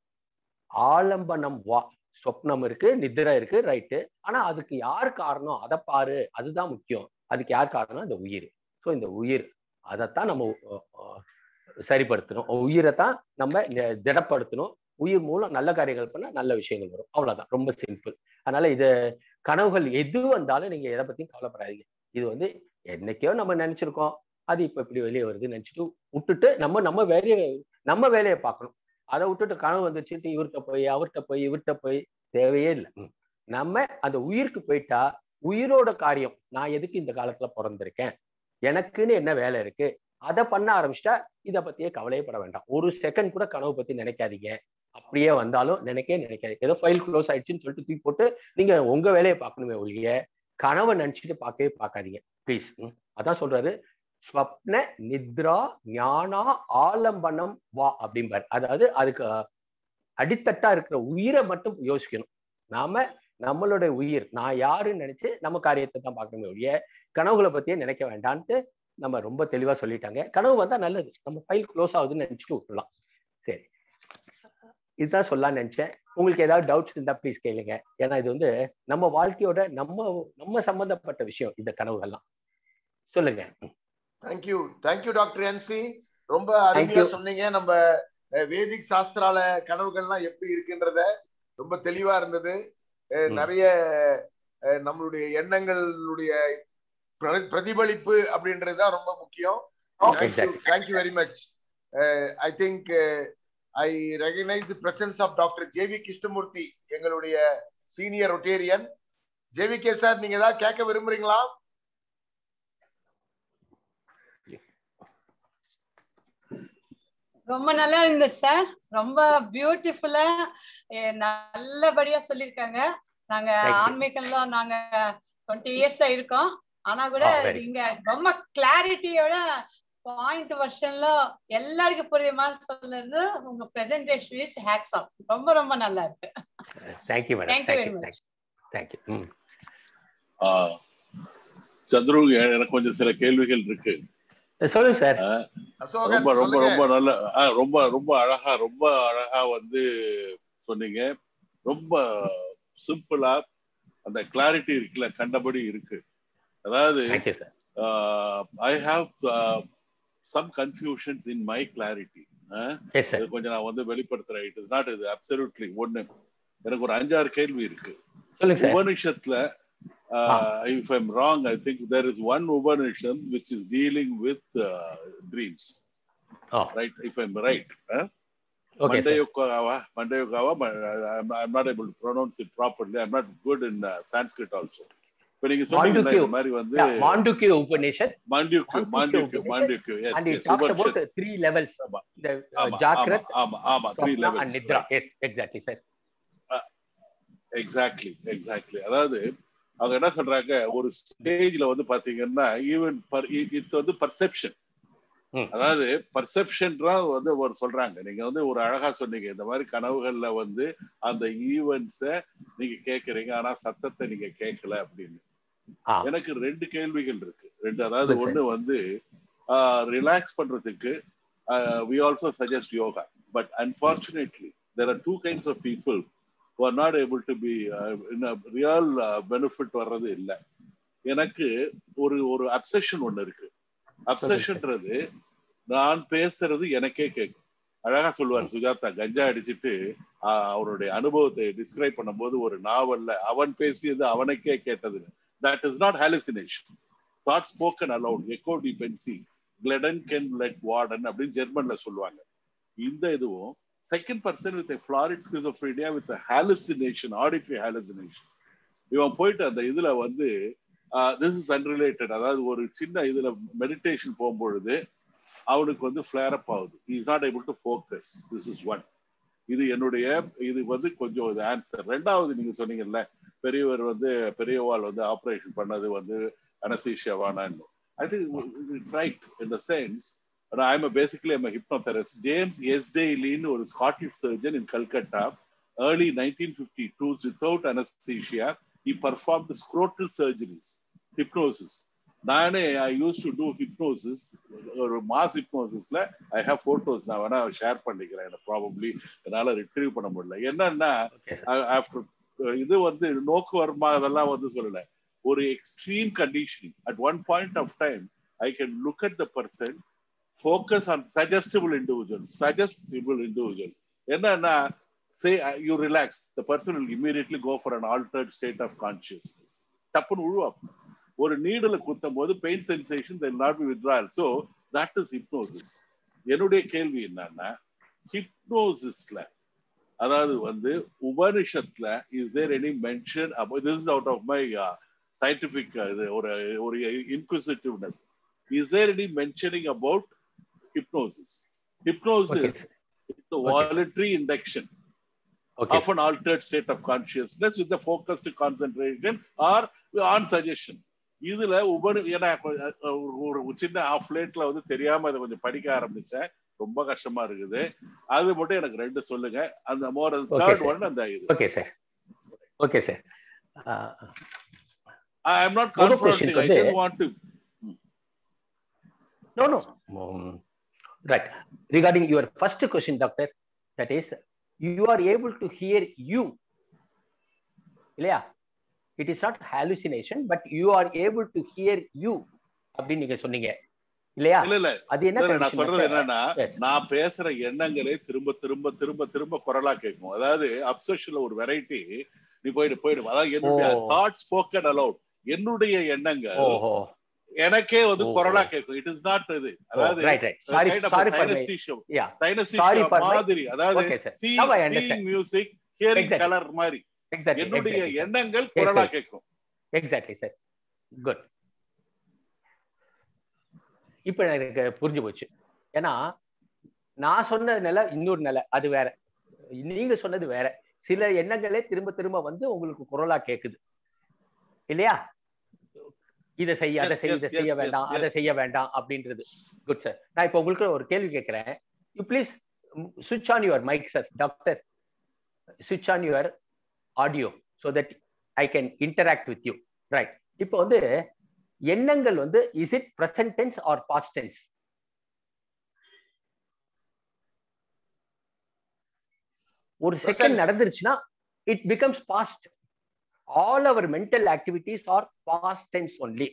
ஆலம்பனம் வா சொப்னம் இருக்கு நித்ரா இருக்கு ரைட்டு ஆனா அதுக்கு யார் காரணம் அதை பாரு அதுதான் முக்கியம் அதுக்கு யார் காரணம் இந்த உயிர் ஸோ இந்த உயிர் அதைத்தான் நம்ம அஹ், அஹ், சரிப்படுத்தணும் உயிரை தான் நம்ம நெ- திடப்படுத்தணும் உயிர் மூலம் நல்ல காரியங்கள் பண்ணா நல்ல விஷயங்கள் வரும் அவ்வளவுதான் ரொம்ப சிம்பிள் அதனால இது கனவுகள் எது வந்தாலும் நீங்க எதை பத்தியும் கவலைப்படாதீங்க இது வந்து என்னைக்கோ நம்ம நினைச்சிருக்கோம் அது இப்ப இப்படி வெளியே வருதுன்னு நினைச்சிட்டு விட்டுட்டு நம்ம நம்ம வேலையை நம்ம வேலையை பார்க்கணும் அதை விட்டுட்டு கனவு வந்துச்சுட்டு இவர்கிட்ட போய் அவர்கிட்ட போய் இவர்கிட்ட போய் தேவையே இல்லை ம். நம்ம அந்த உயிருக்கு போயிட்டா உயிரோட காரியம் நான் எதுக்கு இந்த காலத்துல பிறந்திருக்கேன் எனக்குன்னு என்ன வேலை இருக்கு அதை பண்ண ஆரம்பிச்சிட்டா இதை பத்தியே கவலையே பட வேண்டாம் ஒரு செகண்ட் கூட கனவு பத்தி நினைக்காதீங்க அப்படியே வந்தாலும் நினைக்கவே நினைக்காது ஏதோ ஃபைல் க்ளோஸ் ஆயிடுச்சுன்னு சொல்லிட்டு தூக்கி போட்டு நீங்க உங்க வேலையை பார்க்கணுமே ஒழிய கனவை நினைச்சிட்டு பார்க்கவே பார்க்காதீங்க ப்ளீஸ் அதான் சொல்றாரு ஸ்வப்ன நித்ரா ஞானா ஆலம்பனம் வா அப்படிம்பாரு அதாவது அதுக்கு அடித்தட்டா இருக்கிற உயிரை மட்டும் யோசிக்கணும் நாம நம்மளுடைய உயிர் நான் யாருன்னு நினைச்சு நம்ம காரியத்தை தான் பார்க்கணுமே ஒழிய கனவுகளை பத்தியே நினைக்க வேண்டான்ட்டு நம்ம ரொம்ப தெளிவா சொல்லிட்டாங்க கனவு வந்தா நல்லது நம்ம ஃபைல் க்ளோஸ் ஆகுதுன்னு நினைச்சிட்டு விட்டுலாம் சரி இதுதான் சொல்லலாம்னு நினைச்சேன் உங்களுக்கு ஏதாவது டவுட்ஸ் இருந்தா ப்ளீஸ் கேளுங்க ஏன்னா இது வந்து நம்ம வாழ்க்கையோட நம்ம நம்ம சம்பந்தப்பட்ட விஷயம் இந்த கனவுகள்லாம் சொல்லுங்க தேங்க்யூ தேங்க்யூ டாக்டர் என்சி ரொம்ப அருமையா you. சொன்னீங்க நம்ம அஹ், வேதிக் சாஸ்திரால கனவுகள்லாம் எப்படி இருக்குன்றத ரொம்ப தெளிவா இருந்தது அஹ், ம். நிறைய அஹ், நம்மளுடைய எண்ணங்களுடைய பிர- பிரதிபலிப்பு அப்படின்றது தான் ரொம்ப முக்கியம் Exactly. Thank you very much I think I recognise the presence of doctor JV Krishnamurthy எங்களுடைய senior Rotarian JV K sir நீங்க ஏதாவது கேட்க விரும்புறீங்களா ரொம்ப நல்லா இருந்தது சார் ரொம்ப பியூட்டிஃபுல்லா நல்லபடியா சொல்லியிருக்காங்க நாங்க Thank you. ஆன்மீகம்லாம் நாங்க டுவெண்ட்டி இயர்ஸா இருக்கோம் ஆனா கூட Oh, very நீங்க ரொம்ப கிளாரிட்டியோட பாயிண்ட் வருஷன்ல எல்லாருக்கும் புரியுற மாதிரி சொல்லுறது உங்க பிரசன்டேஷன் இஸ் ஹேட்ஸ் ஆஃப் ரொம்ப ரொம்ப நல்லா இருக்கு thank you madam thank you very much thank you hmm ah Chandru எ- எனக்கு கொஞ்சம் சில கேள்விகள் இருக்கு சொல்லுங்க சார் அசோகன் ரொம்ப ரொம்ப சொல்லுங்க. ரொம்ப நல்ல ஆஹ் ரொம்ப ரொம்ப அழகா ரொம்ப அழகா வந்து சொன்னீங்க ரொம்ப சிம்பிளா அந்த கிளாரிட்டி இருக்குல்ல கண்டபடி இருக்கு அதாவது thank you sir I have some confusions in my clarity yes sir இது கொஞ்சம் நான் வந்து வெளிப்படுத்துறேன் இட் இஸ் நாட் இது அப்சல்யூட்லி ஒண்ணு எனக்கு ஒரு அஞ்சாறு கேள்வி இருக்கு சொல்லுங்க சார் உபனிஷத்துல if I'm wrong I think there is one Upanishad which is dealing with dreams oh right if I'm right okay sir மண்டயோகாவா மண்டயோகாவா I'm not able to pronounce it properly I'm not good in Sanskrit also இப்போ நீங்க சொன்னீங்கல்ல மாண்டுக்யூ. இந்த மாதிரி வந்து மாண்டுக்கிய உபநிஷத் மாண்டியூக்கு மாண்டியூக்கு Upanishad. மாண்டியூக்கு yes and it is talks about Upanishad three levels ஆமா. the uh, ஆமா jakrat ஆமா ஆமா three swapna and levels nidra yes exactly sir exactly exactly அதாவது அவங்க என்ன சொல்றாங்க ஒரு ஸ்டேஜ்ல வந்து பாத்தீங்கன்னா ஈவன் இட்ஸ் வந்து பர்செப்ஷன் ம். அதாவது பர்செப்ஷன் வந்து ஒரு சொல்றாங்க நீங்க வந்து ஒரு அழகா சொன்னீங்க இந்த மாதிரி கனவுகள்ல வந்து அந்த ஈவெண்ட்ஸ நீங்க கேக்குறீங்க ஆனா சத்தத்தை நீங்க கேட்கல அப்படின்னு ஆ எனக்கு ரெண்டு கேள்விகள் இருக்கு ரெண்டு அதாவது Good, sir. ஒண்ணு வந்து ரிலாக்ஸ் பண்றதுக்கு we also suggest yoga but unfortunately there are two kinds of people who are not able to be uh, in a real uh, benefit வர்றது இல்ல எனக்கு ஒரு ஒரு அப்சஷன் ஒண்ணு இருக்கு அப்சஷன்ன்றது நான் பேசுறது எனக்கே கேட்கும் அழகா சொல்லுவார் சுஜாதா கஞ்சா அடிச்சிட்டு ஆஹ், அவருடைய அனுபவத்தை டிஸ்கிரைப் பண்ணும்போது ஒரு நாவல்ல அவன் பேசியது அவனுக்கே கேட்டது that is not hallucination thought spoken aloud echo டி பென்சி கிளடன் கென் லெட் வார்டன் அப்படின்னு ஜெர்மன்ல சொல்லுவாங்க இந்த இதுவும் second person with florid schizophrenia with hallucination auditory hallucination இவன் போயிட்டு அந்த இதுல வந்து திஸ் இஸ் அன்ரிலேட்டட் அதாவது ஒரு சின்ன இதுல மெடிடேஷன் போகும்பொழுது அவனுக்கு வந்து ஃபிளேர் அப் ஆகுது is not able to focus this is one இது என்னுடைய இது வந்து கொஞ்சம் இது ஆன்சர் ரெண்டாவது நீங்க சொன்னீங்கல்ல பெரியவர் வந்து பெரியவாள் வந்து ஆபரேஷன் பண்ணது வந்து அனசீஷியா வானான்னு I think it's right in the sense I'm a basically I'm a hypnotherapist. James S. Daly, ஒரு Scottish surgeon in Calcutta, early 1952s without anesthesia, he performed scrotal surgeries, hypnosis. நானே I use to do hypnosis ஒரு mass ஹிப்னோசிஸ்ல I have photos நான் வேணா share பண்ணிக்கிறேன் எனக்கு probably என்னால retrieve பண்ண முடியல என்னன்னா okay sir ஆஃப்டர் இது வந்து நோக்கு வருமா அதெல்லாம் வந்து சொல்லல ஒரு extreme conditioning at one point of time I can look at the person focus on suggestible individual suggestible individual என்னன்னா say you relax the person will immediately go for an altered state of consciousness டப்புன்னு உருவாக்கும் ஒரு நீடல குத்தும் போது pain sensation they'll not be withdrawal so that is hypnosis என்னுடைய கேள்வி என்னன்னா ஹிப்னோசிஸ்ல அதாவது வந்து உபனிஷத்துல is there any mention this is out of my scientific இது ஒரு ஒரு inquisitiveness is there any mentioning about hypnosis okay hypnosis sir. the voluntary induction okay of an altered state of consciousness with the focused concentration or on suggestion இதுல உபனு ஏன்னா அஹ், ஒரு ஒரு சின்ன of லேட்ல வந்து தெரியாம அதை கொஞ்சம் படிக்க ஆரம்பிச்சேன் ரொம்ப கஷ்டமா இருக்குது அது மட்டும் எனக்கு ரெண்டு சொல்லுங்க அந்த more Okay, third sir. One அந்த இது okay sir okay sir uh, I am not முதல் question கான்ஃபிடன்ட் ஐ வந்து- don't want to No, no. Um, right. Regarding your first question, doctor, that is, you are able to hear you. இல்லையா it is not hallucination but you are able to hear you அப்படின்னு நீங்க சொன்னீங்க இல்லையா இல்ல இல்ல அது என்ன இல்ல, நான் condition சொல்றது னாக்க- என்னன்னா Yes. நான் பேசுற எண்ணங்களே திரும்ப திரும்ப திரும்ப திரும்ப குரலா கேட்கும் அதாவது அப்சஷன்ல ஒரு வெரைட்டி நீ போயிடு போயிடு அதாவது என்னுடைய ஓ. தாட் ஸ்போக்கன் அலவுட் என்னுடைய எண்ணங்கள் ஓஹோ எனக்கே வந்து ஓ, குரலா ஓ. கேட்கும் இட் இஸ் நாட் இது அதாவது right right sorry kind of a sorry for my synesthesia. Yeah synesthesia Sorry for my- மாதிரி அதாவது okay sir see- Now I understand. seeing music hearing Exactly. color மாதிரி எக்ஸாக்ட்லி என்னுடைய எக்ஸாக்ட்லி எண்ணங்கள் குரலா Exactly. கேட்கும் exactly sir good இப்போ எனக்கு புரிஞ்சு போச்சு ஏன்னா நான் சொன்ன நிலை இன்னொரு நிலை அது வேற நீங்க சொன்னது வேற சில எண்ணங்களே திரும்ப திரும்ப வந்து உங்களுக்கு குரலா கேக்குது இல்லையா இதை செய்ய அதை Yes, செய்ய yes, இதை yes, செய்ய yes, வேண்டாம் yes. அதை செய்ய வேண்டாம் அப்படின்றது குட் சார் நான் இப்போ உங்களுக்கு ஒரு கேள்வி கேட்கிறேன் you please switch on your mic sir doctor switch on your audio so that I can interact with you right இப்போ வந்து எண்ணங்கள் வந்து is it present tense or past tense ஒரு Present. செகண்ட் நடந்துருச்சுன்னா it becomes past all our mental activities are past tense only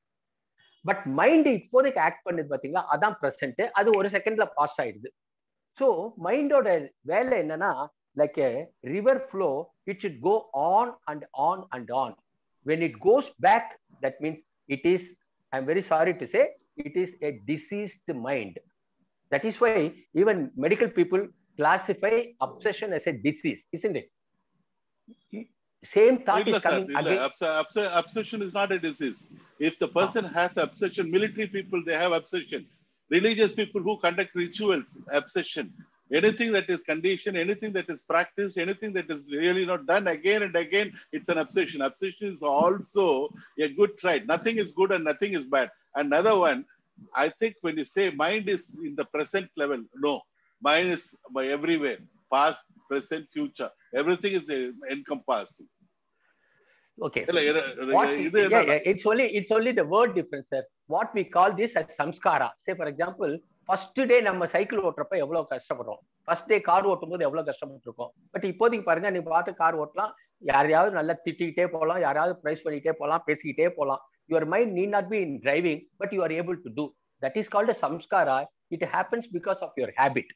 but mind இப்போதைக்கு act பண்ணுது பாத்தீங்களா அதான் ப்ரெசென்ட் அது ஒரு செகண்ட்ல பாஸ்ட் ஆயிடுது ஸோ மைண்டோட வேலை என்னன்னா like a river flow it should go on and on and on when it goes back that means it is I am very sorry to say it is a diseased mind that is why even medical people classify obsession as a disease isn't it same thought இல்ல is sir, coming இல்ல. again Obs- obs- obsession is not a disease. If the person has obsession, military people they have obsession. Religious people who conduct rituals, obsession. Anything that is conditioned, anything that is practiced, anything that is really not done again and again, it's an obsession. Obsession is also a good trait. Nothing is good and nothing is bad. Another one, I think when you say mind is in the present level, no, mind is by everywhere, past, present, future. Everything is uh, encompassing. okay இல்ல, இரு- இரு- what இது yeah, என்ன- yeah, it's only it's only the word difference sir what we call this as samskara say for example first day நம்ம cycle ஓட்டுறப்ப எவ்வளவு கஷ்டப்படுறோம் first day car ஓட்டும் போது எவ்வளவு கஷ்டப்பட்டிருக்கோம் பட் இப்போதைக்கு பாருங்க நீ பாட்டு கார் ஓட்டலாம் யாரையாவது நல்லா திட்டிக்கிட்டே போகலாம் யாராவது ப்ரைஸ் பண்ணிக்கிட்டே போகலாம் பேசிக்கிட்டே போகலாம் your mind need not be in driving but you are able to do that is called a samskara it happens because of your habit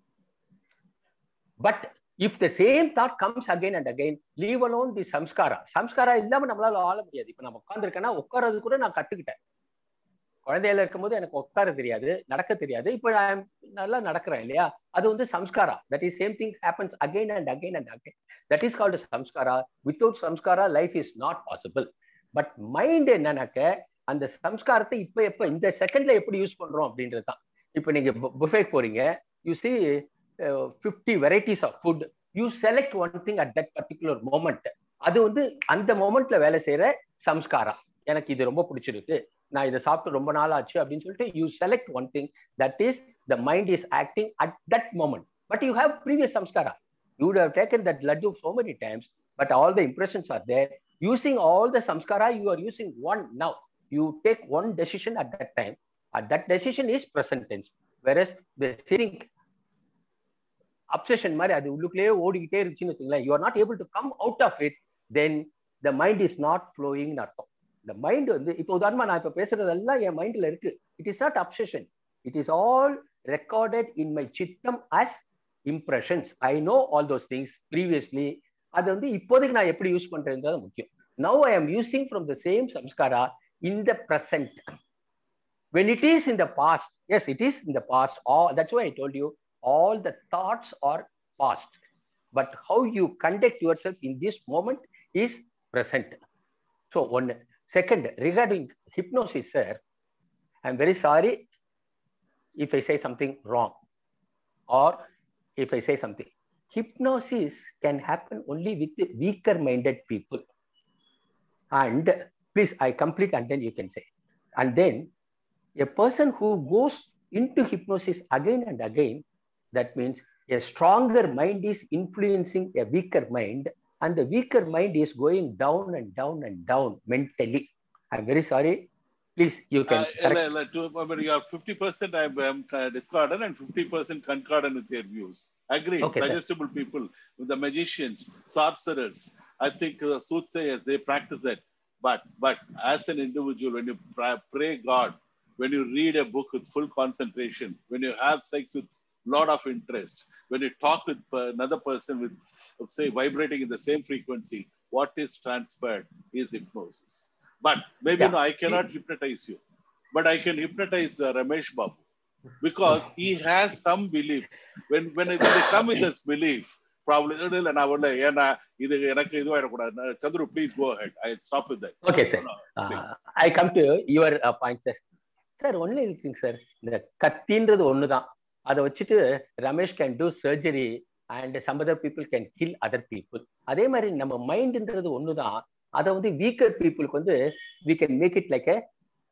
but if the same thought comes again and again leave alone the samskara சம்ஸ்காரா இல்லாம நம்மளால வாழ முடியாது இப்ப நம்ம உட்காந்துருக்கேன்னா உட்கார்றது கூட நான் கத்துக்கிட்டேன் குழந்தையில இருக்கும்போது எனக்கு உட்கார தெரியாது நடக்க தெரியாது இப்போ நான் நல்லா நடக்கிறேன் இல்லையா அது வந்து samskara that is same thing happens again and again and again that is called samskara without samskara life is not possible but mind என்னன்னாக்க அந்த சம்ஸ்காரத்தை இப்ப எப்ப இந்த செகண்ட்ல எப்படி யூஸ் பண்றோம் அப்படின்றது தான் இப்போ நீங்க புஃபேக் போறீங்க you see fifty varieties of food you select one thing at that particular moment அது வந்து அந்த மோமெண்ட்ல வேலை செய்யற சம்ஸ்காரா எனக்கு இது ரொம்ப பிடிச்சிருக்கு நான் இதை சாப்பிட்டு ரொம்ப நாள் ஆச்சு அப்படின்னு சொல்லிட்டு you select one thing that is the mind is acting at that moment but you have previous samskara you would have taken that laddu so many times but all the impressions are there using all the samskara you are using one now you take one decision at that time and that decision is present tense whereas the sitting obsession மாதிரி அது உள்ளுக்குள்ளேயே ஓடிக்கிட்டே இருந்துச்சுன்னு வச்சுங்களேன் you are not able to come out of it then the mind is not ஃப்ளோயிங்னு அர்த்தம் இந்த mind வந்து இப்போ உதாரணமா நான் இப்போ பேசுறதெல்லாம் என் மைண்ட்ல இருக்கு it is not obsession it is all recorded in my chittam as impressions I know all those things previously அது வந்து இப்போதைக்கு நான் எப்படி யூஸ் பண்றேன்றது முக்கியம் now I am using from the same samskara in the present when it is in the past yes it is in the past all that's why i told you all the thoughts are past but how you conduct yourself in this moment is present so one second regarding hypnosis sir i'm very sorry if i say something wrong or if i say something hypnosis can happen only with the weaker minded people and please i complete and then you can say and then a person who goes into hypnosis again and again, that means a stronger mind is influencing a weaker mind, and the weaker mind is going down and down and down mentally. I'm very sorry. Please, you can. Uh, correct. இல்ல, இல்ல, to- I mean, you are 50% I am uh, discordant and 50% concordant with your views. Agreed. Okay, sir. Suggestible people, the magicians, sorcerers, I think uh, soothsayers, they practice that. But, but as an individual, when you pra- pray God, when you read a book with full concentration, when you have sex with lot of interest, when you talk with uh, another person with, say, vibrating in the same frequency, what is transpired is hypnosis. But maybe Yeah. no, I cannot hypnotize you, but I can hypnotize uh, Ramesh Babu because he has some beliefs. When when they come with this belief, probably இல்ல நான் வரல ஏன்னா இது எனக்கு இதுவாயிடக்கூடாது Chandru please go ahead I stop with that Okay, sir. Uh, I come to your uh, point, sir. Sir, only thing, sir. இந்த கத்தின்றது ஒண்ணுதான் அதை வச்சுட்டு Ramesh can do surgery and some other people can kill other people அதே மாதிரி நம்ம மைண்ட்ன்றது ஒண்ணுதான் அதை வந்து வீக்கர் பீப்புளுக்கு வந்து we can make it like a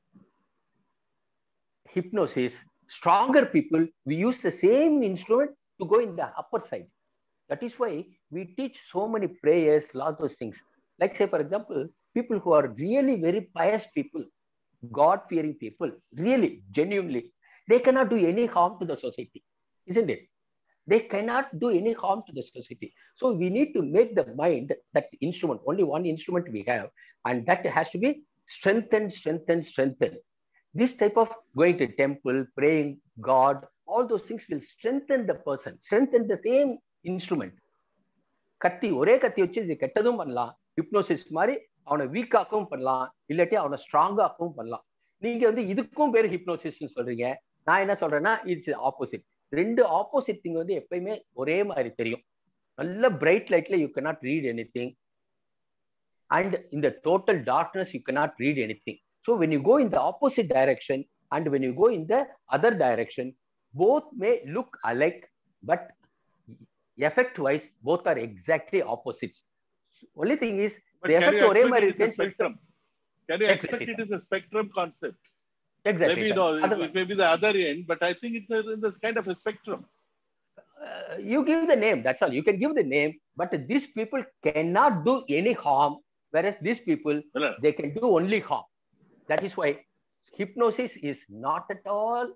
hypnosis stronger people we use the same instrument to go in the upper side that is why we teach so many prayers lot those things like say for example people who are really very pious people god fearing people really genuinely they cannot do any harm to the society isn't it they cannot do any harm to the society so we need to make the mind that instrument only one instrument we have and that has to be strengthened strengthened strengthened this type of going to temple praying god all those things will strengthen the person strengthen the same instrument கத்தி ஒரே கத்தி வச்சு இது கெட்டதும் பண்ணலாம் hypnosis மாதிரி அவனை வீக்காக்கவும் பண்ணலாம் இல்லாட்டி அவனை ஸ்ட்ராங்காக்கவும் பண்ணலாம் நீங்க வந்து இதுக்கும் பேர் ஹிப்னோசிஸ்னு சொல்றீங்க நான் என்ன சொல்றேன்னா இட்ஸ் ஆப்போசிட் ரெண்டு ஆப்போசிட் திங் வந்து எப்பயுமே ஒரே மாதிரி தெரியும் நல்ல பிரைட் லைட்ல you cannot read anything and இந்த total darkness you cannot read anything so when you go in the opposite direction and when you go in the other direction both may look alike but effect wise both are exactly opposites only thing is But The can effect you ஒரே expect மாதிரி it is a இருக்கு. spectrum? Can you expect Exactly, it is a spectrum concept? Exactly Maybe no, it, it may be the other end, but I think it's a, in this kind of a spectrum. uh, you give the name that's all you can give the name but these people cannot do any harm whereas these people Well, they can do only harm that is why hypnosis is not at all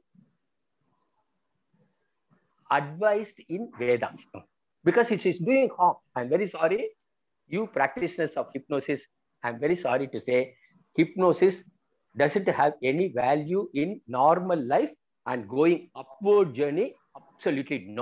advised in vedas because it is doing harm i'm very sorry you practitioners of hypnosis i'm very sorry to say hypnosis doesn't have any value in normal life and going upward journey absolutely no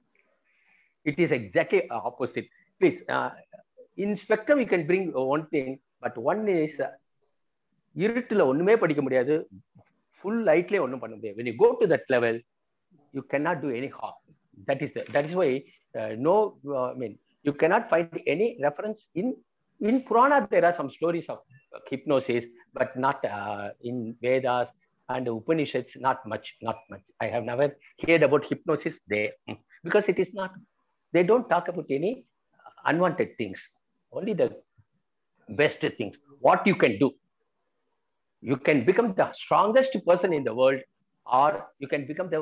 it is exactly opposite please uh, in spectrum you can bring one thing but one is uh, இருட்டுல ஒண்ணுமே படிக்க முடியாது full லைட்லயே ஒண்ணும் பண்ண முடியாது when you go to that level you cannot do any harm that is the, that is why uh, no uh, i mean you cannot find any reference in in purana there are some stories of uh, hypnosis but not uh, in vedas and upanishads not much not much i have never heard about hypnosis there Mm. because it is not they don't talk about any unwanted things only the best things what you can do you can become the strongest person in the world or you can become the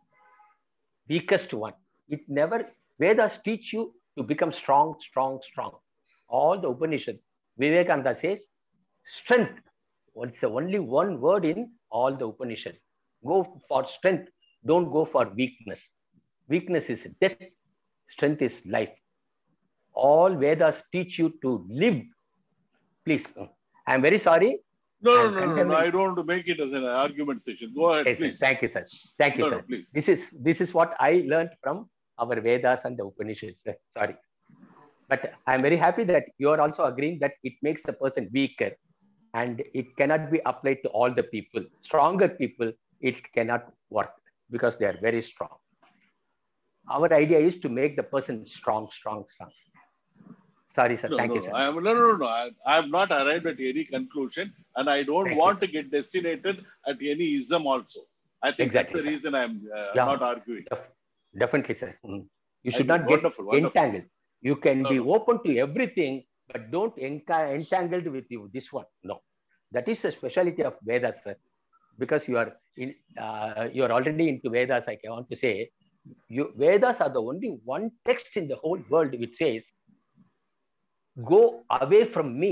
weakest one it never vedas teach you to become strong strong strong all the upanishad vivekananda says strength what's the only one word in all the upanishad go for strength don't go for weakness weakness is death strength is life all vedas teach you to live please i'm very sorry no, no, I'm no, no, no, condemning- I don't want to make it as an argument session. Go ahead, Yes, sir. please. thank you sir thank you no, sir no, please. this is this is what i learned from our vedas and the upanishads sir. sorry but i'm very happy that you are also agreeing that it makes the person weaker and it cannot be applied to all the people stronger people it cannot work because they are very strong our idea is to make the person strong strong strong sorry sir No, thank no, you sir I am, no, no, no. I, I have not arrived at any conclusion, and I don't Thank want to get destinated at any ism also. I think Exactly, that's the sir. reason I'm uh, Yeah. not arguing. definitely sir Mm. you I should think not get wonderful, wonderful. entangled you can No, be no. open to everything but don't enca- entangled with you this one no that is the speciality of vedas sir because you are in uh, you are already into vedas i want to say you vedas are the only one text in the whole world which says go away from me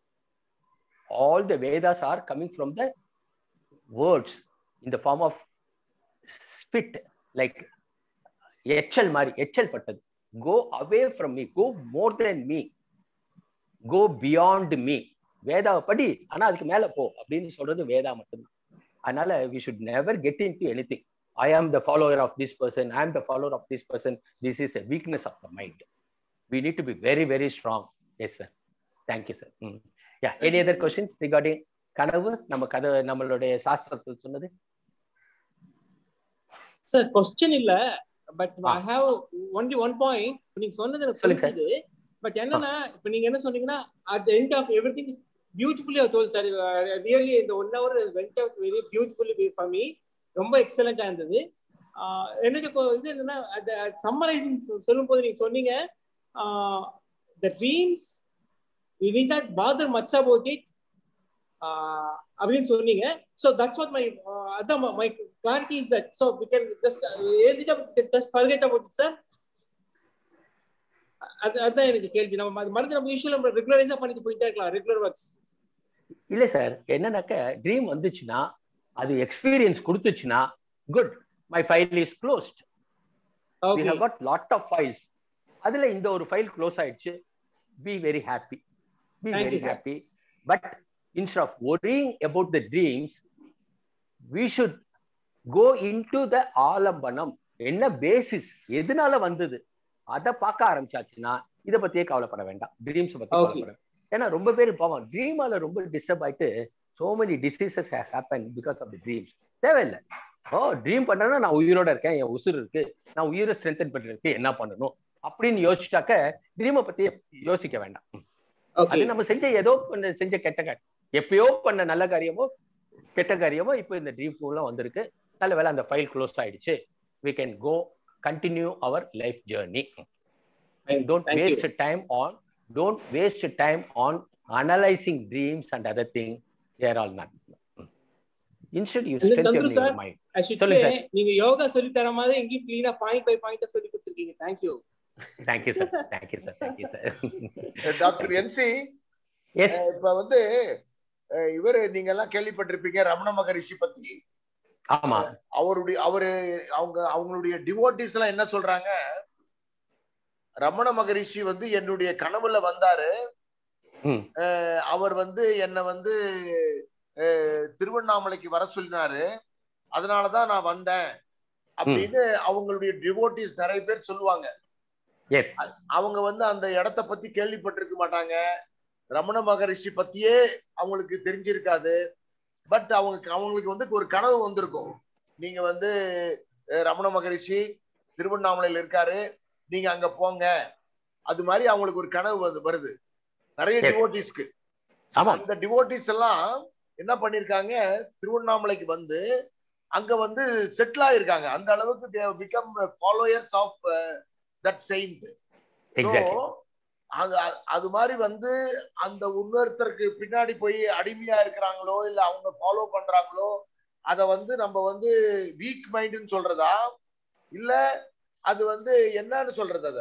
all the vedas are coming from the words in the form of spit like எச்சல் மாதிரி எச்சல் பட்டது go away from me go more then me go beyond me வேதாவை படி ஆனா அதுக்கு மேல போ அப்படின்னு சொல்றது வேதா மட்டும்தான் அதனால we should never get into anything I am the follower of this person I am the follower of this person this is a weakness of the mind we need to be very very strong yes sir thank you sir yeah any other questions regarding கனவு நம்ம கதை நம்மளுடைய சாஸ்திரத்தில் சொன்னது sir question இல்ல but ah. I have only one point நீங்க சொன்னது எனக்கு சொல்லுங்க sir. புரிஞ்சுது பட் என்னன்னா இப்ப நீங்க என்ன சொன்னீங்கன்னா at the end of everything beautifully told sir really இந்த one hour went out very beautifully for me ரொம்ப எக்ஸலண்டா இருந்தது ஆஹ் எனக்கு கொ- இது என்னன்னா அந்த சம்மரைசிங் சொல்லும் போது நீங்க சொன்னீங்க the dreams you need not bother much about it அப்படின்னு சொன்னீங்க ஸோ தட்ஸ் வாட் மை அதான் my clarity is that so we can just எழுதிட்டா just forget about it sir அது அதான் எனக்கு கேள்வி நம்ம அது மருந்து நம்ம யூஸ்வல் நம்ம ரெகுலரைஸா பண்ணிட்டு போயிட்டே இருக்கலாம் ரெகுலர் ஒர்க்ஸ் இல்ல சார் என்னன்னாக்க ட்ரீம் வந்துச்சுன்னா அது எக்ஸ்பீரியன்ஸ் கொடுத்துச்சுன்னா good my file is closed we okay have got lot of files அதுல இந்த ஒரு ஃபைல் க்ளோஸ் ஆயிடுச்சு be very happy be Thank very you, sir. Happy but instead of worrying about the dreams we should go into the ஆலம்பனம் என்ன basis எதனால வந்தது அதை பார்க்க ஆரம்பிச்சாச்சுன்னா இதை பத்தியே கவலைப்பட வேண்டாம் ட்ரீம்ஸ் பத்தி Okay. கவலைப்பட ஏன்னா ரொம்ப பேர் பாவம் ட்ரீமால ரொம்ப டிஸ்டர்ப் ஆயிட்டு so many diseases happen because of the dreams தேவையில்லை ஓ ட்ரீம் பண்றேன்னா நான் உயிரோட இருக்கேன் என் உசுர் இருக்கு நான் உயிரை ஸ்ட்ரென்தன் பண்ணிருக்கு என்ன பண்ணணும் அப்படின்னு யோசிச்சாக்க ட்ரீமை பத்தி யோசிக்க வேண்டாம் ஓகே அது நம்ம செஞ்ச ஏதோ பண்ண செஞ்ச கெட்ட காரியம் எப்பயோ பண்ண நல்ல காரியமோ கெட்ட காரியமோ இப்போ இந்த ட்ரீம் ஃபுல்லா வந்திருக்கு நல்ல வேளை அந்த ஃபைல் க்ளோஸ் ஆயிடுச்சு we can go continue our life journey don't Thank you. waste time on don't waste time on analyzing dreams and other things they are all not instead you And then strengthen Chandru your sir, mind I should சொல்லுங்க say நீங்க யோகா சொல்லி தர மாதிரி எங்கேயும் கிளீனா point by point சொல்லி கொடுத்துருக்கீங்க thank you thank you sir thank you sir thank you sir doctor NC yes இப்ப வந்து அஹ், இவரு நீங்க எல்லாம் கேள்விப்பட்டிருப்பீங்க ரமண மகரிஷி பத்தி ஆமா அவருடைய அவரு அவங்க அவங்களுடைய டிவோட்டிஸ் எல்லாம் என்ன சொல்றாங்க ரமண மகரிஷி வந்து என்னுடைய கனவுல வந்தாரு ம். அஹ், அவர் வந்து என்ன வந்து அஹ், திருவண்ணாமலைக்கு வர சொல்லினாரு அதனாலதான் நான் வந்தேன் அப்படின்னு அவங்களுடைய டிவோட்டிஸ் நிறைய பேர் சொல்லுவாங்க yes அவங்க வந்து அந்த இடத்த பத்தி கேள்விப்பட்டிருக்க மாட்டாங்க ரமண மகரிஷி பத்தியே அவங்களுக்கு தெரிஞ்சிருக்காது பட் அவங்க அவங்களுக்கு வந்து ஒரு கனவு வந்திருக்கும் நீங்க வந்து அஹ், ரமண மகரிஷி திருவண்ணாமலையில இருக்காரு நீங்க அங்க போங்க அது மாதிரி அவங்களுக்கு ஒரு கனவு வந்து- வருது நிறைய Yes. டிவோட்டிஸ்க்கு ஆமா அந்த டிவோட்டிஸ் எல்லாம் என்ன பண்ணிருக்காங்க திருவண்ணாமலைக்கு வந்து அங்க வந்து செட்டில் ஆயிருக்காங்க அந்த அளவுக்கு become followers of that saint exactly அது அது- அது மாதிரி வந்து அந்த இன்னொருத்தருக்கு பின்னாடி போய் அடிமையா இருக்கிறாங்களோ இல்ல அவங்க ஃபாலோ பண்றாங்களோ அத வந்து நம்ம வந்து வீக் மைண்ட்னு சொல்றதா இல்ல அது வந்து என்னன்னு சொல்றது அத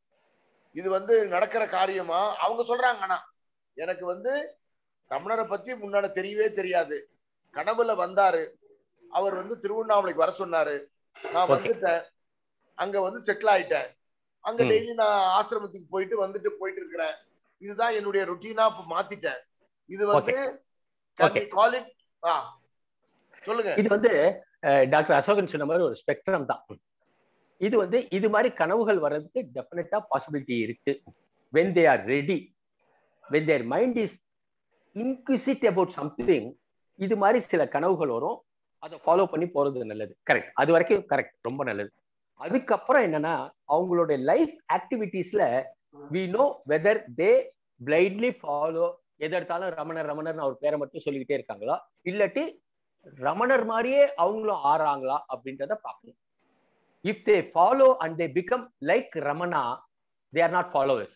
இது வந்து நடக்கிற காரியமா அவங்க சொல்றாங்க ஆனா எனக்கு வந்து ரமணரை பத்தி முன்னாடி தெரியவே தெரியாது கனவுல வந்தாரு அவர் வந்து திருவண்ணாமலைக்கு வர சொன்னாரு நான் Okay. வந்துட்டேன் அங்க வந்து செட்டில் ஆயிட்டேன் அங்க ம். டெய்லி நான் ஆசிரமத்துக்கு போயிட்டு வந்துட்டு போயிட்டு இருக்கிறேன் இதுதான் என்னுடைய ருட்டீனா இப்ப மாத்திட்டேன் இது வந்து Okay. கால் இட் ஆ சொல்லுங்க இது வந்து அஹ், டாக்டர் அசோகன் சொன்ன மாதிரி ஒரு ஸ்பெக்ட்ரம் தான் இது வந்து இது மாதிரி கனவுகள் வர்றதுக்கு டெஃபினட்டா பாசிபிலிட்டி இருக்கு when they are ready when their mind is inquisitive about something இது மாதிரி சில கனவுகள் வரும் அதை ஃபாலோ பண்ணி போறது நல்லது கரெக்ட் அது வரைக்கும் கரெக்ட் ரொம்ப நல்லது அதுக்கப்புறம் என்னன்னா அவங்களுடைய லைஃப் ஆக்டிவிட்டீஸ்ல we know whether they blindly follow எது எடுத்தாலும் ரமணர் ரமணர்னு அவர் பேரை மட்டும் சொல்லிக்கிட்டே இருக்காங்களா இல்லாட்டி ரமணர் மாதிரியே அவங்களும் ஆறாங்களா அப்படின்றத பார்க்கணும் if they follow and they become like Ramana they are not followers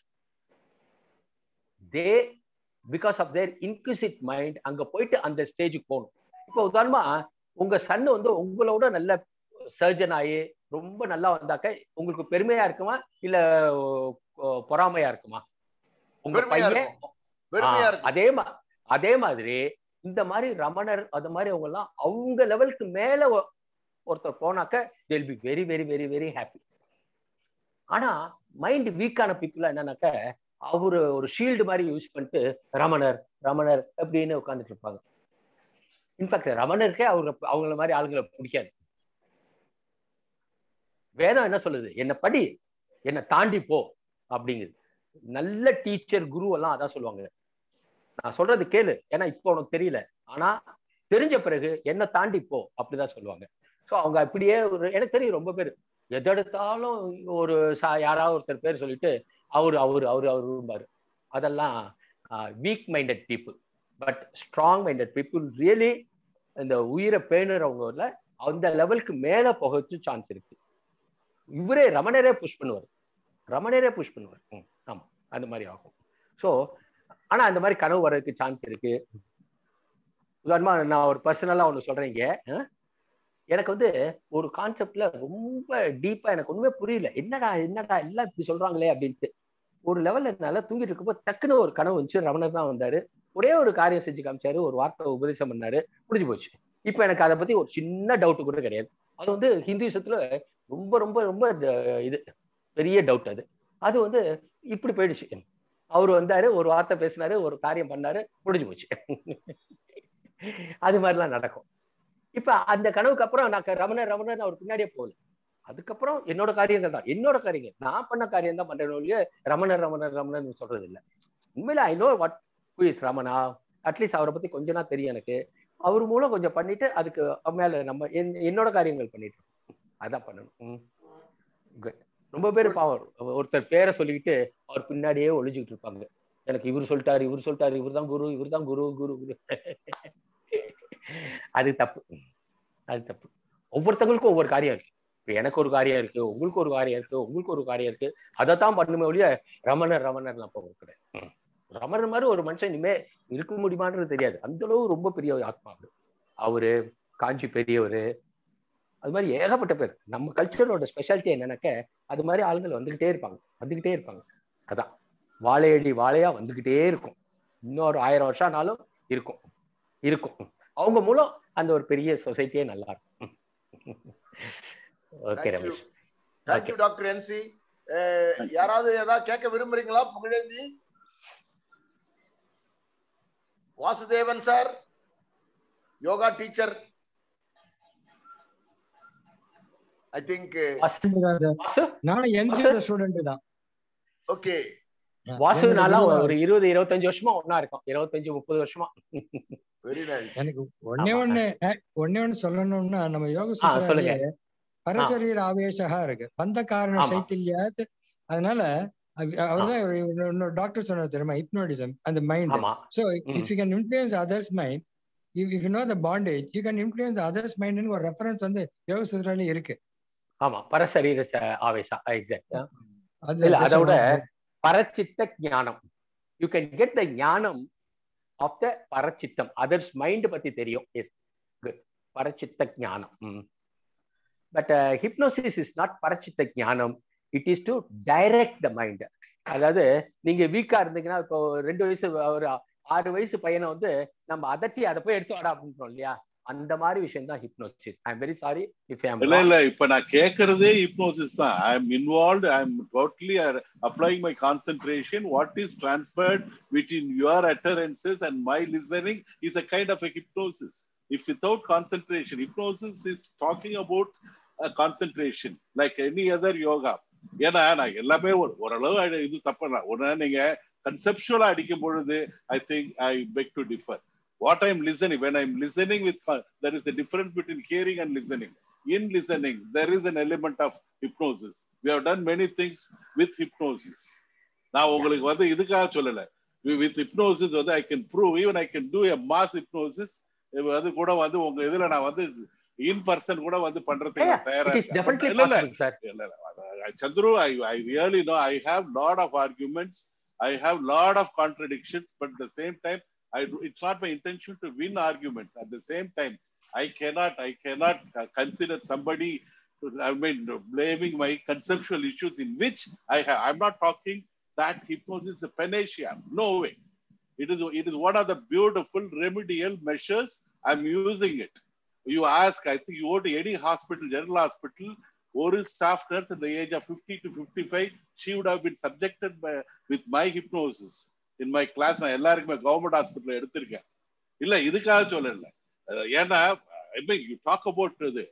they because of their inquisitive mind அங்க போயிட்டு அந்த ஸ்டேஜுக்கு போகணும் இப்போ உதாரணமா உங்க சன் வந்து உங்களோட நல்ல சர்ஜன் ஆகி ரொம்ப நல்லா வந்தாக்க உங்களுக்கு பெருமையா இருக்குமா இல்ல அஹ், பொறாமையா இருக்குமா உங்க பெருமையா பையன் இருக்கும் பெருமையா ஆ, இருக்கும் அதே மா அதே மாதிரி இந்த மாதிரி ரமணர் அது மாதிரி அவங்க எல்லாம் அவங்க லெவலுக்கு மேல ஒ- ஒருத்தர் போனாக்க they'll be very very very very happy ஆனா மைண்ட் வீக்கான பீப்புளா என்னன்னாக்க அவரு ஒரு ஷீல்டு மாதிரி யூஸ் பண்ணிட்டு ரமணர் ரமணர் அப்படின்னு உட்கார்ந்துட்டு இருப்பாங்க இன்ஃபேக்ட் ரமணருக்கே அவங்க அவங்கள மாதிரி ஆளுங்களை பிடிக்காது வேதம் என்ன சொல்லுது என்ன படி என்னை தாண்டி போ அப்படிங்குது நல்ல டீச்சர் குரு எல்லாம் அதான் சொல்லுவாங்க நான் சொல்றது கேளு ஏன்னா இப்போ உனக்கு தெரியல ஆனா தெரிஞ்ச பிறகு என்ன தாண்டி போ அப்படிதான் சொல்லுவாங்க ஸோ அவங்க அப்படியே ஒரு எனக்கு தெரியும் ரொம்ப பேர் எதெடுத்தாலும் ஒரு சா- யாராவது ஒருத்தர் பேர் சொல்லிட்டு அவரு அவரு அவரு அவரும்பாரு அதெல்லாம் weak minded people but strong minded people really இந்த உயிரை பேணுறவங்கள அந்த லெவலுக்கு மேல போகிறதுக்கு சான்ஸ் இருக்கு இவரே ரமணரே புஷ் பண்ணுவார் ரமணரே புஷ் பண்ணுவார் ம், ஆமா அந்த மாதிரி ஆகும் ஸோ ஆனா அந்த மாதிரி கனவு வர்றதுக்கு சான்ஸ் இருக்கு உதாரணமா நான் ஒரு பர்சனலா ஒன்று சொல்றேங்க எனக்கு வந்து ஒரு கான்செப்ட்ல ரொம்ப டீப்பா எனக்கு ஒண்ணுமே புரியல என்னடா என்னடா எல்லாம் இப்படி சொல்றாங்களே அப்படின்ட்டு ஒரு லெவல்ல நல்லா தூங்கிட்டு இருக்கும்போது டக்குன்னு ஒரு கனவு வந்துச்சு ரமணர் தான் வந்தாரு ஒரே ஒரு காரியம் செஞ்சு காமிச்சாரு ஒரு வார்த்தை உபதேசம் பண்ணாரு முடிஞ்சு போச்சு இப்போ எனக்கு அதை பத்தி ஒரு சின்ன டவுட் கூட கிடையாது அது வந்து ஹிந்துசத்துல ரொம்ப ரொம்ப ரொம்ப ட- இது பெரிய டவுட் அது அது வந்து இப்படி போயிடுச்சு அவர் வந்தாரு ஒரு வார்த்தை பேசினாரு ஒரு காரியம் பண்ணாரு முடிஞ்சு போச்சு அது மாதிரிலாம் நடக்கும் இப்ப அந்த கனவுக்கு அப்புறம் நான் க- ரமணர் ரமணர் அவர் பின்னாடியே போகல அதுக்கப்புறம் என்னோட காரியங்கள் தான் என்னோட காரியங்கள் நான் பண்ண காரியம் தான் பண்றேன் ஒழிய ரமணர் ரமணர் ரமணர்னு சொல்றது இல்ல உண்மையில I know what who is Ramana at least அவரை பத்தி கொஞ்ச நாள் தெரியும் எனக்கு அவர் மூலம் கொஞ்சம் பண்ணிட்டு அதுக்கு மேல நம்ம என்- என்னோட காரியங்கள் பண்ணிட்டு இருக்கோம். அதான் பண்ணணும் ம். Good. ரொம்ப பேர் பாவம் ஒருத்தர் பேரை சொல்லிக்கிட்டு அவர் பின்னாடியே ஒளிஞ்சுக்கிட்டு இருப்பாங்க எனக்கு இவர் சொல்லிட்டாரு இவர் சொல்லிட்டாரு இவர் தான் குரு இவர் தான் குரு குரு குரு அது தப்பு அது தப்பு ஒவ்வொருத்தங்களுக்கும் ஒவ்வொரு காரியம் இருக்கு இப்ப எனக்கு ஒரு காரியம் இருக்கு உங்களுக்கு ஒரு காரியம் இருக்கு உங்களுக்கு ஒரு காரியம் இருக்கு அதை தான் பண்ணுமே ஒழிய ரமணர் ரமணர்லாம் போக கிடையாது ம். ரமணர் மாதிரி ஒரு மனுஷன் இனிமே இருக்க முடியுமான்றது தெரியாது அந்த அளவு ரொம்ப பெரிய ஒரு ஆத்மா அவரு அவரு காஞ்சி பெரியவர் அது மாதிரி ஏகப்பட்ட பேர் நம்ம கல்ச்சரோட ஸ்பெஷாலிட்டி என்னன்னாக்க அது மாதிரி ஆளுங்கள் வந்துகிட்டே இருப்பாங்க வந்துகிட்டே இருப்பாங்க அதான் வாழையடி வாழையா வந்துகிட்டே இருக்கும் இன்னொரு ஆயிரம் வருஷம் ஆனாலும் இருக்கும் இருக்கும் அவங்க மூலம் அந்த ஒரு பெரிய சொசைட்டியே நல்லா இருக்கும் okay Thank you. Ramesh thank you doctor NC யாராவது ஏதாவது கேட்க விரும்புறீங்களா Pugazhendhi Vasudevan sir yoga teacher I think Vasu தான் சார் வாசு நானும் என்சியோட ஸ்டூடெண்ட் தான் ஓகே வாசு என்னோட நாளா குரு ஒரு இருபது இருபத்தஞ்சு வருஷமா ஒன்னா இருக்கும் இருபத்தஞ்சு முப்பது வருஷமா வெரி நைஸ் எனக்கு ஒன்னே ஆமா. ஒண்ணு அஹ், ஒண்ணே ஒண்ணு சொல்லணும்னா நம்ம யோக ஆ, சொல்லுங்க. சூத்திராலே பரசரீர ஆவேசகா இருக்கு பந்த காரண ஆமா. சைத்தில்யாத் அதனால அவ- அவர்தான் ஒரு இன்னொரு டாக்டர் சொன்னது தெரியுமா ஹிப்னோட்டிசம் அந்த மைண்ட் ஆமா So Mm. if you can influence others' mind, if, if you know the bondage, you can influence others' mind ன்னு ஒரு ரெஃபரன்ஸ் வந்து யோக சூத்திராலே இருக்கு ஆமா பரசரீர ச- ஆவேசா எக்ஸாக்ட் அது இல்ல just அதோட one- பரச்சித்த ஞானம் you can get the gnanam of the parachittam others mind பத்தி தெரியும் yes parachitta gnanam but hypnosis is not parachitta gnanam it is to direct the mind அதாவது நீங்க வீக்கா இருந்தீங்கன்னா இப்போ ரெண்டு வயசு ஒரு ஆறு வயசு பையனை வந்து நம்ம அதட்டி அதை போய் எடுத்து வாடா அப்படின்றோம் இல்லையா அந்த மாதிரி விஷயம் தான் hypnosis I am very sorry if இல்ல இல்ல இப்ப நான் கேக்குறதே ஹிப்னோசிஸ் தான் I am involve I am totally applying my concentration what is transferred between your utterances and my listening is a kind of a hypnosis if without concentration hypnosis is talking about a concentration like any other yoga ஏன்னா நான் எல்லாமே ஒரு ஓரளவு அடி- இது தப்பு உடனே நீங்க கன்செப்சுவலா அடிக்கும் பொழுது I think I beg to differ what i'm listening when i'm listening with con- there is the difference between hearing and listening in listening there is an element of hypnosis we have done many things with hypnosis நான் உங்களுக்கு வந்து இதுக்காக சொல்லல with hypnosis வந்து I can prove even I can do a mass hypnosis அது கூட வந்து உங்க இதுல நான் வந்து இன் பர்சன் கூட வந்து பண்றதுக்கு நான் தயாரா இட் இஸ் இருக்கேன். டெஃபினெட்லி இல்ல இல்ல பாசிபிள் சார் இல்ல, இல்ல. I- Chandru, I, I really know I have lot of arguments. I have lot of contradictions, but at the same time, I do, it's not my intention to win arguments. At the same time, I cannot, I cannot uh, consider somebody, I mean, blaming my conceptual issues in which I have. I'm not talking that hypnosis is a panacea. No way. It is, it is one of the beautiful remedial measures. I'm using it. You ask, I think you go to any hospital, general hospital, ஒரு staff nurse at the age of 50 to 55, she would have been subjected by, with my hypnosis in my class. நான் எல்லாருக்குமே government hospital எடுத்திருக்கேன் இல்ல இதுக்காக சொல்லல அஹ் ஏன்னா I mean you talk about இது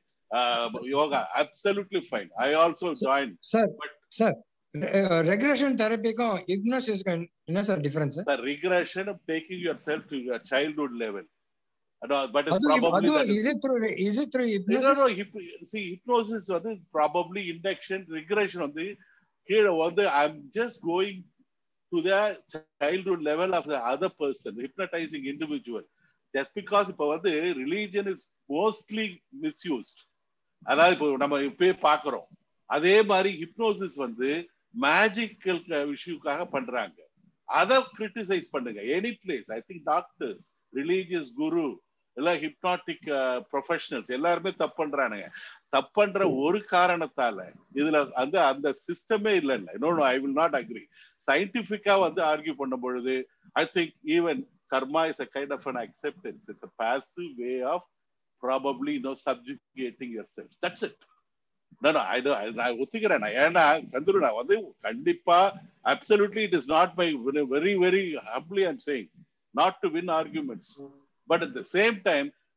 yoga absolutely fine I also join sir sir regression தெரப்பிக்கும் ஹிப்னோசிஸ்க்கும் என்ன sir difference the regression of taking yourself to your childhood level. And, uh, but it's அதுவும் probably அதுவும் that- is it through is it through No, no, hypnosis no, hip- see, hypnosis வந்து probably induction, regression வந்து கீழே வந்து I'm just going to the childhood level of the other person, the hypnotizing individual. Just because இப்ப வந்து religion is mostly misused. அதாவது இப்போ நம்ம இப்பயே பார்க்கிறோம் அதே மாதிரி ஹிப்னோசிஸ் வந்து மேஜிக்கல் இஷ்யூக்காக பண்றாங்க அதை கிரிட்டிசைஸ் பண்ணுங்க any place I think doctors religious guru எல்லாம் ஹிப்னாட்டிக் ப்ரொஃபஷனல்ஸ் எல்லாருமே தப்பு பண்றானுங்க தப்பு பண்ற ஒரு காரணத்தால இதுல வந்து அந்த சிஸ்டமே இல்லைல்ல இன்னொன்னு ஐ வில் நாட் அக்ரி சயின்டிபிக்கா வந்து ஆர்கியூ பண்ணும் பொழுது I think even karma is a kind of an acceptance it's a passive way of probably no subjugating yourself that's it நான் நான் ஒத்துக்கிறேன் நான் ஏன்னா சந்துரு நான் வந்து கண்டிப்பா absolutely it is not my very very humbly I'm saying not to win arguments but at the same time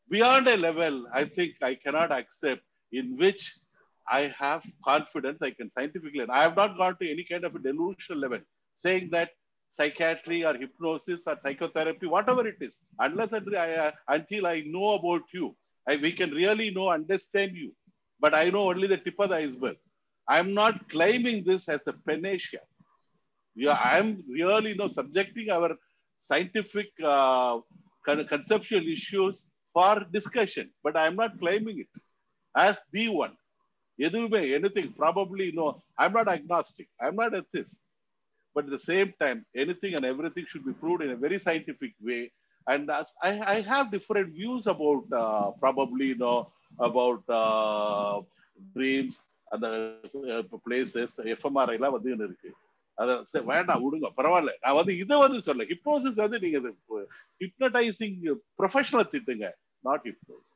beyond a level, I think I cannot accept in which I have confidence I can scientifically. And I have not gone to any kind of a delusional level, saying that psychiatry or hypnosis or psychotherapy, whatever it is, unless and I, uh, until I know about you, I, we can really know, understand you. But I know only the tip of the iceberg. I'm not claiming this as the panacea. Yeah, I'm really you know, subjecting our scientific uh, con- conceptual issues for discussion, but I'm not claiming it as the one. எதுவுமே anything probably no i'm not agnostic i'm not atheist but at the same time anything and everything should be proved in a very scientific way and as I, I have different views about uh, probably you know about uh, dreams அந்த places FMR எல்லாம் வந்து இன்னும் இருக்கு அத சரி, வேண்டாம் விடுங்க பரவாயில்ல நான் வந்து இதை வந்து சொல்ல ஹிப்னோசிஸ் வந்து நீங்க ஹிப்னடைசிங் ப்ரொஃபஷனல் திட்டுங்க not hypnosis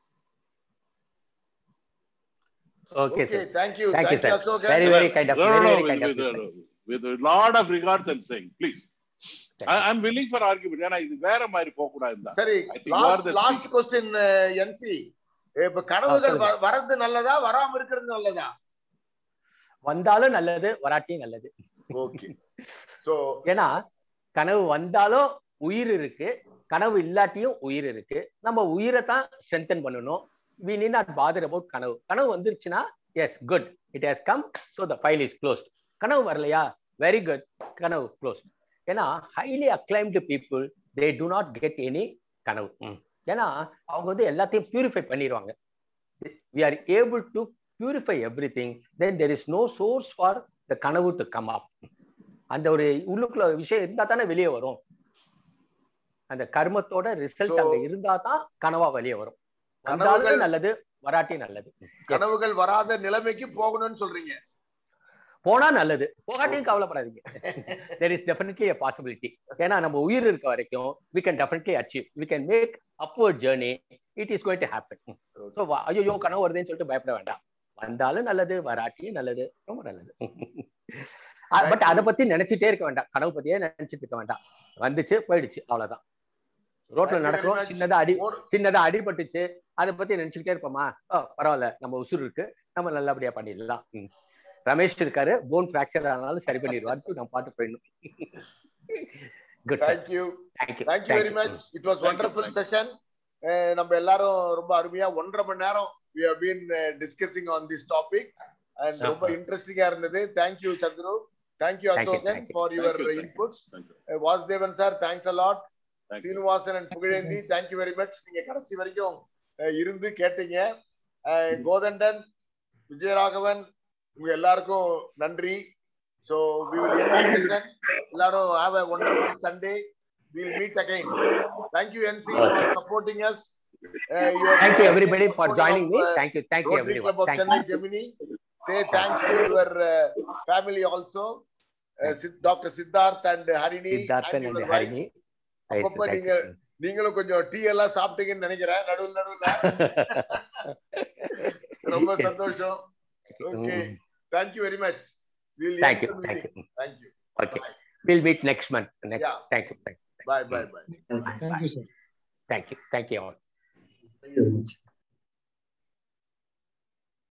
okay okay sir thank you thank you thank you sir Asokan very very kind of No, no, very no, very with, kind with, of uh, with a lot of regards, I'm saying, please. I, I'm willing for argument. ஏன்னா இது வேற மாதிரி போக கூடாது சரி I think you are last the last question NC இப்ப கனவுகள் சொல்லுங்க. வ- வர்றது நல்லதா வராம இருக்கிறது நல்லதா வந்தாலும் நல்லது வராட்டியும் நல்லது ஓகே சோ ஏன்னா கனவு வந்தாலும் உயிர் இருக்கு கனவு இல்லாட்டியும் உயிர் இருக்கு நம்ம உயிரை தான் ஸ்ட்ரென்தன் பண்ணணும் we need not bother about கனவு கனவு வந்துருச்சுன்னா yes good it has come so the file is closed கனவு வரலையா வெரி குட் கனவு க்ளோஸ்ட் ஏன்னா highly acclaimed people they do not get any கனவு ம். ஏன்னா அவங்க வந்து எல்லாத்தையும் பியூரிஃபை பண்ணிடுவாங்க we are able to purify everything then there is no source for the கனவு டு கம் அப் அந்த ஒரு உள்ளுக்குள்ள ஒரு விஷயம் இருந்தா தானே வெளியே வரும் அந்த கர்மத்தோட ரிசல்ட் So- அங்க இருந்தா தான் கனவா வெளியே வரும் கனவுகள்- வந்தாலும் நல்லது வராட்டி நல்லது கனவுகள் வராத நிலைமைக்கு போகணும்னு சொல்றீங்க போனா நல்லது போகாட்டியும் கவலைப்படாதீங்க there is definitely a possibility ஏன்னா நம்ம உயிர் இருக்க வரைக்கும் we can definitely achieve we can make upward journey it is going to happen so ஐயோ கனவு வருதுன்னு சொல்லிட்டு பயப்பட வேண்டாம் வந்தாலும் நல்லது வராட்டியும் நல்லது ரொம்ப நல்லது பட் அதை பத்தி நினைச்சிட்டே இருக்க வேண்டாம் கனவு பத்தியே நினைச்சிட்டு இருக்க வேண்டாம் வந்துச்சு போயிடுச்சு அவ்வளவுதான் ரோட்ல Thank you very நடக்கிறோம் much. சின்னதா அடி More- சின்னதா அடிபட்டுச்சு அதை பத்தி நினைச்சுக்கிட்டே இருப்போமா ஓ பரவாயில்ல நம்ம உசுர் இருக்கு நம்ம நல்லபடியா பண்ணிடலாம் ம். ரமேஷ் இருக்காரு போன் ஃபிராக்சர் ஆனாலும் சரி பண்ணிடுவாரு நம்ம பாட்டு போயிடணும் good sir thank you thank you thank you very much it was Thank you, wonderful thank you. Session நம்ம எல்லாரும் ரொம்ப அருமையா ஒன்றரை மணி நேரம் we have been uh, discussing on this topic and Yeah. ரொம்ப இன்ட்ரெஸ்டிங்கா இருந்தது thank you Chandru thank you Thank you, Ashokan thank you. For your Thank you, thank you. Inputs Thank you. Vasudevan sir thanks a lot Thank you. Srinivasan and Pugazhendhi thank you very much நீங்க கடைசி வரைக்கும் அஹ், இருந்து கேட்டீங்க அஹ், கோதண்டன் விஜயராகவன் உங்க எல்லாருக்கும் நன்றி so we will end session எல்லாரும் have a wonderful Sunday we will meet again thank you NC for supporting us thank you everybody for joining me thank you thank you Rotary every Club of thank you Chennai, Gemini. Say thanks to your uh, family also, uh, Sid- Dr. Siddharth and Harini Siddharthan and and your wife. Harini அப்பப்ப நீங்க நீங்களும் கொஞ்சம் tea எல்லாம் சாப்பிட்டீங்கன்னு நினைக்கிறேன் நடுவில் நடுவில் ரொம்ப சந்தோஷம் okay thank you very much thank you thank you thank you okay will meet next month next Yeah. Thank you bye bye bye Thank you, sir. Thank you thank you Thank you very much.